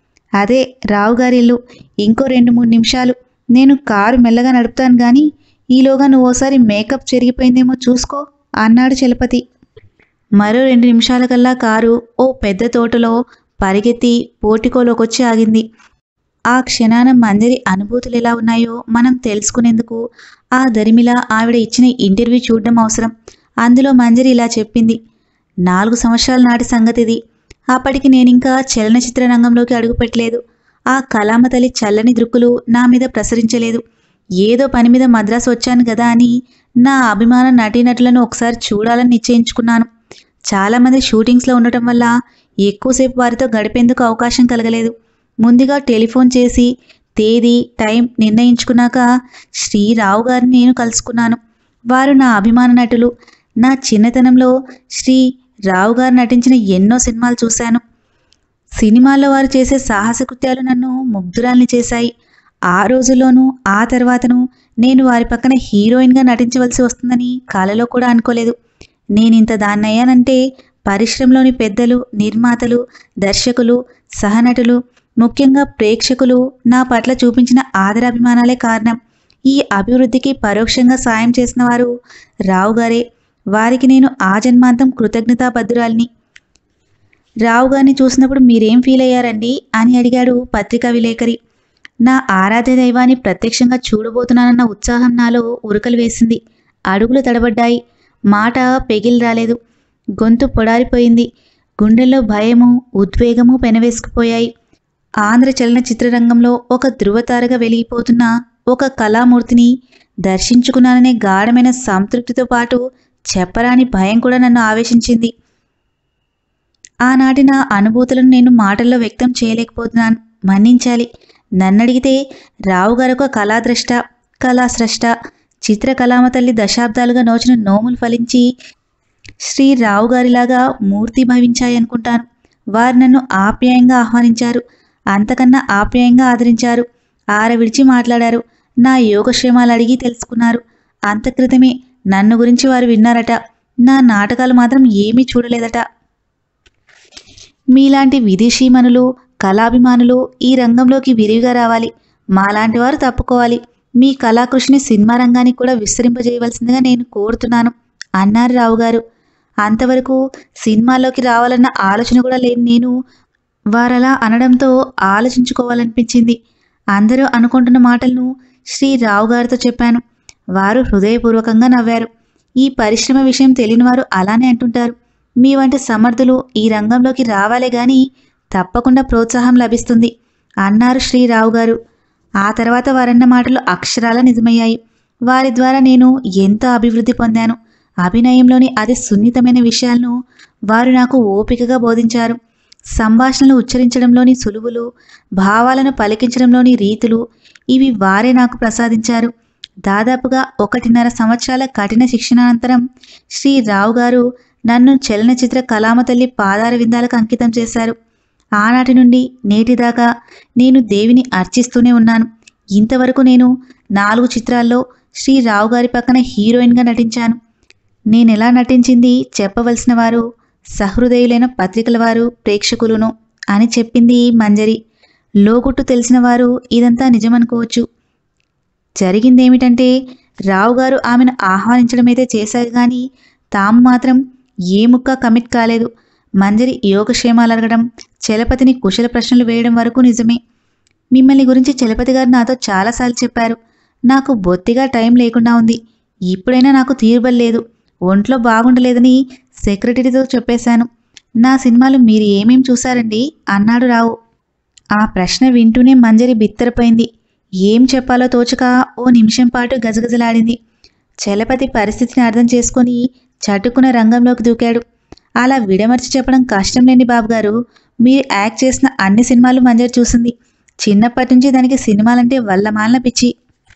అదే రావుగారి ఇల్లు ఇంకో రెండు మూడు నిమిషాలు నేను కారు మెల్లగా నడుపుతాను గాని ఈలోగా నువ్వు ఓసారి మేకప్ చెరిగిపోయిందేమో చూసుకో అన్నాడు చలపతి మరో రెండు నిమిషాలకల్లా కారు ఓ పెద్ద తోటలో పరిగెత్తి పోర్టికోలోకి వచ్చి ఆగింది ఆ క్షణాన మంజరి అనుభూతులు ఎలా ఉన్నాయో మనం తెలుసుకునేందుకు ఆ దరిమిలా ఆవిడ ఇచ్చిన ఇంటర్వ్యూ చూడడం అవసరం అందులో మంజరి ఇలా చెప్పింది నాలుగు సంవత్సరాల నాటి సంగతిది అప్పటికి నేనింకా చలనచిత్ర రంగంలోకి అడుగుపెట్టలేదు ఆ కలామ తల్లి చల్లని దృక్కులు నా మీద ప్రసరించలేదు ఏదో పని మీద మద్రాసు వచ్చాను కదా అని నా అభిమాన నటీనటులను ఒకసారి చూడాలని నిశ్చయించుకున్నాను చాలామంది షూటింగ్స్లో ఉండటం వల్ల ఎక్కువసేపు వారితో గడిపేందుకు అవకాశం కలగలేదు ముందుగా టెలిఫోన్ చేసి తేదీ టైం నిర్ణయించుకున్నాక శ్రీరావు గారిని నేను కలుసుకున్నాను వారు నా అభిమాన నటులు నా చిన్నతనంలో శ్రీ రావు గారు నటించిన ఎన్నో సినిమాలు చూశాను సినిమాల్లో వారు చేసే సాహస కృత్యాలు నన్ను ముగ్ధురాల్ని చేశాయి ఆ రోజుల్లోనూ ఆ తర్వాతను నేను వారి పక్కన హీరోయిన్గా నటించవలసి వస్తుందని కలలో కూడా అనుకోలేదు నేనింత దాన్నయ్యానంటే పరిశ్రమలోని పెద్దలు నిర్మాతలు దర్శకులు సహనటులు ముఖ్యంగా ప్రేక్షకులు నా పట్ల చూపించిన ఆదరాభిమానాలే కారణం ఈ అభివృద్ధికి పరోక్షంగా సాయం చేసిన వారు రావు గారే వారికి నేను ఆ జన్మాంతం కృతజ్ఞతాబద్ధురాల్ని రావు గారిని చూసినప్పుడు మీరేం ఫీల్ అయ్యారండి అని అడిగాడు పత్రికా విలేకరి నా ఆరాధ్య దైవాన్ని ప్రత్యక్షంగా చూడబోతున్నానన్న ఉత్సాహం నాలో ఉరకలు వేసింది అడుగులు తడబడ్డాయి మాట పెగిలి రాలేదు గొంతు పొడారిపోయింది గుండెల్లో భయము ఉద్వేగము పెనవేసుకుపోయాయి ఆంధ్ర చలనచిత్ర రంగంలో ఒక ధృవతారగా వెలిగిపోతున్న ఒక కళామూర్తిని దర్శించుకున్నాననే గాఢమైన సంతృప్తితో పాటు చెప్పరాని భయం కూడా నన్ను ఆవేశించింది ఆనాటి నా అనుభూతులను నేను మాటల్లో వ్యక్తం చేయలేకపోతున్నాను మన్నించాలి నన్నడిగితే రావు గారు ఒక కళాద్రష్ట కళాస్రష్ట చిత్రకళామ తల్లి దశాబ్దాలుగా నోచిన నోములు ఫలించి శ్రీ రావు గారిలాగా మూర్తి భవించాయనుకుంటాను వారు నన్ను ఆప్యాయంగా ఆహ్వానించారు అంతకన్నా ఆప్యాయంగా ఆదరించారు ఆర విడిచి మాట్లాడారు నా యోగక్షేమాలు అడిగి తెలుసుకున్నారు అంత క్రితమే నన్ను గురించి వారు విన్నారట నా నాటకాలు మాత్రం ఏమీ చూడలేదట మీలాంటి విదేశీమనులు కళాభిమానులు ఈ రంగంలోకి విరివిగా రావాలి మాలాంటి వారు తప్పుకోవాలి మీ కళాకృషిని సినిమా రంగానికి కూడా విస్తరింపజేయవలసిందిగా నేను కోరుతున్నాను అన్నారు రావు గారు అంతవరకు సినిమాల్లోకి రావాలన్న ఆలోచన కూడా లేని నేను వారలా అనడంతో ఆలోచించుకోవాలనిపించింది అందరూ అనుకుంటున్న మాటలను శ్రీ రావు గారితో చెప్పాను వారు హృదయపూర్వకంగా నవ్వారు ఈ పరిశ్రమ విషయం తెలియని వారు అలానే అంటుంటారు మీ వంటి సమర్థులు ఈ రంగంలోకి రావాలే గాని తప్పకుండా ప్రోత్సాహం లభిస్తుంది అన్నారు శ్రీరావు గారు ఆ తర్వాత వారన్న మాటలు అక్షరాల నిజమయ్యాయి వారి ద్వారా నేను ఎంతో అభివృద్ధి పొందాను అభినయంలోని అతి సున్నితమైన విషయాలను వారు నాకు ఓపికగా బోధించారు సంభాషణలు ఉచ్చరించడంలోని సులువులు భావాలను పలికించడంలోని రీతులు ఇవి వారే నాకు ప్రసాదించారు దాదాపుగా ఒకటిన్నర సంవత్సరాల కఠిన శిక్షణ అనంతరం శ్రీ రావు గారు నన్ను చలనచిత్ర కళామ తల్లి పాదార విందాలకు అంకితం చేశారు ఆనాటి నుండి నేటిదాకా నేను దేవిని అర్చిస్తూనే ఉన్నాను ఇంతవరకు నేను నాలుగు చిత్రాల్లో శ్రీ రావు గారి పక్కన హీరోయిన్గా నటించాను నేనెలా నటించింది చెప్పవలసిన వారు సహృదయులైన పత్రికల వారు ప్రేక్షకులును అని చెప్పింది మంజరి లోగుట్టు తెలిసిన వారు ఇదంతా నిజమనుకోవచ్చు జరిగిందేమిటంటే రావు గారు ఆమెను ఆహ్వానించడమైతే చేశారు కానీ తాము మాత్రం ఏ ముక్క కమిట్ కాలేదు మంజరి యోగక్షేమాలు అడగడం చలపతిని కుశల ప్రశ్నలు వేయడం వరకు నిజమే మిమ్మల్ని గురించి చలపతి గారు నాతో చాలాసార్లు చెప్పారు నాకు బొత్తిగా టైం లేకుండా ఉంది ఇప్పుడైనా నాకు తీరుబల్లేదు ఒంట్లో బాగుండలేదని సెక్రటరీతో చెప్పేశాను నా సినిమాలు మీరు ఏమేం చూశారండి అన్నాడు రావు ఆ ప్రశ్న వింటూనే మంజరి బిత్తరపోయింది ఏం చెప్పాలో తోచక ఓ నిమిషం పాటు గజగజలాడింది చలపతి పరిస్థితిని అర్థం చేసుకొని చటుకున రంగంలోకి దూకాడు అలా విడమర్చి చెప్పడం కష్టం లేని బాబుగారు మీరు యాక్ట్ చేసిన అన్ని సినిమాలు మంజరి చూసింది చిన్నప్పటి నుంచి దానికి సినిమాలంటే వల్లమాలన పిచ్చి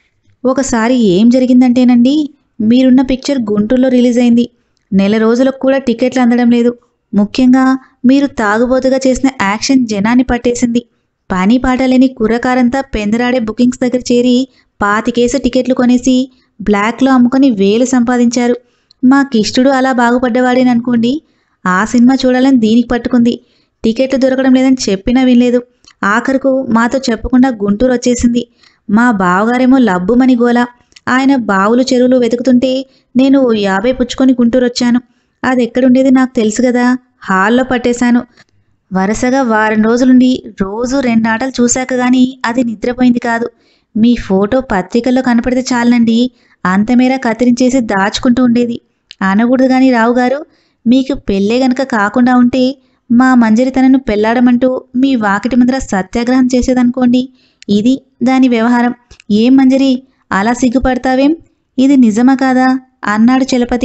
ఒకసారి ఏం జరిగిందంటేనండి మీరున్న పిక్చర్ గుంటూరులో రిలీజ్ అయింది నెల రోజులకు కూడా టికెట్లు అందడం లేదు ముఖ్యంగా మీరు తాగుబోతుగా చేసిన యాక్షన్ జనాన్ని పట్టేసింది పని పాట లేని కుర్రకారంతా పెందరాడే బుకింగ్స్ దగ్గర చేరి పాతికేస టికెట్లు కొనేసి బ్లాక్లో అమ్ముకొని వేలు సంపాదించారు మా కిష్టుడు అలా బాగుపడ్డవాడేననుకోండి ఆ సినిమా చూడాలని దీనికి పట్టుకుంది టికెట్లు దొరకడం లేదని చెప్పినా వినలేదు ఆఖరుకు మాతో చెప్పకుండా గుంటూరు వచ్చేసింది మా బావగారేమో లబ్బుమని గోల ఆయన బావులు చెరువులు వెతుకుతుంటే నేను ఓ యాభై పుచ్చుకొని గుంటూరు వచ్చాను అది ఎక్కడుండేది నాకు తెలుసు కదా హాల్లో పట్టేశాను వరుసగా వారం రోజులుండి రోజు రెండు ఆటలు చూశాక గానీ అది నిద్రపోయింది కాదు మీ ఫోటో పత్రికల్లో కనపడితే చాలండి అంతమేర కత్తిరించేసి దాచుకుంటూ ఉండేది అనకూడదు కానీ రావు గారు మీకు పెళ్ళే గనక కాకుండా ఉంటే మా మంజరి తనను పెళ్లాడమంటూ మీ వాకిటి ముందర సత్యాగ్రహం చేసేదనుకోండి ఇది దాని వ్యవహారం ఏం మంజరి అలా సిగ్గుపడతావేం ఇది నిజమా కాదా అన్నాడు చలపతి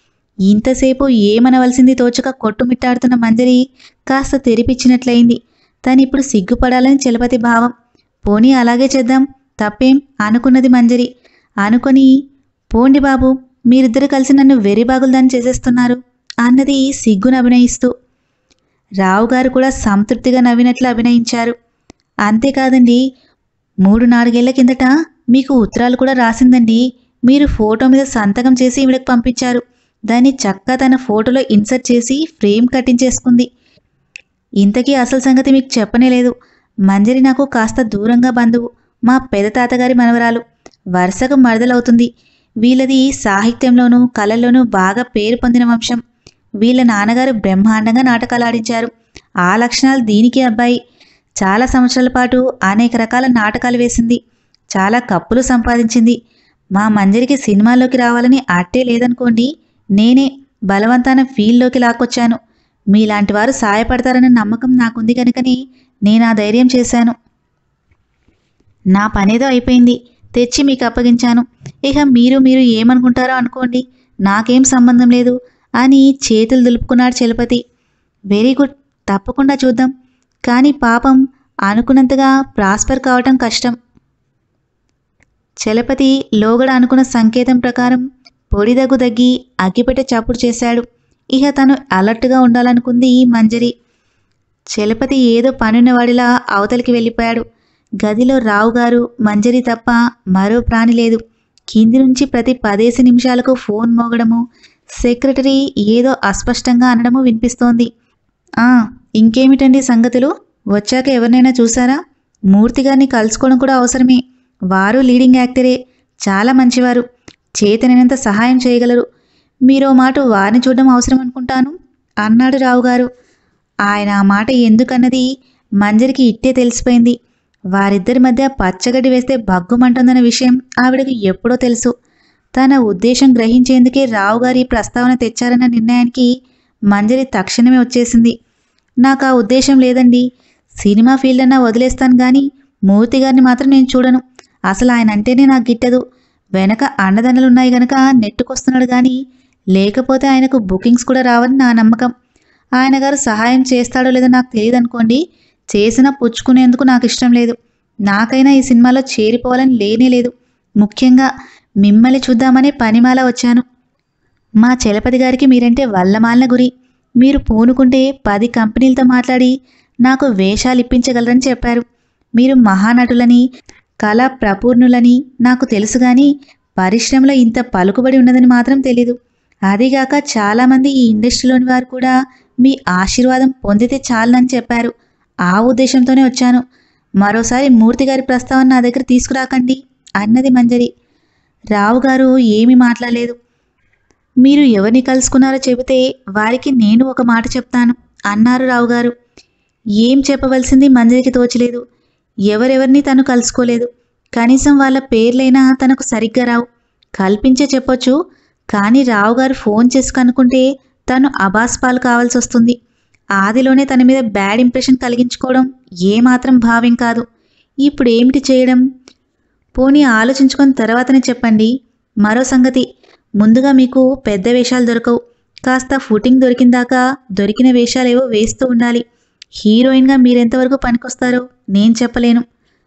ఇంతసేపు ఏమనవలసింది తోచక కొట్టుమిట్టాడుతున్న మంజరి కాస్త తెరిపిచ్చినట్లయింది తనిప్పుడు సిగ్గుపడాలని చలపతి భావం పోనీ అలాగే చేద్దాం తప్పేం అనుకున్నది మంజరి అనుకొని పోండి బాబు మీరిద్దరు కలిసి నన్ను వెర్రిబాగులదాన్ని చేసేస్తున్నారు అన్నది సిగ్గును అభినయిస్తూ రావు గారు కూడా సంతృప్తిగా నవ్వినట్లు అభినయించారు అంతేకాదండి మూడు నాలుగేళ్ల కిందట మీకు ఉత్తరాలు కూడా రాసిందండి మీరు ఫోటో మీద సంతకం చేసి ఈవిడకి పంపించారు దాన్ని చక్కగా తన ఫోటోలో ఇన్సర్ట్ చేసి ఫ్రేమ్ కట్టించేసుకుంది ఇంతకీ అసలు సంగతి మీకు చెప్పనే లేదు మంజరి నాకు కాస్త దూరంగా బంధువు మా పెద్ద తాతగారి మనవరాలు వరుసకు మరదలవుతుంది వీళ్ళది సాహిత్యంలోనూ కళల్లోనూ బాగా పేరు పొందిన వంశం వీళ్ళ నాన్నగారు బ్రహ్మాండంగా నాటకాలు ఆడించారు ఆ లక్షణాలు దీనికి అబ్బాయి చాలా సంవత్సరాల పాటు అనేక రకాల నాటకాలు వేసింది చాలా కప్పులు సంపాదించింది మా మంజరికి సినిమాల్లోకి రావాలని అట్టే లేదనుకోండి నేనే బలవంతాన ఫీల్డ్లోకి లాక్కొచ్చాను మీలాంటి వారు సాయపడతారన్న నమ్మకం నాకుంది కనుకని నేను ఆ ధైర్యం చేశాను నా పనేదో అయిపోయింది తెచ్చి మీకు అప్పగించాను ఇక మీరు మీరు ఏమనుకుంటారో అనుకోండి నాకేం సంబంధం లేదు అని చేతులు దులుపుకున్నాడు చలపతి వెరీ గుడ్ తప్పకుండా చూద్దాం కానీ పాపం అనుకున్నంతగా ప్రాస్పర్ కావటం కష్టం చలపతి లోగడ అనుకున్న సంకేతం ప్రకారం పొడిదగ్గు దగ్గి అగ్గిపెట్టె చప్పుడు చేశాడు ఇక తను అలర్ట్గా ఉండాలనుకుంది మంజరి చలపతి ఏదో పనున్నవాడిలా అవతలికి వెళ్ళిపోయాడు గదిలో రావు గారు మంజరి తప్ప మరో ప్రాణి లేదు కింది నుంచి ప్రతి పదేసి నిమిషాలకు ఫోన్ మోగడము సెక్రటరీ ఏదో అస్పష్టంగా అనడము వినిపిస్తోంది ఆ ఇంకేమిటండి సంగతులు వచ్చాక ఎవరినైనా చూసారా మూర్తి గారిని కలుసుకోవడం కూడా అవసరమే వారు లీడింగ్ యాక్టరే చాలా మంచివారు చేతనైనంత సహాయం చేయగలరు మీరో మాట వారిని చూడడం అవసరం అనుకుంటాను అన్నాడు రావు గారు ఆయన ఆ మాట ఎందుకన్నది మంజరికి ఇట్టే తెలిసిపోయింది వారిద్దరి మధ్య పచ్చగడ్డి వేస్తే బగ్గుమంటుందన్న విషయం ఆవిడకు ఎప్పుడో తెలుసు తన ఉద్దేశం గ్రహించేందుకే రావు గారి ఈ ప్రస్తావన తెచ్చారన్న నిర్ణయానికి మంజరి తక్షణమే వచ్చేసింది నాకు ఆ ఉద్దేశం లేదండి సినిమా ఫీల్డ్ అన్నా వదిలేస్తాను కానీ మూర్తి గారిని మాత్రం నేను చూడను అసలు ఆయన అంటేనే నాకు గిట్టదు వెనక అండదండలున్నాయి గనక నెట్టుకొస్తున్నాడు కానీ లేకపోతే ఆయనకు బుకింగ్స్ కూడా రావని నా నమ్మకం ఆయన గారు సహాయం చేస్తాడో లేదో నాకు తెలియదు అనుకోండి చేసినా పుచ్చుకునేందుకు నాకు ఇష్టం లేదు నాకైనా ఈ సినిమాలో చేరిపోవాలని లేనే లేదు ముఖ్యంగా మిమ్మల్ని చూద్దామనే పనిమాల వచ్చాను మా చలపతి గారికి మీరంటే వల్లమాలిన గురి మీరు పూనుకుంటే పది కంపెనీలతో మాట్లాడి నాకు వేషాలు ఇప్పించగలరని చెప్పారు మీరు మహానటులని కళా ప్రపూర్ణులని నాకు తెలుసు కానీ పరిశ్రమలో ఇంత పలుకుబడి ఉన్నదని మాత్రం తెలీదు అదీగాక చాలామంది ఈ ఇండస్ట్రీలోని వారు కూడా మీ ఆశీర్వాదం పొందితే చాలని చెప్పారు ఆ ఉద్దేశంతోనే వచ్చాను మరోసారి మూర్తి గారి ప్రస్తావన నా దగ్గర తీసుకురాకండి అన్నది మంజరి రావు గారు ఏమీ మాట్లాడలేదు మీరు ఎవరిని కలుసుకున్నారో చెబితే వారికి నేను ఒక మాట చెప్తాను అన్నారు రావు గారు ఏం చెప్పవలసింది మంజరికి తోచలేదు ఎవరెవరిని తను కలుసుకోలేదు కనీసం వాళ్ళ పేర్లైనా తనకు సరిగ్గా రావు కల్పించే చెప్పొచ్చు కానీ రావు గారు ఫోన్ చేసి కనుక్కుంటే తను అబాస్పాలు కావాల్సి వస్తుంది ఆదిలోనే తన మీద బ్యాడ్ ఇంప్రెషన్ కలిగించుకోవడం ఏమాత్రం భావ్యం కాదు ఇప్పుడు ఏమిటి చేయడం పోనీ ఆలోచించుకొని తర్వాతనే చెప్పండి మరో సంగతి ముందుగా మీకు పెద్ద వేషాలు దొరకవు కాస్త ఫుటింగ్ దొరికిందాకా దొరికిన వేషాలేవో వేస్తూ ఉండాలి హీరోయిన్గా మీరెంతవరకు పనికొస్తారో నేను చెప్పలేను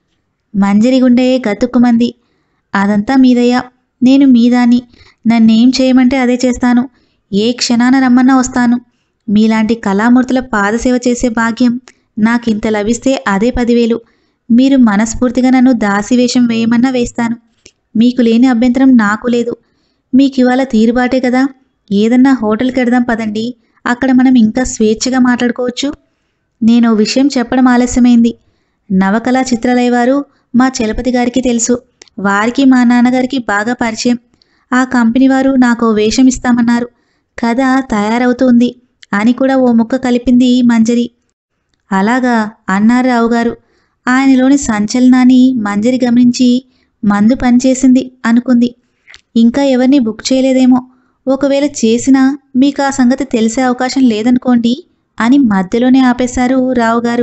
మంజరి గుండె గతుక్కుమంది అదంతా మీదయ్యా నేను మీదాన్ని నన్నేం చేయమంటే అదే చేస్తాను ఏ క్షణాన రమ్మన్నా వస్తాను మీలాంటి కళామూర్తుల పాదసేవ చేసే భాగ్యం నాకింత లభిస్తే అదే పదివేలు మీరు మనస్ఫూర్తిగా నన్ను దాసివేషం వేయమన్నా వేస్తాను మీకు లేని అభ్యంతరం నాకు లేదు మీకు ఇవాళ తీరుబాటే కదా ఏదన్నా హోటల్కి వెడదాం పదండి అక్కడ మనం ఇంకా స్వేచ్ఛగా మాట్లాడుకోవచ్చు నేను ఓ విషయం చెప్పడం ఆలస్యమైంది నవకళా చిత్రాలయ వారు మా చలపతి గారికి తెలుసు వారికి మా నాన్నగారికి బాగా పరిచయం ఆ కంపెనీ వారు నాకు ఓ వేషం ఇస్తామన్నారు కథ తయారవుతుంది అని కూడా ఓ ముక్క కలిపింది మంజరి అలాగా అన్నారు రావు గారు ఆయనలోని సంచలనాన్ని మంజరి గమనించి మందు పనిచేసింది అనుకుంది ఇంకా ఎవరిని బుక్ చేయలేదేమో ఒకవేళ చేసినా మీకు ఆ సంగతి తెలిసే అవకాశం లేదనుకోండి అని మధ్యలోనే ఆపేశారు రావు గారు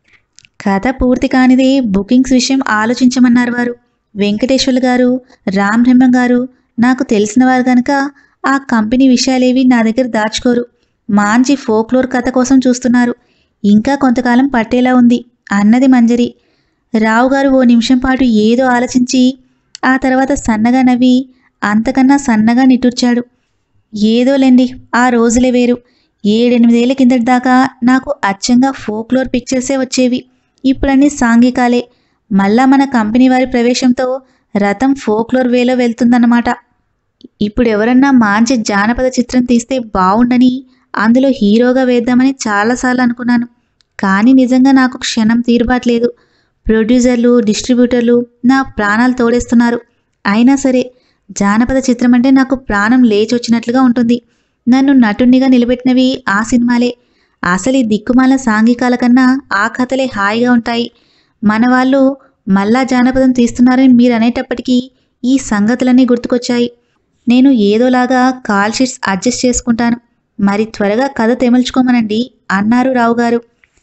కథ పూర్తి కానిదే బుకింగ్స్ విషయం ఆలోచించమన్నారు వారు వెంకటేశ్వర్లు గారు రామ్ బ్రహ్మ గారు నాకు తెలిసిన వారు గనక ఆ కంపెనీ విషయాలేవి నా దగ్గర దాచుకోరు మాంచి ఫోక్లోర్ కథ కోసం చూస్తున్నారు ఇంకా కొంతకాలం పట్టేలా ఉంది అన్నది మంజరి రావు గారు ఓ నిమిషం పాటు ఏదో ఆలోచించి ఆ తర్వాత సన్నగా నవ్వి అంతకన్నా సన్నగా నిట్టూర్చాడు ఏదోలేండి ఆ రోజులే వేరు ఏడెనిమిదేళ్ల కిందటి దాకా నాకు అచ్చంగా ఫోక్లోర్ పిక్చర్సే వచ్చేవి ఇప్పుడన్నీ సాంఘికాలే మళ్ళా మన కంపెనీ వారి ప్రవేశంతో రథం ఫోక్లోర్ వేలో వెళ్తుందన్నమాట ఇప్పుడు ఎవరన్నా మంచి జానపద చిత్రం తీస్తే బాగుండని అందులో హీరోగా వేద్దామని చాలాసార్లు అనుకున్నాను కానీ నిజంగా నాకు క్షణం తీరుబాట్లేదు ప్రొడ్యూసర్లు డిస్ట్రిబ్యూటర్లు నా ప్రాణాలు తోడేస్తున్నారు అయినా సరే జానపద చిత్రం అంటే నాకు ప్రాణం లేచొచ్చినట్లుగా ఉంటుంది నన్ను నటునిగా నిలబెట్టినవి ఆ సినిమాలే అసలు ఈ దిక్కుమాల సాంఘికాల కన్నా ఆ కథలే హాయిగా ఉంటాయి మన వాళ్ళు మళ్ళా జానపదం తీస్తున్నారని మీరు అనేటప్పటికీ ఈ సంగతులన్నీ గుర్తుకొచ్చాయి నేను ఏదోలాగా కాల్ షీట్స్ అడ్జస్ట్ చేసుకుంటాను మరి త్వరగా కథ తెమల్చుకోమనండి అన్నారు రావు గారు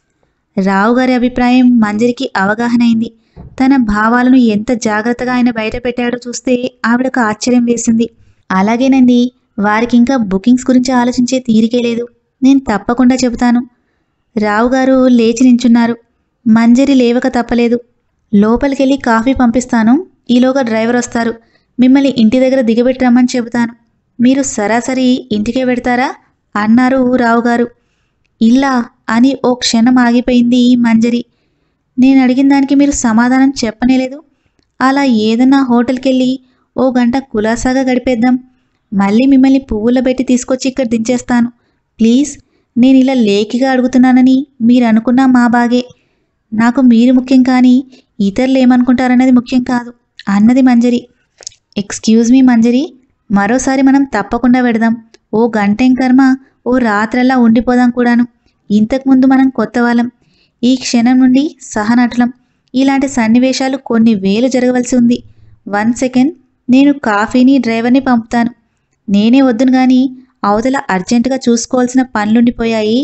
రావు గారి అభిప్రాయం మంజరికి అవగాహన అయింది తన భావాలను ఎంత జాగ్రత్తగా ఆయన బయట పెట్టాడో చూస్తే ఆవిడకు ఆశ్చర్యం వేసింది అలాగేనండి వారికి ఇంకా బుకింగ్స్ గురించి ఆలోచించే తీరికే లేదు నేను తప్పకుండా చెబుతాను రావు గారు లేచి నించున్నారు మంజరి లేవక తప్పలేదు లోపలికెళ్ళి కాఫీ పంపిస్తాను ఈలోగా డ్రైవర్ వస్తారు మిమ్మల్ని ఇంటి దగ్గర దిగబెట్టి రమ్మని చెబుతాను మీరు సరాసరి ఇంటికే పెడతారా అన్నారు రావు గారు ఇల్లా అని ఓ క్షణం ఆగిపోయింది మంజరి నేను అడిగిన దానికి మీరు సమాధానం చెప్పనేలేదు అలా ఏదన్నా హోటల్కి వెళ్ళి ఓ గంట కులాసాగా గడిపేద్దాం మళ్ళీ మిమ్మల్ని పువ్వుల పెట్టి తీసుకొచ్చి ఇక్కడ దించేస్తాను ప్లీజ్ నేను ఇలా లేకిగా అడుగుతున్నానని మీరు అనుకున్నా మా బాగే నాకు మీరు ముఖ్యం కానీ ఇతరులు ఏమనుకుంటారన్నది ముఖ్యం కాదు అన్నది మంజరి ఎక్స్క్యూజ్ మీ మంజరి మరోసారి మనం తప్పకుండా పెడదాం ఓ గంటేం కర్మ ఓ రాత్రల్లా ఉండిపోదాం కూడాను ఇంతకుముందు మనం కొత్త వాళ్ళం ఈ క్షణం నుండి సహనటులం ఇలాంటి సన్నివేశాలు కొన్ని వేలు జరగవలసి ఉంది వన్ సెకండ్ నేను కాఫీని డ్రైవర్ని పంపుతాను నేనే వద్దును కానీ అవతల అర్జెంటుగా చూసుకోవాల్సిన పనులుండిపోయాయి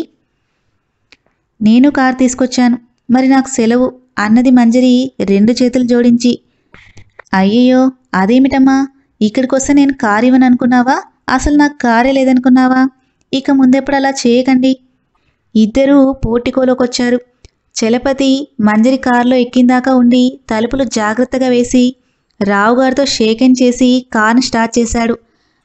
నేను కారు తీసుకొచ్చాను మరి నాకు సెలవు అన్నది మంజరి రెండు చేతులు జోడించి అయ్యయ్యో అదేమిటమ్మా ఇక్కడికొస్తే నేను కారు ఇవ్వను అనుకున్నావా అసలు నాకు కారే లేదనుకున్నావా ఇక ముందెప్పుడు అలా చేయకండి ఇద్దరూ పోర్టికోలోకొచ్చారు చలపతి మంజరి కారులో ఎక్కిందాకా ఉండి తలుపులు జాగ్రత్తగా వేసి రావుగారితో షేకెన్ చేసి కార్ను స్టార్ట్ చేశాడు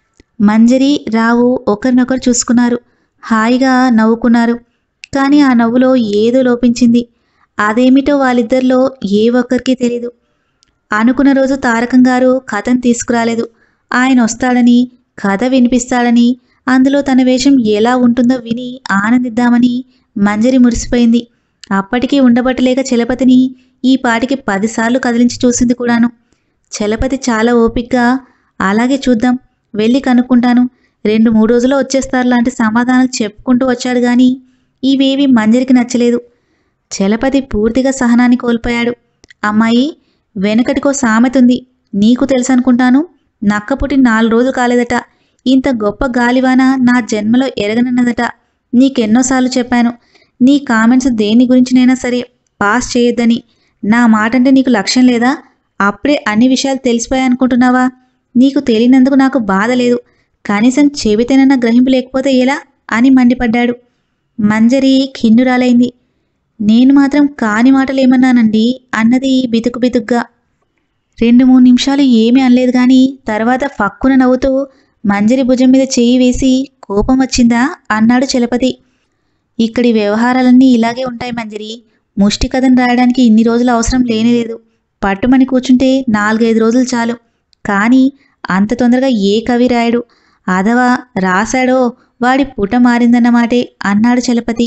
మంజరి రావు ఒకరినొకరు చూసుకున్నారు హాయిగా నవ్వుకున్నారు కానీ ఆ నవ్వులో ఏదో లోపించింది అదేమిటో వాళ్ళిద్దరిలో ఏ ఒక్కరికి తెలీదు అనుకున్న రోజు తారకం గారు కథను తీసుకురాలేదు ఆయన వస్తాడని కథ వినిపిస్తాడని అందులో తన వేషం ఎలా ఉంటుందో విని ఆనందిద్దామని మంజరి మురిసిపోయింది అప్పటికీ ఉండబట్టలేక చలపతిని ఈ పాటికి పదిసార్లు కదిలించి చూసింది కూడాను చలపతి చాలా ఓపిగ్గా అలాగే చూద్దాం వెళ్ళి కనుక్కుంటాను రెండు మూడు రోజుల్లో వచ్చేస్తారు లాంటి సమాధానాలు చెప్పుకుంటూ వచ్చాడు కానీ ఇవేవి మంజరికి నచ్చలేదు చలపతి పూర్తిగా సహనాన్ని కోల్పోయాడు అమ్మాయి వెనకటికో సామెత ఉంది నీకు తెలుసనుకుంటాను నక్క పుట్టి నాలుగు రోజులు కాలేదట ఇంత గొప్ప గాలివాన నా జన్మలో ఎరగనన్నదట నీకెన్నోసార్లు చెప్పాను నీ కామెంట్స్ దేని గురించినైనా సరే పాస్ చేయొద్దని నా మాట అంటే నీకు లక్ష్యం లేదా అప్పుడే అన్ని విషయాలు తెలిసిపోయాయనుకుంటున్నావా నీకు తెలియనందుకు నాకు బాధ లేదు కనీసం చెబితేనన్న గ్రహింపు లేకపోతే ఎలా అని మండిపడ్డాడు మంజరి ఖిన్నురాలైంది నేను మాత్రం కాని మాటలేమన్నానండి అన్నది బితుకు బితుగ్గా రెండు మూడు నిమిషాలు ఏమీ అనలేదు కానీ తర్వాత ఫక్కున నవ్వుతూ మంజరి భుజం మీద చెయ్యి వేసి కోపం వచ్చిందా అన్నాడు చలపతి ఇక్కడి వ్యవహారాలన్నీ ఇలాగే ఉంటాయి మంజరి ముష్టి కథను రాయడానికి ఇన్ని రోజులు అవసరం లేనేలేదు పట్టుమని కూర్చుంటే నాలుగైదు రోజులు చాలు కానీ అంత తొందరగా ఏ కవి రాయడు అదవా రాశాడో వాడి పుట మారిందన్నమాటే అన్నాడు చలపతి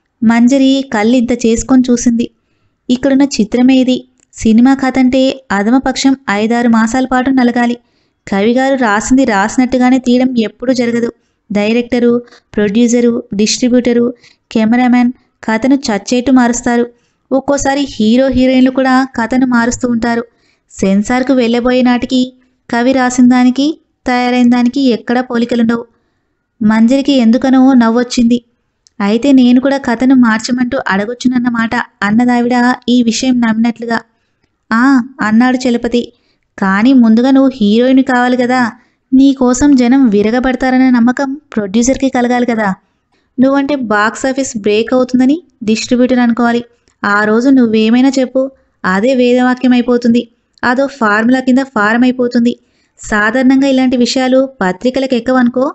మంజరి కళ్ళు ఇంత చేసుకొని చూసింది ఇక్కడున్న చిత్రమే ఇది సినిమా కథ అంటే అధమపక్షం ఐదారు మాసాల పాటు నలగాలి కవిగారు రాసింది రాసినట్టుగానే తీయడం ఎప్పుడూ జరగదు డైరెక్టరు ప్రొడ్యూసరు డిస్ట్రిబ్యూటరు కెమెరామ్యాన్ కథను చచ్చేట్టు మారుస్తారు ఒక్కోసారి హీరో హీరోయిన్లు కూడా కథను మారుస్తూ ఉంటారు సెన్సార్కు వెళ్ళబోయే నాటికి కవి రాసిన దానికి తయారైన దానికి ఎక్కడా పోలికలుండవు మంజరికి ఎందుకనో నవ్వొచ్చింది అయితే నేను కూడా కథను మార్చమంటూ అడగొచ్చునన్నమాట అన్నదావిడ ఈ విషయం నమ్మినట్లుగా ఆ అన్నాడు చలపతి కానీ ముందుగా నువ్వు హీరోయిన్ కావాలి కదా నీ కోసం జనం విరగబడతారనే నమ్మకం ప్రొడ్యూసర్కి కలగాలి కదా నువ్వంటే బాక్స్ ఆఫీస్ బ్రేక్ అవుతుందని డిస్ట్రిబ్యూటర్ అనుకోవాలి ఆ రోజు నువ్వేమైనా చెప్పు అదే వేదవాక్యం అయిపోతుంది అదో ఫార్ములా కింద ఫారం అయిపోతుంది సాధారణంగా ఇలాంటి విషయాలు పత్రికలకు ఎక్కవనుకో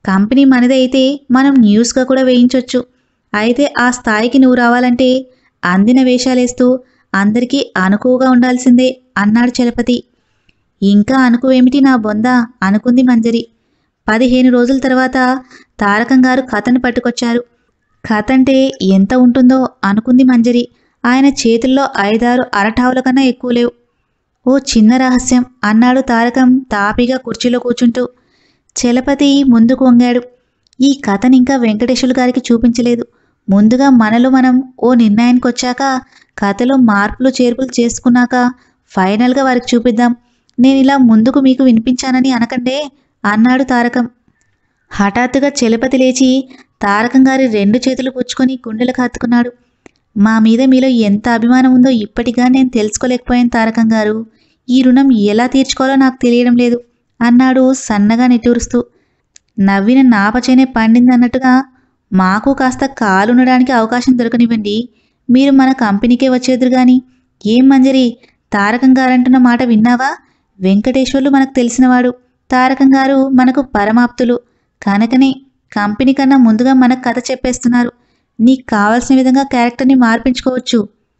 కంపెనీ మనదే అయితే మనం న్యూస్గా కూడా వేయించవచ్చు అయితే ఆ స్థాయికి నువ్వు రావాలంటే అందిన వేషాలేస్తూ అందరికీ అనుకువగా ఉండాల్సిందే అన్నాడు చలపతి ఇంకా అనుకువేమిటి నా బొంద అనుకుంది మంజరి పదిహేను రోజుల తర్వాత తారకం గారు కథను పట్టుకొచ్చారు కథ అంటే ఎంత ఉంటుందో అనుకుంది మంజరి ఆయన చేతుల్లో ఐదారు అరటావుల కన్నా ఎక్కువ లేవు ఓ చిన్న రహస్యం అన్నాడు తారకం తాపిగా కుర్చీలో కూర్చుంటూ చలపతి ముందుకు వంగాడు ఈ కథని ఇంకా వెంకటేశ్వర గారికి చూపించలేదు ముందుగా మనలో మనం ఓ నిర్ణయానికి వచ్చాక కథలో మార్పులు చేర్పులు చేసుకున్నాక ఫైనల్గా వారికి చూపిద్దాం నేను ఇలా ముందుకు మీకు వినిపించానని అనకండే అన్నాడు తారకం హఠాత్తుగా చలపతి లేచి తారకం గారి రెండు చేతులు పుచ్చుకొని గుండెలకు హత్తుకున్నాడు మా మీద మీలో ఎంత అభిమానం ఉందో ఇప్పటిగా నేను తెలుసుకోలేకపోయాను తారకం గారు ఈ రుణం ఎలా తీర్చుకోవాలో నాకు తెలియడం లేదు అన్నాడు సన్నగా నిట్టూరుస్తూ నవ్విన నాపచేనే పండిందన్నట్టుగా మాకు కాస్త కాలుండడానికి అవకాశం దొరకనివ్వండి మీరు మన కంపెనీకే వచ్చేదురు గాని ఏం మంజరి తారకం గారంటున్న మాట విన్నావా వెంకటేశ్వర్లు మనకు తెలిసినవాడు తారకం గారు మనకు పరమాప్తులు కనుకనే కంపెనీ కన్నా ముందుగా మనకు కథ చెప్పేస్తున్నారు నీకు కావాల్సిన విధంగా క్యారెక్టర్ని మార్పించుకోవచ్చు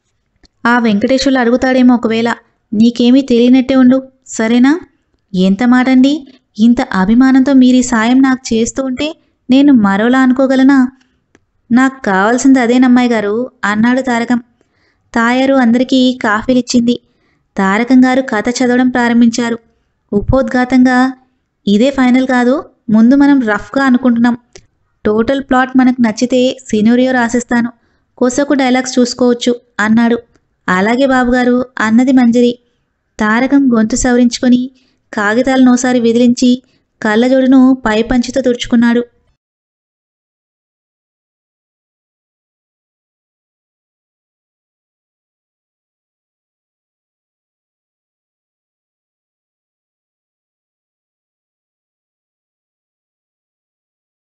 ఆ వెంకటేశ్వర్లు అడుగుతాడేమో ఒకవేళ నీకేమీ తెలియనట్టే ఉండు సరేనా ఎంత మాటండి ఇంత అభిమానంతో మీరు ఈ సాయం నాకు చేస్తూ ఉంటే నేను మరోలా అనుకోగలనా నాకు కావాల్సింది అదేనమ్మాయి గారు అన్నాడు తారకం తాయారు అందరికీ కాఫీలిచ్చింది తారకం గారు కథ చదవడం ప్రారంభించారు ఉపోద్ఘాతంగా ఇదే ఫైనల్ కాదు ముందు మనం రఫ్గా అనుకుంటున్నాం టోటల్ ప్లాట్ మనకు నచ్చితే సినోరియో రాసిస్తాను కొసకు డైలాగ్స్ చూసుకోవచ్చు అన్నాడు అలాగే బాబుగారు అన్నది మంజరి తారకం గొంతు సవరించుకొని కాగితాలను ఓసారి విదిలించి కళ్ళజోడును పైపంచితో తుడుచుకున్నాడు